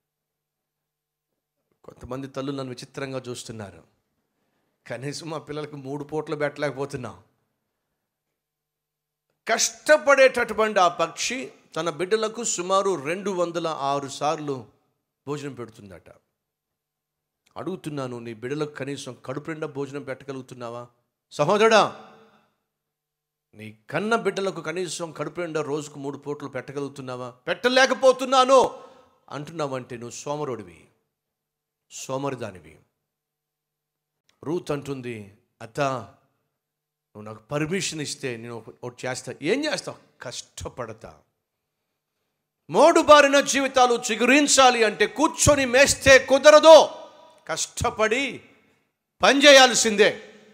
కొంతమంది తల్లులు నన్ను విచిత్రంగా చూస్తున్నారు కనీసం మా పిల్లలకు మూడు పూటలు పెట్టలేకపోతున్నాం కష్టపడేటటువంటి ఆ పక్షి తన బిడ్డలకు సుమారు రెండు వందల ఆరు సార్లు భోజనం పెడుతుందట అడుగుతున్నాను నీ బిడ్డలకు కనీసం కడుపు నిండా భోజనం పెట్టగలుగుతున్నావా సహోదరుడా నీ కన్న బిడ్డలకు కనీసం కడుపు నిండా రోజుకు మూడు పూటలు పెట్టగలుగుతున్నావా పెట్టలేకపోతున్నాను అంటున్నావంటే నువ్వు సోమరుడివి సోమరిదానివి రూత్ అంటుంది అత్త నువ్వు నాకు పర్మిషన్ ఇస్తే నేను ఒక- ఒకటి చేస్తా ఏం చేస్తావు కష్టపడతా మోడు బారిన జీవితాలు చిగురించాలి అంటే కూర్చొని మేస్తే కుదరదు కష్టపడి పని చేయాల్సిందే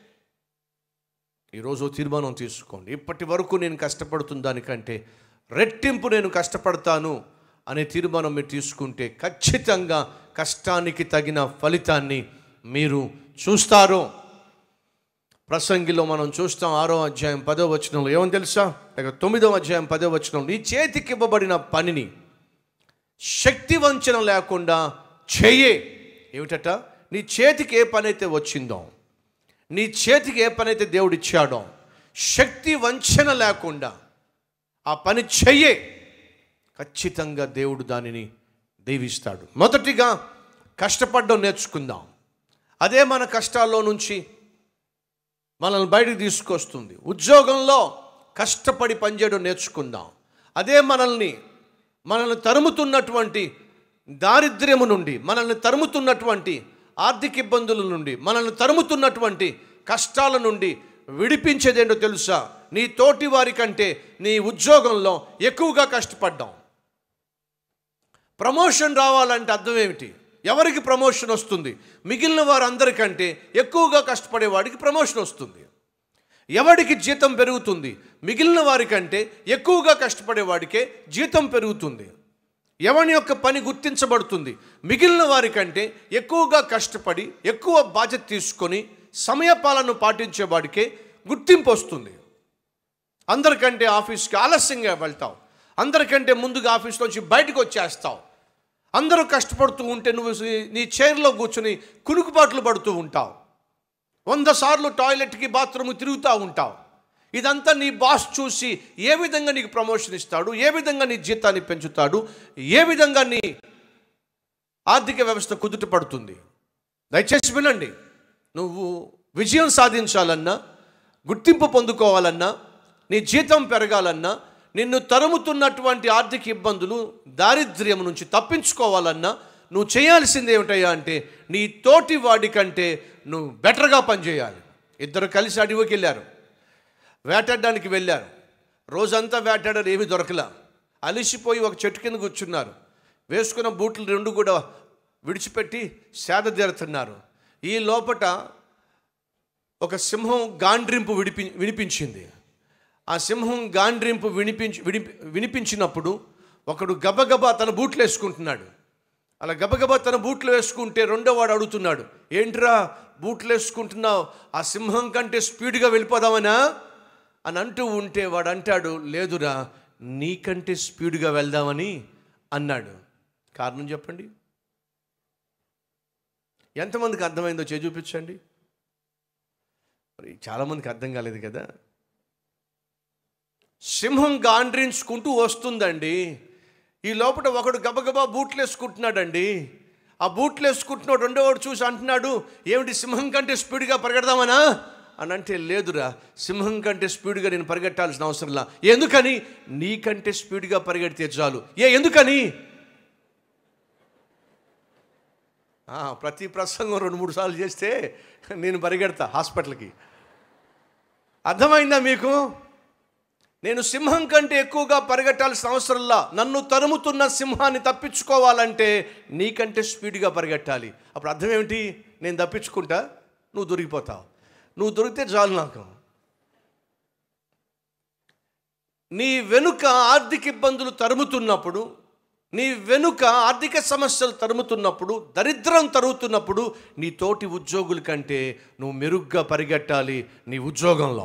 ఈరోజు తీర్మానం తీసుకోండి ఇప్పటి వరకు నేను కష్టపడుతున్న దానికంటే రెట్టింపు నేను కష్టపడతాను అనే తీర్మానం మీరు తీసుకుంటే ఖచ్చితంగా కష్టానికి తగిన ఫలితాన్ని మీరు చూస్తారు ప్రసంగిలో మనం చూస్తాం ఆరో అధ్యాయం పదో వచనంలో ఏమని తెలుసా లేక తొమ్మిదో అధ్యాయం పదో వచనంలో నీ చేతికి ఇవ్వబడిన పనిని శక్తి వంచన లేకుండా చెయ్యే ఏమిటట నీ చేతికి ఏ పని అయితే వచ్చిందో నీ చేతికి ఏ పని అయితే దేవుడు ఇచ్చాడో శక్తి వంచన లేకుండా ఆ పని చెయ్యే ఖచ్చితంగా దేవుడు దానిని దీవిస్తాడు మొదటిగా కష్టపడడం నేర్చుకుందాం అదే మన కష్టాల్లో నుంచి మనల్ని బయటకు తీసుకొస్తుంది ఉద్యోగంలో కష్టపడి పనిచేయడం నేర్చుకుందాం అదే మనల్ని మనల్ని తరుముతున్నటువంటి దారిద్ర్యము నుండి మనల్ని తరుముతున్నటువంటి ఆర్థిక ఇబ్బందుల నుండి మనల్ని తరుముతున్నటువంటి కష్టాల నుండి విడిపించేదేంటో తెలుసా నీ తోటి వారి కంటే నీ ఉద్యోగంలో ఎక్కువగా కష్టపడ్డాం ప్రమోషన్ రావాలంటే అర్థం ఏమిటి ఎవరికి ప్రమోషన్ వస్తుంది మిగిలిన వారందరికంటే ఎక్కువగా కష్టపడే వాడికి ప్రమోషన్ వస్తుంది ఎవడికి జీతం పెరుగుతుంది మిగిలిన వారికంటే ఎక్కువగా కష్టపడే వాడికే జీతం పెరుగుతుంది ఎవని యొక్క పని గుర్తించబడుతుంది మిగిలిన వారికంటే ఎక్కువగా కష్టపడి ఎక్కువ బాధ్యత తీసుకొని సమయపాలన పాటించేవాడికే గుర్తింపు వస్తుంది అందరికంటే ఆఫీస్కి ఆలస్యంగా వెళ్తావు అందరికంటే ముందుగా ఆఫీస్ నుంచి బయటకు వచ్చేస్తావు అందరూ కష్టపడుతూ ఉంటే నువ్వు నీ చైర్లో కూర్చుని కునుకుపాట్లు పడుతూ ఉంటావు వంద సార్లు టాయిలెట్కి బాత్రూమ్ తిరుగుతూ ఉంటావు ఇదంతా నీ బాస్ చూసి ఏ విధంగా నీకు ప్రమోషన్ ఇస్తాడు ఏ విధంగా నీ జీతాన్ని పెంచుతాడు ఏ విధంగా నీ ఆర్థిక వ్యవస్థ కుదుట పడుతుంది దయచేసి వినండి నువ్వు విజయం సాధించాలన్నా గుర్తింపు పొందుకోవాలన్నా నీ జీతం పెరగాలన్నా నిన్ను తరుముతున్నటువంటి ఆర్థిక ఇబ్బందులు దారిద్ర్యం నుంచి తప్పించుకోవాలన్నా నువ్వు చేయాల్సింది ఏమిటయ్యా అంటే నీ తోటి వాడి కంటే నువ్వు బెటర్గా పనిచేయాలి ఇద్దరు కలిసి అడవికి వెళ్ళారు వేటాడడానికి వెళ్ళారు రోజంతా వేటాడారు ఏమీ దొరకలా అలిసిపోయి ఒక చెట్టు కింద కూర్చున్నారు వేసుకున్న బూట్లు రెండు కూడా విడిచిపెట్టి సేద తీరుతున్నారు ఈ లోపట ఒక సింహం గాండ్రింపు విడిపి వినిపించింది ఆ సింహం గాండ్రింపు వినిపించి వినిపి వినిపించినప్పుడు ఒకడు గబగబా తన బూట్లు వేసుకుంటున్నాడు అలా గబగబా తన బూట్లు వేసుకుంటే రెండో వాడు అడుగుతున్నాడు ఏంట్రా బూట్లు వేసుకుంటున్నావు ఆ సింహం కంటే స్పీడ్గా వెళ్ళిపోదామనా అని అంటూ ఉంటే వాడు అంటాడు లేదురా నీకంటే స్పీడ్గా వెళ్దామని అన్నాడు కారణం చెప్పండి ఎంతమందికి అర్థమైందో చే చూపించండి మరి చాలామందికి అర్థం కాలేదు కదా సింహం గాండ్రించుకుంటూ వస్తుందండి ఈ లోపల ఒకడు గబగబా బూట్లు వేసుకుంటున్నాడండి ఆ బూట్లు వేసుకుంటున్నాడు రెండో వాడు చూసి అంటున్నాడు ఏమిటి సింహం కంటే స్పీడ్గా పరిగెడదామనా అని అంటే లేదురా సింహం కంటే స్పీడ్గా నేను పరిగెట్టాల్సిన అవసరంలా ఎందుకని నీకంటే స్పీడ్గా పరిగెడితే చాలు ఏ ఎందుకని ఆ, ప్రతి ప్రసంగం రెండు మూడు సార్లు చేస్తే నేను పరిగెడతా హాస్పిటల్కి అర్థమైందా మీకు నేను సింహం కంటే ఎక్కువగా పరిగెట్టాల్సిన అవసరంలా నన్ను తరుముతున్న సింహాన్ని తప్పించుకోవాలంటే నీకంటే స్పీడ్గా పరిగెట్టాలి అప్పుడు అర్థం ఏమిటి నేను తప్పించుకుంటా నువ్వు దొరికిపోతావు నువ్వు దొరికితే చాలు నాకు నీ వెనుక ఆర్థిక ఇబ్బందులు తరుముతున్నప్పుడు నీ వెనుక ఆర్థిక సమస్యలు తరుముతున్నప్పుడు దరిద్రం తరుగుతున్నప్పుడు నీ తోటి ఉద్యోగుల కంటే నువ్వు మెరుగ్గా పరిగెట్టాలి నీ ఉద్యోగంలో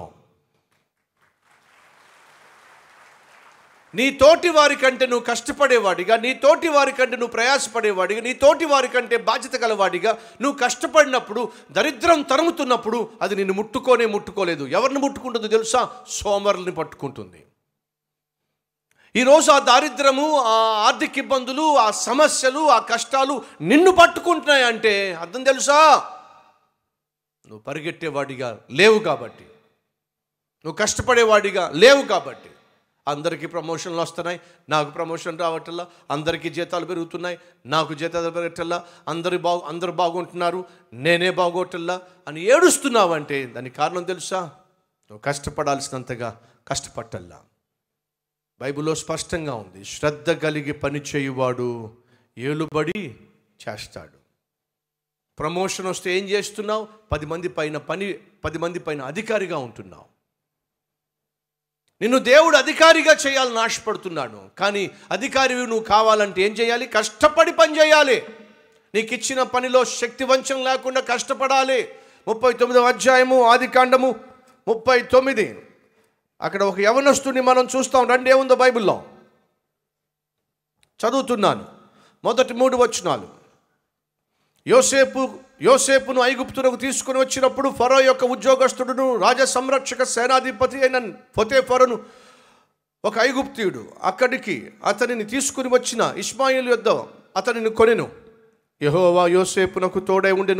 నీ తోటి వారి కంటే నువ్వు కష్టపడేవాడిగా నీ తోటి వారి కంటే నువ్వు ప్రయాసపడేవాడిగా నీ తోటి వారి కంటే బాధ్యత గలవాడిగా నువ్వు కష్టపడినప్పుడు దరిద్రం తరుముతున్నప్పుడు అది నిన్ను ముట్టుకోనే ముట్టుకోలేదు ఎవరిని ముట్టుకుంటుందో తెలుసా సోమరుల్ని పట్టుకుంటుంది ఈరోజు ఆ దారిద్రము ఆ ఆర్థిక ఇబ్బందులు ఆ సమస్యలు ఆ కష్టాలు నిన్ను పట్టుకుంటున్నాయి అంటే అర్థం తెలుసా నువ్వు పరిగెట్టేవాడిగా లేవు కాబట్టి నువ్వు కష్టపడేవాడిగా లేవు కాబట్టి అందరికీ ప్రమోషన్లు వస్తున్నాయి నాకు ప్రమోషన్ రావట్లా అందరికీ జీతాలు పెరుగుతున్నాయి నాకు జీతాలు పెరగటల్లా అందరు బాగు అందరు బాగుంటున్నారు నేనే బాగోటల్లా అని ఏడుస్తున్నావంటే దానికి కారణం తెలుసా నువ్వు కష్టపడాల్సినంతగా కష్టపట్టల్లా బైబిల్లో స్పష్టంగా ఉంది శ్రద్ధ కలిగి పని చేయువాడు ఏలుబడి చేస్తాడు ప్రమోషన్ వస్తే ఏం చేస్తున్నావు పది మంది పైన పని పది మంది పైన అధికారిగా ఉంటున్నావు నిన్ను దేవుడు అధికారిగా చేయాలని ఆశపడుతున్నాడు కానీ అధికారివి నువ్వు కావాలంటే ఏం చేయాలి కష్టపడి పని చేయాలి నీకు ఇచ్చిన పనిలో శక్తి వంచం లేకుండా కష్టపడాలి ముప్పై తొమ్మిదవ అధ్యాయము ఆది కాండము ముప్పై తొమ్మిది అక్కడ ఒక యవనస్తుని మనం చూస్తాం రండి ఏముందో బైబిల్లో చదువుతున్నాను మొదటి మూడు వచనాలు యోసేపు యోసేపును ఐగుప్తునకు తీసుకుని వచ్చినప్పుడు ఫరో యొక్క ఉద్యోగస్తుడును రాజ సంరక్షక సేనాధిపతి అయిన ఫొతే ఫరోను ఒక ఐగుప్తియుడు అక్కడికి అతనిని తీసుకుని వచ్చిన ఇస్మాయిల్ యొద్ద అతనిని కొనెను యెహోవా యోసేపునకు తోడై ఉండెను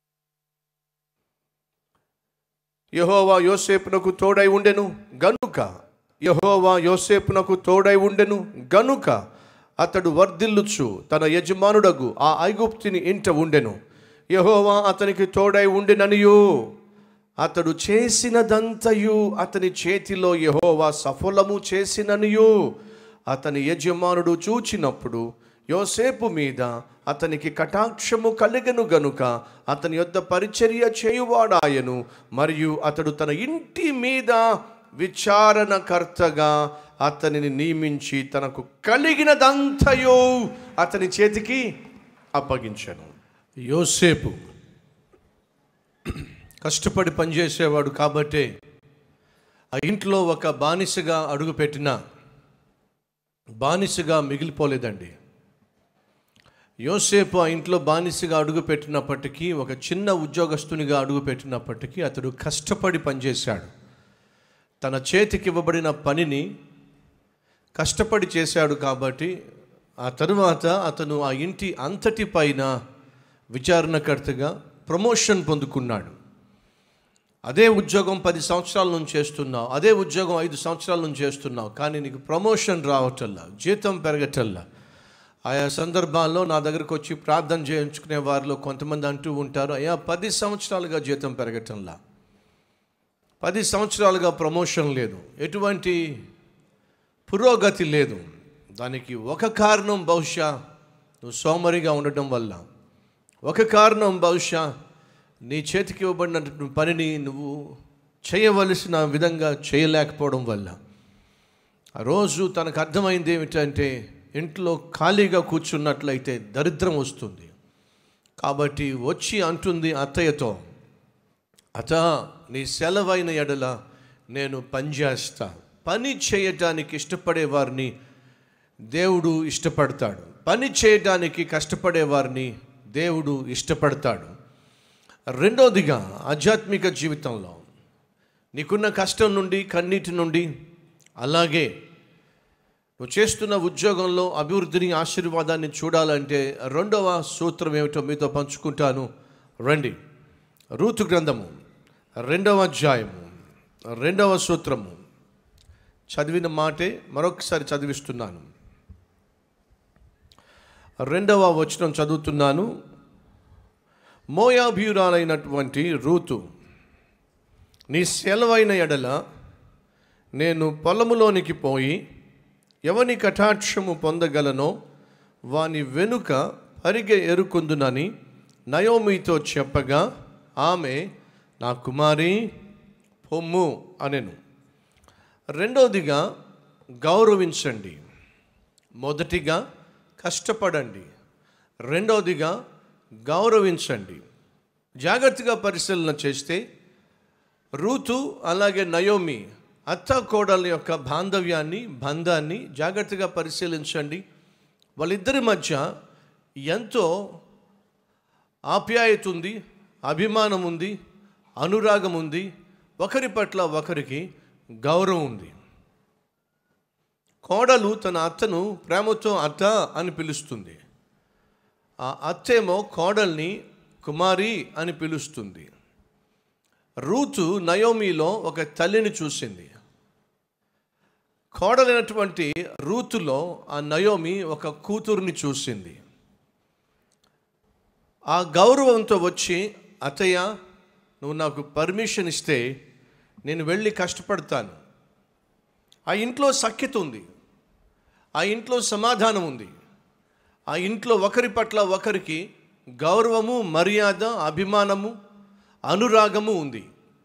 యెహోవా యోసేపునకు తోడై ఉండెను గనుక యెహోవా యోసేపునకు తోడై ఉండెను గనుక అతడు వర్ధిల్లుచు తన యజమానుడగు ఆ ఐగుప్తిని ఇంట ఉండెను యెహోవా అతనికి తోడై ఉండెననియు అతడు చేసినదంతయు అతని చేతిలో యెహోవా సఫలము చేసిననియు అతని యజమానుడు చూచినప్పుడు యోసేపు మీద అతనికి కటాక్షము కలిగను గనుక అతని యొద్ద పరిచర్య చేయువాడాయను మరియు అతడు తన ఇంటి మీద విచారణకర్తగా అతనిని నియమించి తనకు కలిగినదంతయో అతని చేతికి అప్పగించాను యోసేపు కష్టపడి పనిచేసేవాడు కాబట్టే ఆ ఇంట్లో ఒక బానిసగా అడుగుపెట్టిన బానిసగా మిగిలిపోలేదండి యోసేపు ఆ ఇంట్లో బానిసగా అడుగుపెట్టినప్పటికీ ఒక చిన్న ఉద్యోగస్తునిగా అడుగుపెట్టినప్పటికీ అతడు కష్టపడి పనిచేశాడు తన చేతికి ఇవ్వబడిన పనిని కష్టపడి చేశాడు కాబట్టి ఆ తరువాత అతను ఆ ఇంటి అంతటి పైన విచారణకర్తగా ప్రమోషన్ పొందుకున్నాడు అదే ఉద్యోగం పది సంవత్సరాల నుంచి చేస్తున్నావు అదే ఉద్యోగం ఐదు సంవత్సరాల నుంచి చేస్తున్నావు కానీ నీకు ప్రమోషన్ రావటల్లా జీతం పెరగటల్లా ఆయా సందర్భాల్లో నా దగ్గరకు వచ్చి ప్రార్థన చేయించుకునే వారిలో కొంతమంది అంటూ ఉంటారు అయ్యా పది సంవత్సరాలుగా జీతం పెరగటంలా పది సంవత్సరాలుగా ప్రమోషన్ లేదు ఎటువంటి పురోగతి లేదు దానికి ఒక కారణం బహుశా నువ్వు సోమరిగా ఉండటం వల్ల ఒక కారణం బహుశా నీ చేతికి ఇవ్వబడిన పనిని నువ్వు చేయవలసిన విధంగా చేయలేకపోవడం వల్ల ఆ రోజు తనకు అర్థమైంది ఏమిటంటే ఇంట్లో ఖాళీగా కూర్చున్నట్లయితే దరిద్రం వస్తుంది కాబట్టి వచ్చి అంటుంది అత్తయ్యతో అత నీ సెలవైన ఎడల నేను పనిచేస్తా పని చేయటానికి ఇష్టపడే వారిని దేవుడు ఇష్టపడతాడు పని చేయటానికి కష్టపడే వారిని దేవుడు ఇష్టపడతాడు రెండోదిగా ఆధ్యాత్మిక జీవితంలో నీకున్న కష్టం నుండి కన్నీటి నుండి అలాగే నువ్వు చేస్తున్న ఉద్యోగంలో అభివృద్ధిని ఆశీర్వాదాన్ని చూడాలంటే రెండవ సూత్రం ఏమిటో మీతో పంచుకుంటాను రండి రూతు గ్రంథము రెండవ అధ్యాయము రెండవ సూత్రము చదివిన మాటే మరొకసారి చదివిస్తున్నాను రెండవ వచనం చదువుతున్నాను మోయాభ్యురాలైనటువంటి రూతు నీ సెలవైన ఎడల నేను పొలములోనికి పోయి ఎవని కటాక్షము పొందగలనో వాని వెనుక పరిగె ఎరుకుందునని నయోమితో చెప్పగా ఆమె నా కుమారి పొమ్ము అనెను రెండవదిగా గౌరవించండి మొదటిగా కష్టపడండి రెండవదిగా గౌరవించండి జాగ్రత్తగా పరిశీలన చేస్తే రూతు అలాగే నయోమి అత్త కోడల యొక్క బాంధవ్యాన్ని బంధాన్ని జాగ్రత్తగా పరిశీలించండి వాళ్ళిద్దరి మధ్య ఎంతో ఆప్యాయత ఉంది అభిమానం ఉంది అనురాగం ఉంది ఒకరి పట్ల ఒకరికి గౌరవం ఉంది కోడలు తన అత్తను ప్రేమతో అత్త అని పిలుస్తుంది ఆ అత్తేమో కోడల్ని కుమారి అని పిలుస్తుంది రూతు నయోమిలో ఒక తల్లిని చూసింది కోడలైనటువంటి రూతులో ఆ నయోమి ఒక కూతురుని చూసింది ఆ గౌరవంతో వచ్చి అత్తయ్య నువ్వు నాకు పర్మిషన్ ఇస్తే నేను వెళ్ళి కష్టపడతాను ఆ ఇంట్లో సఖ్యత ఉంది ఆ ఇంట్లో సమాధానం ఉంది ఆ ఇంట్లో ఒకరి పట్ల ఒకరికి గౌరవము మర్యాద అభిమానము అనురాగము ఉంది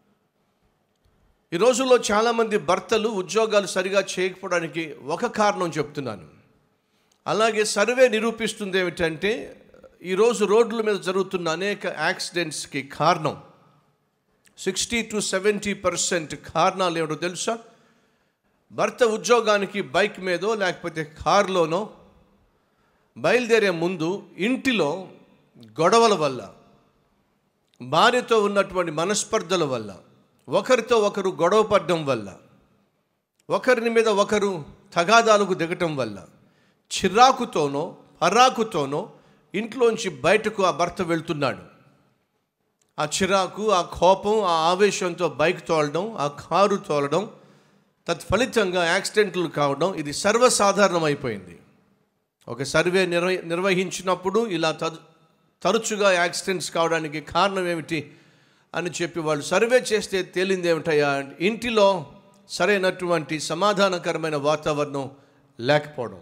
ఈ రోజుల్లో చాలామంది భర్తలు ఉద్యోగాలు సరిగా చేయకపోవడానికి ఒక కారణం చెప్తున్నాను అలాగే సర్వే నిరూపిస్తుంది ఏమిటంటే ఈరోజు రోడ్ల మీద జరుగుతున్న అనేక యాక్సిడెంట్స్కి కారణం సిక్స్టీ టు సెవెంటీ పర్సెంట్ కారణాలు ఏమిటో తెలుసా భర్త ఉద్యోగానికి బైక్ మీదో లేకపోతే కారులోనో బయలుదేరే ముందు ఇంటిలో గొడవల వల్ల భార్యతో ఉన్నటువంటి మనస్పర్ధల వల్ల ఒకరితో ఒకరు గొడవ పడడం వల్ల ఒకరిని మీద ఒకరు తగాదాలకు దిగటం వల్ల చిరాకుతోనో పరాకుతోనో ఇంట్లోంచి బయటకు ఆ భర్త వెళ్తున్నాడు ఆ చిరాకు ఆ కోపం ఆ ఆవేశంతో బైక్ తోలడం ఆ కారు తోలడం తత్ఫలితంగా యాక్సిడెంట్లు కావడం ఇది సర్వసాధారణం అయిపోయింది ఒక సర్వే నిర్వ నిర్వహించినప్పుడు ఇలా తదు తరచుగా యాక్సిడెంట్స్ కావడానికి కారణం ఏమిటి అని చెప్పి వాళ్ళు సర్వే చేస్తే తేలింది ఏమిటయ్యా అంటే ఇంటిలో సరైనటువంటి సమాధానకరమైన వాతావరణం లేకపోవడం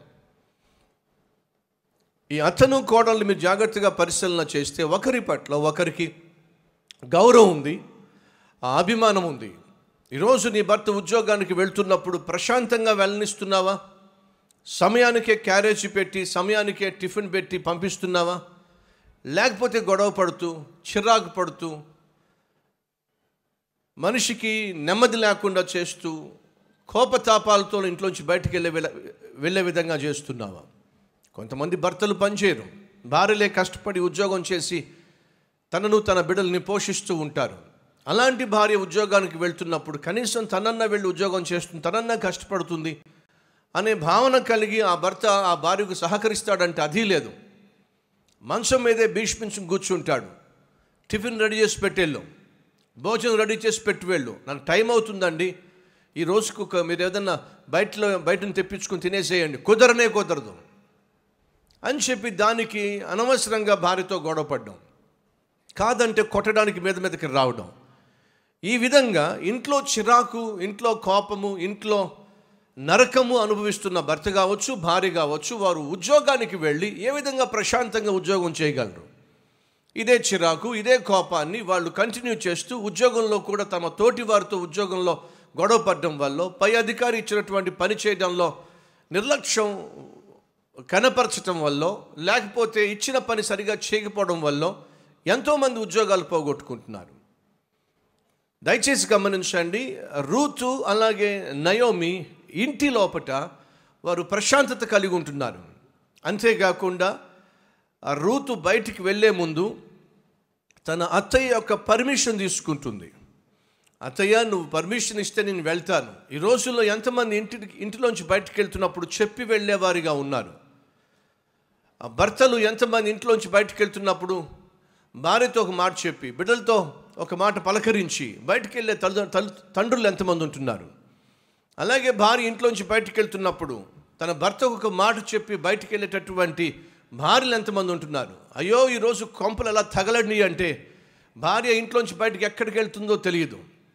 ఈ అతను కోడల్ని మీరు జాగ్రత్తగా పరిశీలన చేస్తే ఒకరి పట్ల ఒకరికి గౌరవం ఉంది ఆ అభిమానం ఉంది ఈరోజు నీ భర్త ఉద్యోగానికి వెళ్తున్నప్పుడు ప్రశాంతంగా వెళ్ళనిస్తున్నావా సమయానికే క్యారేజీ పెట్టి సమయానికే టిఫిన్ పెట్టి పంపిస్తున్నావా లేకపోతే గొడవ పడుతూ చిరాకు పడుతూ మనిషికి నెమ్మది లేకుండా చేస్తూ కోపతాపాలతో ఇంట్లోంచి బయటికి వెళ్ళే విల- వెళ్ళే విధంగా చేస్తున్నావా కొంతమంది భర్తలు పనిచేయరు భార్యలే కష్టపడి ఉద్యోగం చేసి తనను తన బిడ్డల్ని పోషిస్తూ ఉంటారు అలాంటి భార్య ఉద్యోగానికి వెళ్తున్నప్పుడు కనీసం తనన్న వెళ్ళి ఉద్యోగం చేస్తుంది తనన్నా కష్టపడుతుంది అనే భావన కలిగి ఆ భర్త ఆ భార్యకు సహకరిస్తాడంటే అది లేదు మంచం మీదే భీష్మించి కూర్చుంటాడు టిఫిన్ రెడీ చేసి పెట్టేళ్ళు భోజనం రెడీ చేసి పెట్టి వెళ్ళు నాకు టైం అవుతుందండి ఈ రోజుకు ఒక మీరు ఏదన్నా బయటలో బయటను తెప్పించుకొని తినేసేయండి కుదరనే కుదరదు అని చెప్పి దానికి అనవసరంగా భార్యతో గొడవపడ్డం కాదంటే కొట్టడానికి మీద మీదకి రావడం ఈ విధంగా ఇంట్లో చిరాకు ఇంట్లో కోపము ఇంట్లో నరకము అనుభవిస్తున్న భర్త కావచ్చు భార్య కావచ్చు వారు ఉద్యోగానికి వెళ్ళి ఏ విధంగా ప్రశాంతంగా ఉద్యోగం చేయగలరు ఇదే చిరాకు ఇదే కోపాన్ని వాళ్ళు కంటిన్యూ చేస్తూ ఉద్యోగంలో కూడా తమ తోటి వారితో ఉద్యోగంలో గొడవ పడడం వల్ల పై అధికారి ఇచ్చినటువంటి పని చేయడంలో నిర్లక్ష్యం కనపరచటం వల్ల లేకపోతే ఇచ్చిన పని సరిగా చేయకపోవడం వల్ల ఎంతోమంది ఉద్యోగాలు పోగొట్టుకుంటున్నారు దయచేసి గమనించండి రూతు అలాగే నయోమి ఇంటి లోపట వారు ప్రశాంతత కలిగి ఉంటున్నారు అంతేకాకుండా ఆ రూతు బయటికి వెళ్ళే ముందు తన అత్తయ్య యొక్క పర్మిషన్ తీసుకుంటుంది అత్తయ్య నువ్వు పర్మిషన్ ఇస్తే నేను వెళ్తాను ఈ రోజుల్లో ఎంతమంది ఇంటికి ఇంటిలోంచి బయటికి వెళ్తున్నప్పుడు చెప్పి వెళ్ళేవారిగా ఉన్నారు ఆ భర్తలు ఎంతమంది ఇంట్లోంచి బయటికి వెళ్తున్నప్పుడు భార్యతో ఒక మాట చెప్పి బిడ్డలతో ఒక మాట పలకరించి బయటికి వెళ్ళే తల్లి తల్లి తండ్రులు ఎంతమంది ఉంటున్నారు అలాగే భార్య ఇంట్లోంచి బయటికి వెళ్తున్నప్పుడు తన భర్తకు ఒక మాట చెప్పి బయటికి వెళ్ళేటటువంటి భార్యలు ఎంతమంది ఉంటున్నారు అయ్యో ఈరోజు కొంపలు ఎలా తగలడి అంటే భార్య ఇంట్లోంచి బయటికి ఎక్కడికి వెళ్తుందో తెలియదు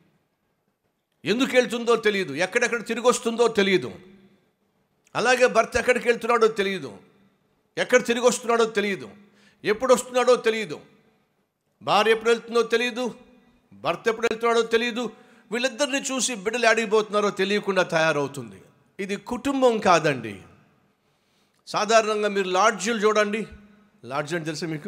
ఎందుకు వెళ్తుందో తెలియదు ఎక్కడెక్కడ తిరిగి వస్తుందో తెలియదు అలాగే భర్త ఎక్కడికి వెళ్తున్నాడో తెలియదు ఎక్కడ తిరిగి వస్తున్నాడో తెలియదు ఎప్పుడు వస్తున్నాడో తెలియదు భార్య ఎప్పుడు వెళ్తుందో తెలియదు భర్త ఎప్పుడు వెళ్తున్నాడో తెలియదు వీళ్ళిద్దరిని చూసి బిడ్డలు అడిగిపోతున్నారో తెలియకుండా తయారవుతుంది ఇది కుటుంబం కాదండి సాధారణంగా మీరు లాడ్జీలు చూడండి లాడ్జ్ అంటే తెలుసా మీకు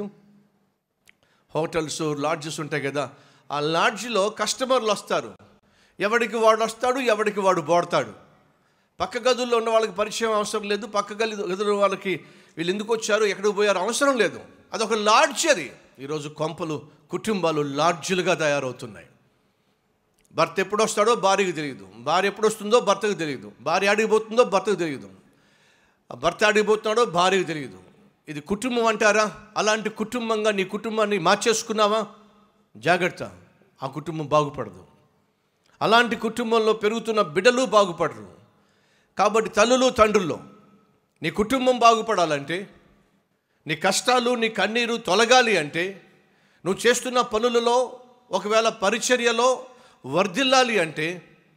హోటల్స్ లాడ్జెస్ ఉంటాయి కదా ఆ లాడ్జిలో కస్టమర్లు వస్తారు ఎవడికి వాడు వస్తాడు ఎవడికి వాడు బోడతాడు పక్క గదుల్లో ఉన్న వాళ్ళకి పరిచయం అవసరం లేదు పక్క గది గదుల వాళ్ళకి వీళ్ళు ఎందుకు వచ్చారు ఎక్కడికి పోయారు అవసరం లేదు అదొక లాడ్జ్ అది ఈరోజు కొంపలు కుటుంబాలు లాడ్జులుగా తయారవుతున్నాయి భర్త ఎప్పుడు వస్తాడో భార్యకి తెలియదు భార్య ఎప్పుడు వస్తుందో భర్తకు తెలియదు భార్య అడిగిపోతుందో భర్తకు తెలియదు ఆ భర్త అడిగిపోతున్నాడో భార్యకు తెలియదు ఇది కుటుంబం అంటారా అలాంటి కుటుంబంగా నీ కుటుంబాన్ని మార్చేసుకున్నావా జాగ్రత్త ఆ కుటుంబం బాగుపడదు అలాంటి కుటుంబంలో పెరుగుతున్న బిడ్డలు బాగుపడరు కాబట్టి తల్లులు తండ్రుల్లో నీ కుటుంబం బాగుపడాలంటే నీ కష్టాలు నీ కన్నీరు తొలగాలి అంటే నువ్వు చేస్తున్న పనులలో ఒకవేళ పరిచర్యలో వర్ధిల్లాలి అంటే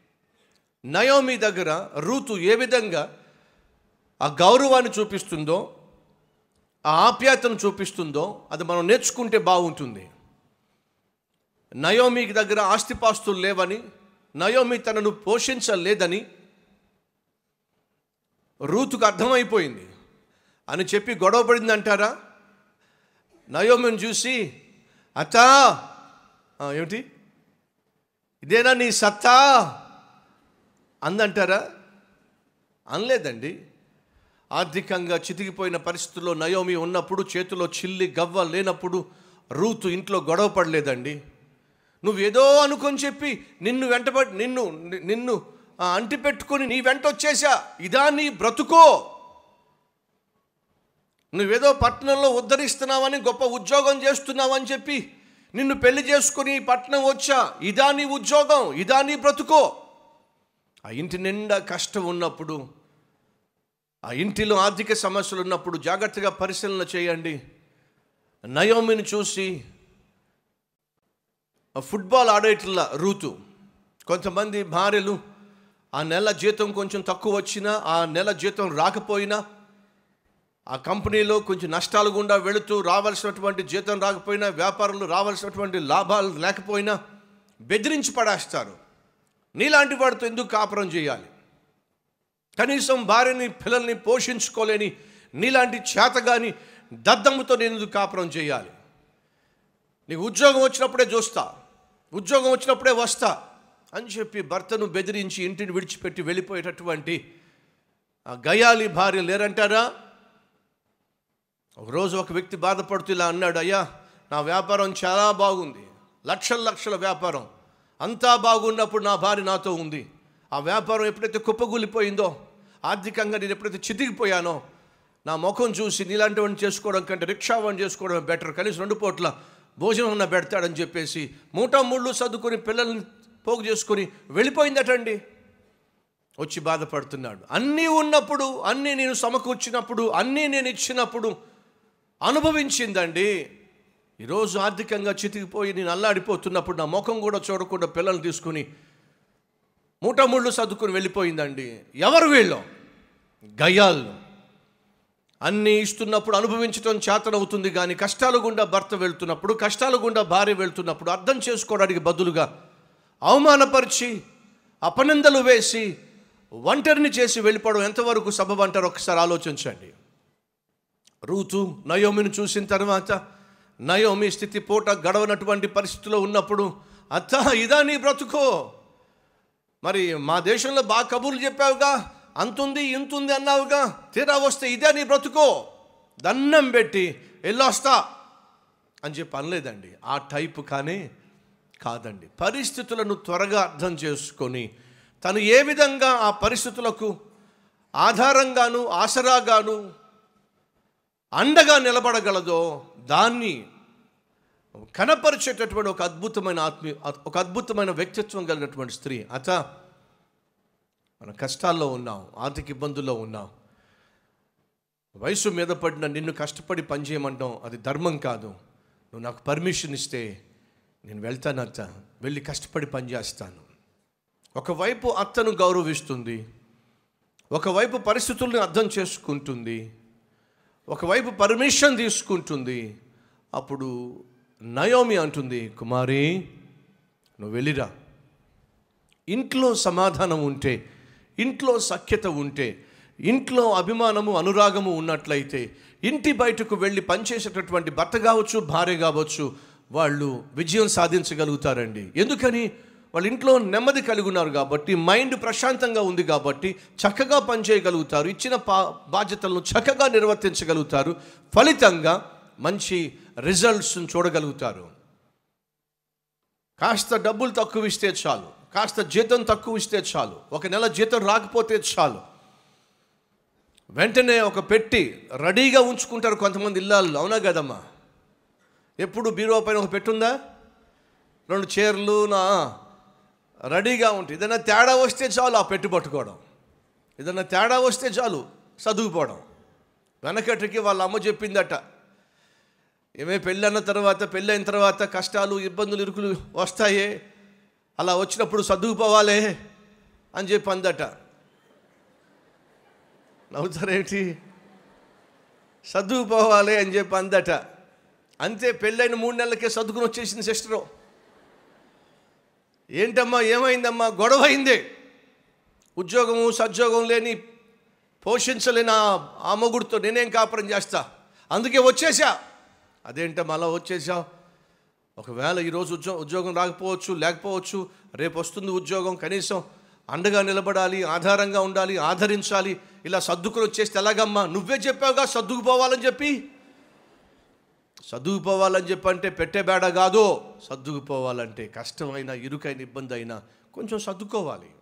నయోమి దగ్గర రూతు ఏ విధంగా ఆ గౌరవాన్ని చూపిస్తుందో ఆ ఆప్యాయతను చూపిస్తుందో అది మనం నేర్చుకుంటే బాగుంటుంది నయోమికి దగ్గర ఆస్తిపాస్తులు లేవని నయోమి తనను పోషించలేదని రూతుకు అర్థమైపోయింది అని చెప్పి గొడవ పడింది అంటారా నయోమిని చూసి అత్తా ఆ, ఏమిటి ఇదేనా నీ సత్తా అందంటారా అనలేదండి ఆర్థికంగా చితికిపోయిన పరిస్థితుల్లో నయోమి ఉన్నప్పుడు చేతిలో చిల్లి గవ్వ లేనప్పుడు రూతు ఇంట్లో గొడవ పడలేదండి నువ్వేదో అనుకొని చెప్పి నిన్ను వెంటబడి నిన్ను ని- నిన్ను ఆ, అంటి పెట్టుకొని నీ వెంట వచ్చేసా ఇదా నీ బ్రతుకో నువ్వేదో పట్టణంలో ఉద్ధరిస్తున్నావని గొప్ప ఉద్యోగం చేస్తున్నావని చెప్పి నిన్ను పెళ్లి చేసుకుని ఈ పట్టణం వచ్చా ఇదా నీ ఉద్యోగం ఇదా నీ బ్రతుకో ఆ ఇంటి నిండా కష్టం ఉన్నప్పుడు ఆ ఇంటిలో ఆర్థిక సమస్యలు ఉన్నప్పుడు జాగ్రత్తగా పరిశీలన చేయండి నయోమిని చూసి ఆ ఫుట్బాల్ ఆడేట్ల రూతు కొంతమంది భార్యలు ఆ నెల జీతం కొంచెం తక్కువ వచ్చినా ఆ నెల జీతం రాకపోయినా ఆ కంపెనీలో కొంచెం నష్టాలు గుండా వెళుతూ రావాల్సినటువంటి జీతం రాకపోయినా వ్యాపారులు రావాల్సినటువంటి లాభాలు లేకపోయినా బెదిరించి పడేస్తారు నీలాంటి వాడితో ఎందుకు కాపురం చేయాలి కనీసం భార్యని పిల్లల్ని పోషించుకోలేని నీలాంటి చేతగాని దద్దమ్మతో నేను ఎందుకు కాపురం చేయాలి నీకు ఉద్యోగం వచ్చినప్పుడే చూస్తా ఉద్యోగం వచ్చినప్పుడే వస్తా అని చెప్పి భర్తను బెదిరించి ఇంటిని విడిచిపెట్టి వెళ్ళిపోయేటటువంటి ఆ గయాలి భార్య లేరంటారా ఒకరోజు ఒక వ్యక్తి బాధపడుతూ ఇలా అన్నాడు అయ్యా నా వ్యాపారం చాలా బాగుంది లక్షల లక్షల వ్యాపారం అంతా బాగున్నప్పుడు నా భార్య నాతో ఉంది ఆ వ్యాపారం ఎప్పుడైతే కుప్పగూలిపోయిందో ఆర్థికంగా నేను ఎప్పుడైతే చితికిపోయానో నా ముఖం చూసి నీలాంటి వాడిని చేసుకోవడం కంటే రిక్షా వాడిని చేసుకోవడం బెటర్ కనీసం రెండు పూట్ల భోజనం ఉన్న పెడతాడని చెప్పేసి మూటా ముళ్ళు సర్దుకొని పిల్లల్ని పోగు చేసుకొని వెళ్ళిపోయిందటండి వచ్చి బాధపడుతున్నాడు అన్నీ ఉన్నప్పుడు అన్నీ నేను సమకూర్చినప్పుడు అన్నీ నేను ఇచ్చినప్పుడు అనుభవించిందండి ఈరోజు ఆర్థికంగా చితికిపోయి నేను అల్లాడిపోతున్నప్పుడు నా ముఖం కూడా చూడకుండా పిల్లల్ని తీసుకుని మూటముళ్ళు సర్దుకుని వెళ్ళిపోయిందండి ఎవరు వీళ్ళు గయ్యాళ్ళు అన్నీ ఇస్తున్నప్పుడు అనుభవించడం చేతనవుతుంది కానీ కష్టాల గుండా భర్త వెళ్తున్నప్పుడు కష్టాల గుండా భార్య వెళ్తున్నప్పుడు అర్థం చేసుకోవడానికి బదులుగా అవమానపరిచి అపనిందలు వేసి ఒంటరిని చేసి వెళ్ళిపోవడం ఎంతవరకు సబబు అంటారు ఒకసారి ఆలోచించండి రూతు నయోమిని చూసిన తర్వాత నయోమి స్థితి పూట గడవనటువంటి పరిస్థితిలో ఉన్నప్పుడు అత్త ఇదా నీ బ్రతుకో మరి మా దేశంలో బాగా కబుర్లు చెప్పావుగా అంతుంది ఇంతుంది అన్నావుగా తీరా వస్తే ఇదే నీ బ్రతుకో దండం పెట్టి వెళ్ళొస్తా అని చెప్పి అనలేదండి ఆ టైపు కానీ కాదండి పరిస్థితులను త్వరగా అర్థం చేసుకొని తను ఏ విధంగా ఆ పరిస్థితులకు ఆధారంగాను ఆసరాగాను అండగా నిలబడగలదో దాన్ని కనపరిచేటటువంటి ఒక అద్భుతమైన ఆత్మీయ ఒక అద్భుతమైన వ్యక్తిత్వం కలిగినటువంటి స్త్రీ అత మన కష్టాల్లో ఉన్నాం ఆర్థిక ఇబ్బందుల్లో ఉన్నాం వయసు మీద పడిన నిన్ను కష్టపడి పనిచేయమంటాం అది ధర్మం కాదు నువ్వు నాకు పర్మిషన్ ఇస్తే నేను వెళ్తాను అత్త వెళ్ళి కష్టపడి పనిచేస్తాను ఒకవైపు అత్తను గౌరవిస్తుంది ఒకవైపు పరిస్థితుల్ని అర్థం చేసుకుంటుంది ఒకవైపు పర్మిషన్ తీసుకుంటుంది అప్పుడు నయోమి అంటుంది కుమారి నువ్వు వెళ్ళిరా ఇంట్లో సమాధానం ఉంటే ఇంట్లో సఖ్యత ఉంటే ఇంట్లో అభిమానము అనురాగము ఉన్నట్లయితే ఇంటి బయటకు వెళ్ళి పనిచేసేటటువంటి భర్త కావచ్చు భార్య కావచ్చు వాళ్ళు విజయం సాధించగలుగుతారండి ఎందుకని వాళ్ళ ఇంట్లో నెమ్మది కలిగి ఉన్నారు కాబట్టి మైండ్ ప్రశాంతంగా ఉంది కాబట్టి చక్కగా పనిచేయగలుగుతారు ఇచ్చిన పా బాధ్యతలను చక్కగా నిర్వర్తించగలుగుతారు ఫలితంగా మంచి రిజల్ట్స్ని చూడగలుగుతారు కాస్త డబ్బులు తక్కువ ఇస్తే చాలు కాస్త జీతం తక్కువ ఇస్తే చాలు ఒక నెల జీతం రాకపోతే చాలు వెంటనే ఒక పెట్టి రెడీగా ఉంచుకుంటారు కొంతమంది ఇల్లాలు అవునా కదమ్మా ఎప్పుడు బీరో పైన ఒక పెట్టుందా రెండు చీరలు నా రెడీగా ఉంటాయి ఏదైనా తేడా వస్తే చాలు ఆ పెట్టి పట్టుకోవడం ఏదైనా తేడా వస్తే చాలు చదువుకోవడం వెనకటికి వాళ్ళ అమ్మ చెప్పిందట ఏమే పెళ్ళి అన్న తర్వాత పెళ్ళి అయిన తర్వాత కష్టాలు ఇబ్బందులు ఇరుకులు వస్తాయే అలా వచ్చినప్పుడు చదువుకోవాలే అని చెప్పి అందట నవ్వుతారేంటి చదువుకోవాలి అని చెప్పి అందట అంతే పెళ్ళైన మూడు నెలలకే చదువుకుని వచ్చేసింది సిస్టరు ఏంటమ్మా ఏమైందమ్మా గొడవ అయింది ఉద్యోగము సద్యోగం లేని పోషించలేని ఆ- ఆ మొగుడితో నేనేం కాపురం చేస్తా అందుకే వచ్చేసా అదేంటమ్మా అలా వచ్చేసావు ఒకవేళ ఈరోజు ఉద్యో ఉద్యోగం రాకపోవచ్చు లేకపోవచ్చు రేపు వస్తుంది ఉద్యోగం కనీసం అండగా నిలబడాలి ఆధారంగా ఉండాలి ఆదరించాలి ఇలా సర్దుకుని వచ్చేస్తే ఎలాగమ్మా నువ్వే చెప్పావుగా సర్దుకుపోవాలని చెప్పి సర్దుకుపోవాలని చెప్పి అంటే పెట్టే బేడ కాదు సర్దుకుపోవాలంటే కష్టమైన ఇరుకైన ఇబ్బంది అయినా కొంచెం సర్దుకోవాలి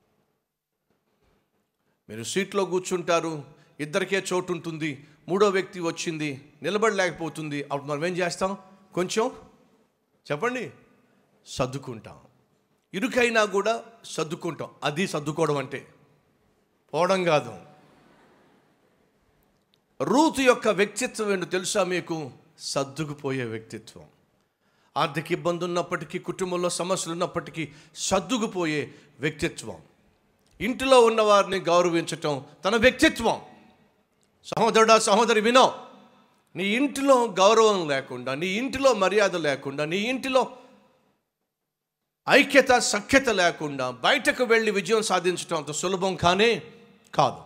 మీరు సీట్లో కూర్చుంటారు ఇద్దరికే చోటు ఉంటుంది మూడో వ్యక్తి వచ్చింది నిలబడలేకపోతుంది అప్పుడు మనం ఏం చేస్తాం కొంచెం చెప్పండి సర్దుకుంటాం ఇరుకైనా కూడా సర్దుకుంటాం అది సర్దుకోవడం అంటే పోవడం కాదు రూతు యొక్క వ్యక్తిత్వం ఏంటో తెలుసా మీకు సర్దుకుపోయే వ్యక్తిత్వం ఆర్థిక ఇబ్బంది ఉన్నప్పటికీ కుటుంబంలో సమస్యలు ఉన్నప్పటికీ సర్దుకుపోయే వ్యక్తిత్వం ఇంటిలో ఉన్న వారిని గౌరవించటం తన వ్యక్తిత్వం సహోదరుడా సహోదరి వినో నీ ఇంటిలో గౌరవం లేకుండా నీ ఇంటిలో మర్యాద లేకుండా నీ ఇంటిలో ఐక్యత సఖ్యత లేకుండా బయటకు వెళ్ళి విజయం సాధించడం అంత సులభం కానే కాదు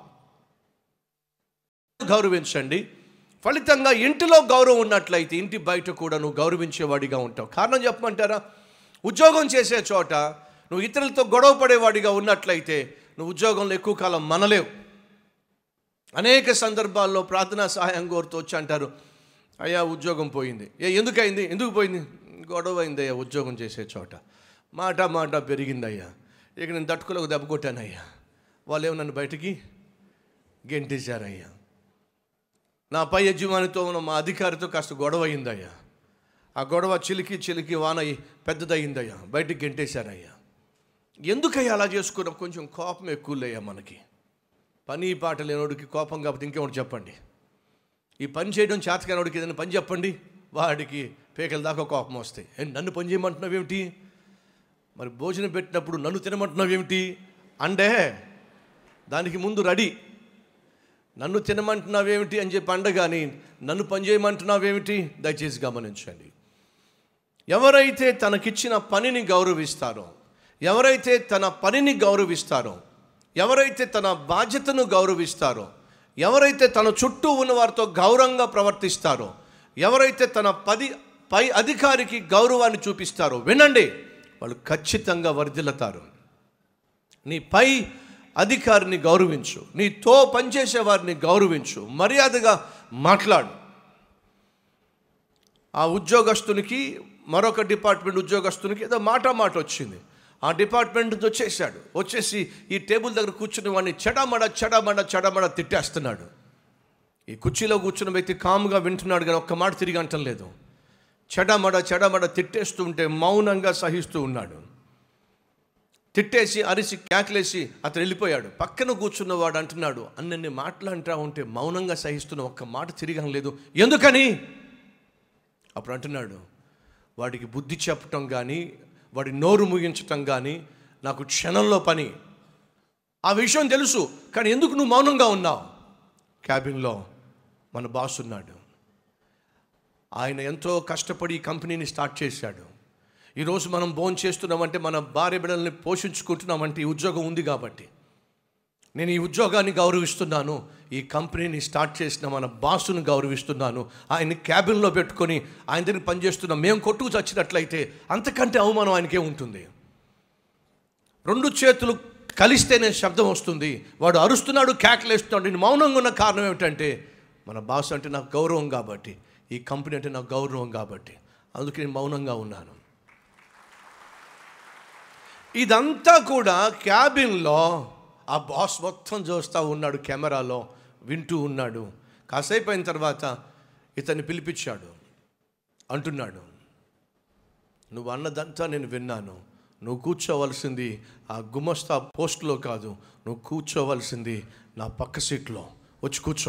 గౌరవించండి ఫలితంగా ఇంటిలో గౌరవం ఉన్నట్లయితే ఇంటి బయట కూడా నువ్వు గౌరవించేవాడిగా ఉంటావు కారణం చెప్పమంటారా ఉద్యోగం చేసే చోట నువ్వు ఇతరులతో గొడవ పడేవాడిగా ఉన్నట్లయితే నువ్వు ఉద్యోగంలో ఎక్కువ కాలం మనలేవు అనేక సందర్భాల్లో ప్రార్థనా సహాయం కోరుతూ వచ్చి అంటారు అయ్యా ఉద్యోగం పోయింది ఏ ఎందుకైంది ఎందుకు పోయింది గొడవ అయింది అయ్యా ఉద్యోగం చేసే చోట మాట మాట పెరిగింది అయ్యా ఇక నేను తట్టుకోలేక దెబ్బ కొట్టానయ్యా వాళ్ళు ఏమో నన్ను బయటికి గెంటేశారయ్యా నా పై యజమానితో ఉన్న మా అధికారితో కాస్త గొడవ అయిందయ్యా ఆ గొడవ చిలికి చిలికి వాన అయ్యి పెద్దదయ్యిందయ్యా బయటికి గెంటేశారయ్యా ఎందుకయ్యా అలా చేసుకున్నాం కొంచెం కోపం ఎక్కువలేయ్యా మనకి పని పాట లేనోడికి కోపం కాకపోతే ఇంకేమిటి చెప్పండి ఈ పని చేయడం చేతకానోడికి ఏదైనా పని చెప్పండి వాడికి పేకల దాకా కోపం వస్తాయి ఏ, నన్ను పని చేయమంటున్నావు ఏమిటి మరి భోజనం పెట్టినప్పుడు నన్ను తినమంటున్నావు ఏమిటి అంటే దానికి ముందు రెడీ నన్ను తినమంటున్నావేమిటి అని చెప్పి అండగాని నన్ను పని చేయమంటున్నావేమిటి దయచేసి గమనించండి ఎవరైతే తనకిచ్చిన పనిని గౌరవిస్తారో ఎవరైతే తన పనిని గౌరవిస్తారో ఎవరైతే తన బాధ్యతను గౌరవిస్తారో ఎవరైతే తన చుట్టూ ఉన్న వారితో గౌరవంగా ప్రవర్తిస్తారో ఎవరైతే తన పది పై అధికారికి గౌరవాన్ని చూపిస్తారో వినండి వాళ్ళు ఖచ్చితంగా వర్ధిల్లుతారు నీ పై అధికారిని గౌరవించు నీతో పనిచేసే వారిని గౌరవించు మర్యాదగా మాట్లాడు ఆ ఉద్యోగస్తునికి మరొక డిపార్ట్మెంట్ ఉద్యోగస్తునికి ఏదో మాట మాట వచ్చింది ఆ డిపార్ట్మెంట్ నుంచి వచ్చేసాడు వచ్చేసి ఈ టేబుల్ దగ్గర కూర్చుని వాడిని చెడమడ చెడమడ చెడమడ తిట్టేస్తున్నాడు ఈ కుర్చీలో కూర్చున్న వ్యక్తి కాముగా వింటున్నాడు కానీ ఒక్క మాట తిరిగి అంటం లేదు చెడమడ చెడమడ తిట్టేస్తూ ఉంటే మౌనంగా సహిస్తూ ఉన్నాడు తిట్టేసి అరిసి కేకలేసి అతను వెళ్ళిపోయాడు పక్కన కూర్చున్నవాడు అంటున్నాడు అన్నన్ని మాట్లాంటా ఉంటే మౌనంగా సహిస్తున్న ఒక్క మాట తిరిగం లేదు ఎందుకని అప్పుడు అంటున్నాడు వాడికి బుద్ధి చెప్పటం కానీ వాడి నోరు ముగించటం కానీ నాకు క్షణంలో పని ఆ విషయం తెలుసు కానీ ఎందుకు నువ్వు మౌనంగా ఉన్నావు క్యాబిన్లో మన బాస్ ఉన్నాడు ఆయన ఎంతో కష్టపడి ఈ కంపెనీని స్టార్ట్ చేశాడు ఈరోజు మనం భోజనం చేస్తున్నామంటే మన భార్య బిడ్డల్ని పోషించుకుంటున్నామంటే ఈ ఉద్యోగం ఉంది కాబట్టి నేను ఈ ఉద్యోగాన్ని గౌరవిస్తున్నాను ఈ కంపెనీని స్టార్ట్ చేసిన మన బాసును గౌరవిస్తున్నాను ఆయన్ని క్యాబిన్లో పెట్టుకొని ఆయన దగ్గర పనిచేస్తున్నాం మేము కొట్టుకు చచ్చినట్లయితే అంతకంటే అవమానం ఆయనకే ఉంటుంది రెండు చేతులు కలిస్తేనే శబ్దం వస్తుంది వాడు అరుస్తున్నాడు కేకలేస్తున్నాడు నేను మౌనంగా ఉన్న కారణం ఏమిటంటే మన బాస్ అంటే నాకు గౌరవం కాబట్టి ఈ కంపెనీ అంటే నాకు గౌరవం కాబట్టి అందుకే నేను మౌనంగా ఉన్నాను ఇదంతా కూడా క్యాబిన్లో ఆ బాస్ మొత్తం చూస్తూ ఉన్నాడు కెమెరాలో వింటూ ఉన్నాడు కాసేపు అయిన తర్వాత ఇతన్ని పిలిపించాడు అంటున్నాడు నువ్వు అన్నదంతా నేను విన్నాను నువ్వు కూర్చోవలసింది ఆ గుమస్తా పోస్ట్లో కాదు నువ్వు కూర్చోవలసింది నా పక్క సీట్లో వచ్చి కూర్చో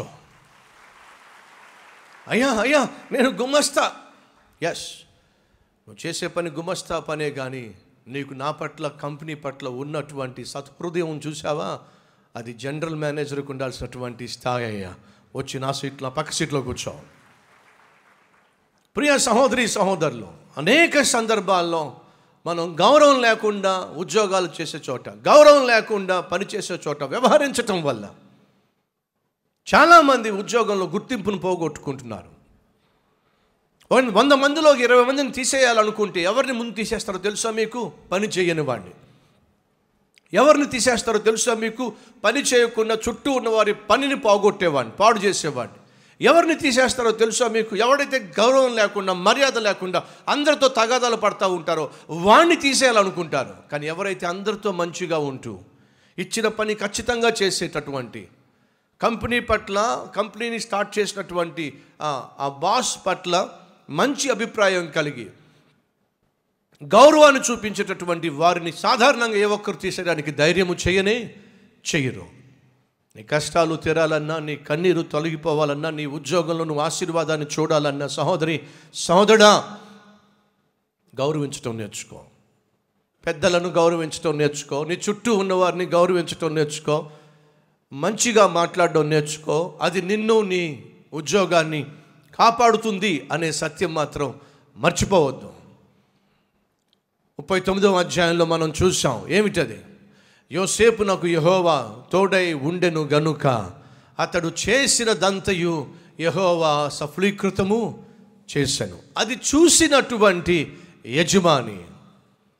అయ్యా అయ్యా నేను గుమస్తా ఎస్ నువ్వు చేసే పని గుమస్తా పనే కానీ నీకు నా పట్ల కంపెనీ పట్ల ఉన్నటువంటి సత్హృదయం చూసావా అది జనరల్ మేనేజర్కి ఉండాల్సినటువంటి స్థాయి అయ్యా వచ్చి నా సీట్లో పక్క సీట్లో కూర్చో ప్రియ సహోదరి సహోదరులు అనేక సందర్భాల్లో మనం గౌరవం లేకుండా ఉద్యోగాలు చేసే చోట గౌరవం లేకుండా పనిచేసే చోట వ్యవహరించటం వల్ల చాలామంది ఉద్యోగంలో గుర్తింపును పోగొట్టుకుంటున్నారు వంద- వంద మందిలో ఇరవై మందిని తీసేయాలనుకుంటే ఎవరిని ముందు తీసేస్తారో తెలుసా మీకు పని చేయని వాడిని ఎవరిని తీసేస్తారో తెలుసా మీకు పని చేయకుండా చుట్టూ ఉన్న వారి పనిని పోగొట్టేవాడిని పాడు చేసేవాడిని ఎవరిని తీసేస్తారో తెలుసా మీకు ఎవడైతే గౌరవం లేకుండా మర్యాద లేకుండా అందరితో తగాదాలు పడతా ఉంటారో వాడిని తీసేయాలనుకుంటారు కానీ ఎవరైతే అందరితో మంచిగా ఉంటూ ఇచ్చిన పని ఖచ్చితంగా చేసేటటువంటి కంపెనీ పట్ల కంపెనీని స్టార్ట్ చేసినటువంటి ఆ- ఆ బాస్ పట్ల మంచి అభిప్రాయం కలిగి గౌరవాన్ని చూపించేటటువంటి వారిని సాధారణంగా ఏ ఒక్కరు తీసేయడానికి ధైర్యము చేయనే చెయ్యరు నీ కష్టాలు తీరాలన్నా నీ కన్నీరు తొలగిపోవాలన్నా నీ ఉద్యోగంలో నువ్వు ఆశీర్వాదాన్ని చూడాలన్నా సహోదరి సహోదరా గౌరవించటం నేర్చుకో పెద్దలను గౌరవించటం నేర్చుకో నీ చుట్టూ ఉన్నవారిని గౌరవించటం నేర్చుకో మంచిగా మాట్లాడడం నేర్చుకో అది నిన్ను నీ ఉద్యోగాన్ని కాపాడుతుంది అనే సత్యం మాత్రం మర్చిపోవద్దు ముప్పై తొమ్మిదవ అధ్యాయంలో మనం చూసాం ఏమిటది యోసేపు నాకు యహోవా తోడై ఉండెను గనుక అతడు చేసిన దంతయు యహోవా సఫలీకృతము చేశాను అది చూసినటువంటి యజమాని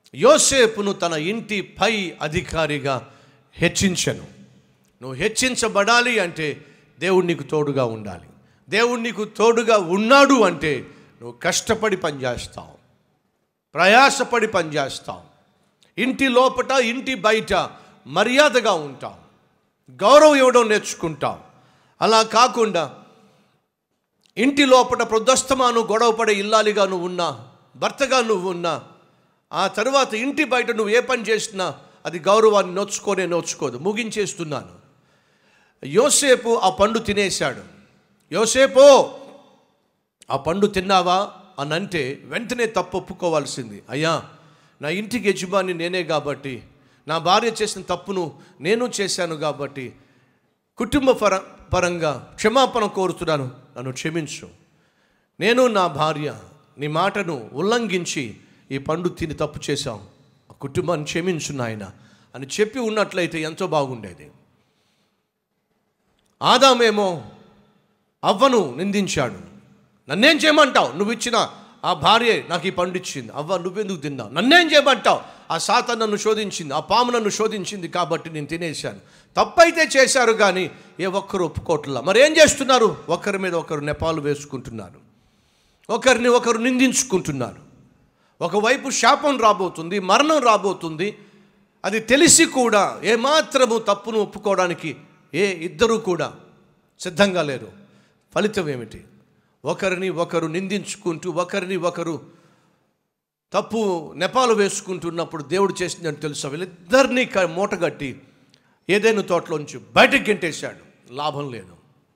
యోసేపును తన ఇంటి పై అధికారిగా హెచ్చించను నువ్వు హెచ్చించబడాలి అంటే దేవుడు నీకు తోడుగా ఉండాలి దేవుడు నీకు తోడుగా ఉన్నాడు అంటే నువ్వు కష్టపడి పనిచేస్తావు ప్రయాసపడి పనిచేస్తావు ఇంటి లోపట ఇంటి బయట మర్యాదగా ఉంటావు గౌరవం ఇవ్వడం నేర్చుకుంటావు అలా కాకుండా ఇంటి లోపల ప్రొద్దస్తమాను గొడవపడే ఇల్లాలిగా నువ్వు ఉన్నా భర్తగా నువ్వు ఉన్నా ఆ తర్వాత ఇంటి బయట నువ్వు ఏ పని చేసినా అది గౌరవాన్ని నోచుకోనే నోచుకోదు ముగించేస్తున్నాను యోసేపు ఆ పండు తినేశాడు యోసేపు ఆ పండు తిన్నావా అని అంటే వెంటనే తప్పు ఒప్పుకోవాల్సింది అయ్యా నా ఇంటికి యజమాని నేనే కాబట్టి నా భార్య చేసిన తప్పును నేను చేశాను కాబట్టి కుటుంబ పర పరంగా క్షమాపణ కోరుతున్నాను నన్ను క్షమించు నేను నా భార్య నీ మాటను ఉల్లంఘించి ఈ పండు తిని తప్పు చేశాం ఆ కుటుంబాన్ని క్షమించు నాయన అని చెప్పి ఉన్నట్లయితే ఎంతో బాగుండేది ఆదామేమో అవ్వను నిందించాడు నన్నేం చేయమంటావు నువ్వు ఇచ్చిన ఆ భార్య నాకు ఈ పండు ఇచ్చింది అవ్వ నువ్వెందుకు తిన్నావు నన్నేం చేయమంటావు ఆ సాత నన్ను శోధించింది ఆ పాము నన్ను శోధించింది కాబట్టి నేను తినేశాను తప్పైతే చేశారు కానీ ఏ ఒక్కరు ఒప్పుకోవట్లా మరి ఏం చేస్తున్నారు ఒకరి మీద ఒకరు నెపాలు వేసుకుంటున్నారు ఒకరిని ఒకరు నిందించుకుంటున్నారు ఒకవైపు శాపం రాబోతుంది మరణం రాబోతుంది అది తెలిసి కూడా ఏమాత్రము తప్పును ఒప్పుకోవడానికి ఏ ఇద్దరు కూడా సిద్ధంగా లేరు ఫలితం ఏమిటి ఒకరిని ఒకరు నిందించుకుంటూ ఒకరిని ఒకరు తప్పు నెపాలు వేసుకుంటున్నప్పుడు దేవుడు చేసిందని తెలుసా వీళ్ళిద్దరినీ క- మూటగట్టి ఏదైనా తోటలోంచి బయటకు గెంటేశాడు లాభం లేదు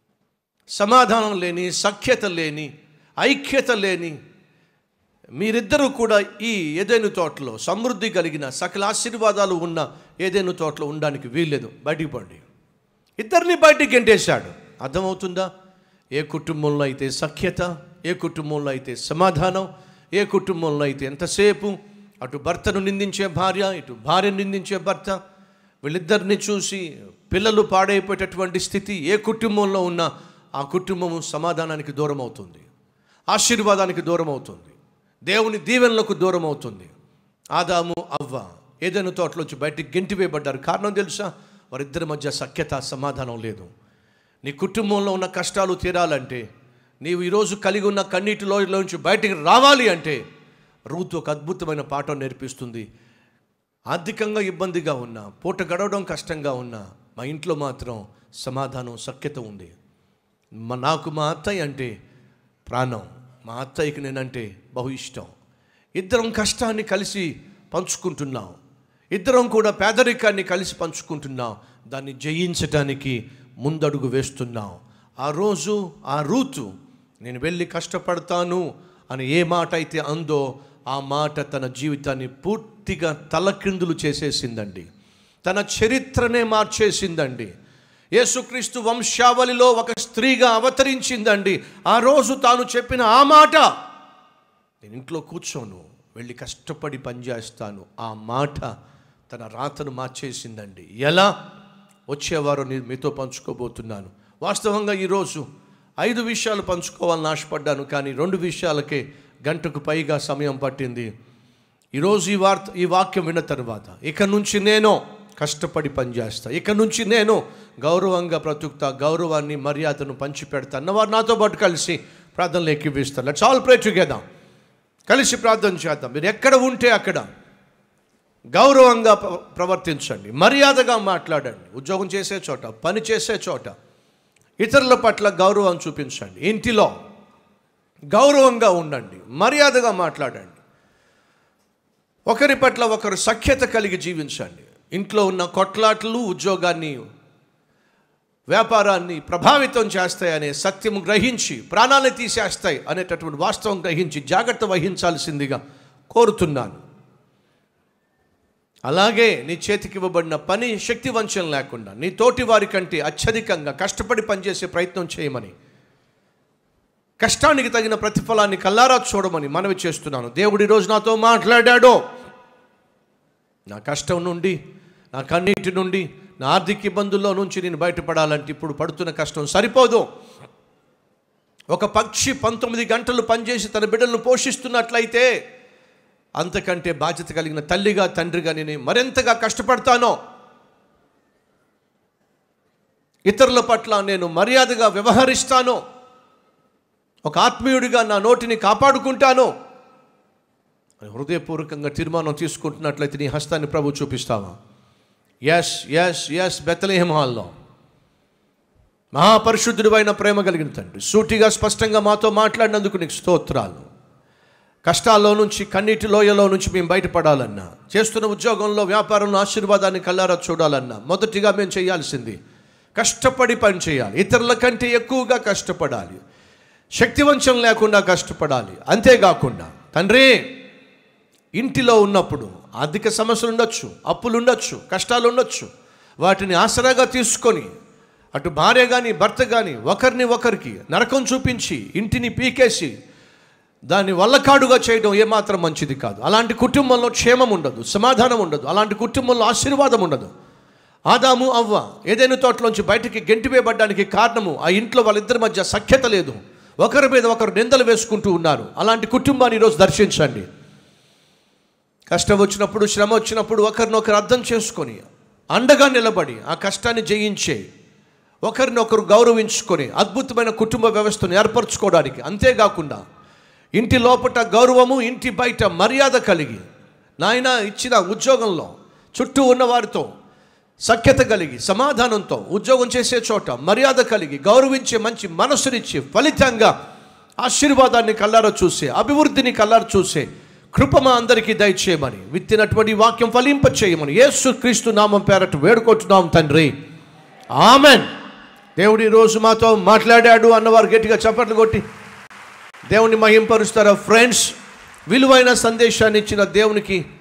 సమాధానం లేని సఖ్యత లేని ఐక్యత లేని మీరిద్దరూ కూడా ఈ ఏదైనా తోటలో సమృద్ధి కలిగిన సకల ఆశీర్వాదాలు ఉన్న ఏదైనా తోటలో ఉండడానికి వీల్లేదు బయటికి పండి ఇద్దరిని బయటికి గెంటేశాడు అర్థమవుతుందా ఏ కుటుంబంలో అయితే సఖ్యత ఏ కుటుంబంలో అయితే సమాధానం ఏ కుటుంబంలో అయితే ఎంతసేపు అటు భర్తను నిందించే భార్య ఇటు భార్యను నిందించే భర్త వీళ్ళిద్దరిని చూసి పిల్లలు పాడైపోయేటటువంటి స్థితి ఏ కుటుంబంలో ఉన్నా ఆ కుటుంబము సమాధానానికి దూరం అవుతుంది ఆశీర్వాదానికి దూరం అవుతుంది దేవుని దీవెనలకు దూరం అవుతుంది ఆదాము అవ్వ ఏదైనా తోటలోంచి బయటికి గెంటి వేయబడ్డారు కారణం తెలుసా వారిద్దరి మధ్య సఖ్యత సమాధానం లేదు నీ కుటుంబంలో ఉన్న కష్టాలు తీరాలంటే నీవు ఈరోజు కలిగి ఉన్న కన్నీటిలోంచి బయటికి రావాలి అంటే రూతు ఒక అద్భుతమైన పాఠం నేర్పిస్తుంది ఆర్థికంగా ఇబ్బందిగా ఉన్నా పూట గడవడం కష్టంగా ఉన్నా మా ఇంట్లో మాత్రం సమాధానం సఖ్యత ఉంది మా నాకు మా అత్తయ్య అంటే ప్రాణం మా అత్తయ్యకి నేనంటే బహు ఇష్టం ఇద్దరం కష్టాన్ని కలిసి పంచుకుంటున్నాం ఇద్దరం కూడా పేదరికాన్ని కలిసి పంచుకుంటున్నాం దాన్ని జయించడానికి ముందడుగు వేస్తున్నాం ఆ రోజు ఆ రూతు నేను వెళ్ళి కష్టపడతాను అని ఏ మాట అయితే అందో ఆ మాట తన జీవితాన్ని పూర్తిగా తలక్రిందులు చేసేసిందండి తన చరిత్రనే మార్చేసిందండి యేసుక్రీస్తు వంశావళిలో ఒక స్త్రీగా అవతరించిందండి ఆ రోజు తాను చెప్పిన ఆ మాట నేను ఇంట్లో కూర్చోను వెళ్ళి కష్టపడి పనిచేస్తాను ఆ మాట తన రాతను మార్చేసిందండి ఎలా వచ్చేవారో నేను మీతో పంచుకోబోతున్నాను వాస్తవంగా ఈరోజు ఐదు విషయాలు పంచుకోవాలని ఆశపడ్డాను కానీ రెండు విషయాలకే గంటకు పైగా సమయం పట్టింది ఈరోజు ఈ వార్త ఈ వాక్యం విన్న తర్వాత ఇక నుంచి నేను కష్టపడి పనిచేస్తా ఇక నుంచి నేను గౌరవంగా బ్రతుకుతా గౌరవాన్ని మర్యాదను పంచిపెడతా అన్నవారు నాతో పాటు కలిసి ప్రార్థనలు ఎక్కిపిస్తారు లెట్స్ ఆల్ ప్రే టుగెదర్ కలిసి ప్రార్థన చేద్దాం మీరు ఎక్కడ ఉంటే అక్కడ గౌరవంగా ప్ర- ప్రవర్తించండి మర్యాదగా మాట్లాడండి ఉద్యోగం చేసే చోట పని చేసే చోట ఇతరుల పట్ల గౌరవం చూపించండి ఇంటిలో గౌరవంగా ఉండండి మర్యాదగా మాట్లాడండి ఒకరి పట్ల ఒకరు సఖ్యత కలిగి జీవించండి ఇంట్లో ఉన్న కొట్లాటలు ఉద్యోగాన్ని వ్యాపారాన్ని ప్రభావితం చేస్తాయనే సత్యము గ్రహించి ప్రాణాలను తీసేస్తాయి అనేటటువంటి వాస్తవం గ్రహించి జాగ్రత్త వహించాల్సిందిగా కోరుతున్నాను అలాగే నీ చేతికి ఇవ్వబడిన పని శక్తి వంచన లేకుండా నీ తోటి వారి కంటే అత్యధికంగా కష్టపడి పనిచేసే ప్రయత్నం చేయమని కష్టానికి తగిన ప్రతిఫలాన్ని కల్లారా చూడమని మనవి చేస్తున్నాను దేవుడు ఈరోజు నాతో మాట్లాడాడో నా కష్టం నుండి నా కన్నీటి నుండి నా ఆర్థిక ఇబ్బందుల్లో నుంచి నేను బయటపడాలంటే ఇప్పుడు పడుతున్న కష్టం సరిపోదు ఒక పక్షి పంతొమ్మిది గంటలు పనిచేసి తన బిడ్డలను పోషిస్తున్నట్లయితే అంతకంటే బాధ్యత కలిగిన తల్లిగా తండ్రిగా నేను మరింతగా కష్టపడతానో ఇతరుల పట్ల నేను మర్యాదగా వ్యవహరిస్తానో ఒక ఆత్మీయుడిగా నా నోటిని కాపాడుకుంటాను అని హృదయపూర్వకంగా తీర్మానం తీసుకుంటున్నట్లయితే నీ హస్తాన్ని ప్రభు చూపిస్తావా ఎస్ ఎస్ ఎస్ బెత్తలేహం హాల్లో మహాపరిశుద్ధుడు అయిన ప్రేమ కలిగిన తండ్రి సూటిగా స్పష్టంగా మాతో మాట్లాడినందుకు నీకు స్తోత్రాలు కష్టాల్లో నుంచి కన్నీటి లోయలో నుంచి మేము బయటపడాలన్నా చేస్తున్న ఉద్యోగంలో వ్యాపారంలో ఆశీర్వాదాన్ని కల్లారా చూడాలన్నా మొదటిగా మేము చేయాల్సింది కష్టపడి పని చేయాలి ఇతరుల కంటే ఎక్కువగా కష్టపడాలి శక్తివంచం లేకుండా కష్టపడాలి అంతేకాకుండా తండ్రి ఇంటిలో ఉన్నప్పుడు ఆర్థిక సమస్యలు ఉండొచ్చు అప్పులు ఉండొచ్చు కష్టాలు ఉండొచ్చు వాటిని ఆసరాగా తీసుకొని అటు భార్య కానీ భర్త కానీ ఒకరిని ఒకరికి నరకం చూపించి ఇంటిని పీకేసి దాన్ని వల్లకాడుగా చేయడం ఏమాత్రం మంచిది కాదు అలాంటి కుటుంబంలో క్షేమం ఉండదు సమాధానం ఉండదు అలాంటి కుటుంబంలో ఆశీర్వాదం ఉండదు ఆదాము అవ్వ ఏదైనా తోటలోంచి బయటికి గెంటివేయబడ్డానికి కారణము ఆ ఇంట్లో వాళ్ళిద్దరి మధ్య సఖ్యత లేదు ఒకరి మీద ఒకరు నిందలు వేసుకుంటూ ఉన్నారు అలాంటి కుటుంబాన్ని ఈరోజు దర్శించండి కష్టం వచ్చినప్పుడు శ్రమ వచ్చినప్పుడు ఒకరినొకరు అర్థం చేసుకొని అండగా నిలబడి ఆ కష్టాన్ని జయించే ఒకరినొకరు గౌరవించుకొని అద్భుతమైన కుటుంబ వ్యవస్థను ఏర్పరచుకోవడానికి అంతేకాకుండా ఇంటి లోపట గౌరవము ఇంటి బయట మర్యాద కలిగి నాయన ఇచ్చిన ఉద్యోగంలో చుట్టూ ఉన్నవారితో సఖ్యత కలిగి సమాధానంతో ఉద్యోగం చేసే చోట మర్యాద కలిగి గౌరవించే మంచి మనసునిచ్చి ఫలితంగా ఆశీర్వాదాన్ని కల్లార చూసే అభివృద్ధిని కల్లార చూసే కృప మా అందరికీ దయచేయమని విత్తినటువంటి వాక్యం ఫలింప చేయమని యేసు క్రీస్తు నామం పేరట వేడుకుంటున్నాం తండ్రి ఆమెన్ దేవుడు ఈరోజు మాతో మాట్లాడాడు అన్నవారు గట్టిగా చప్పట్లు కొట్టి దేవుని మహింపరుస్తారా ఫ్రెండ్స్ విలువైన సందేశాన్ని ఇచ్చిన దేవునికి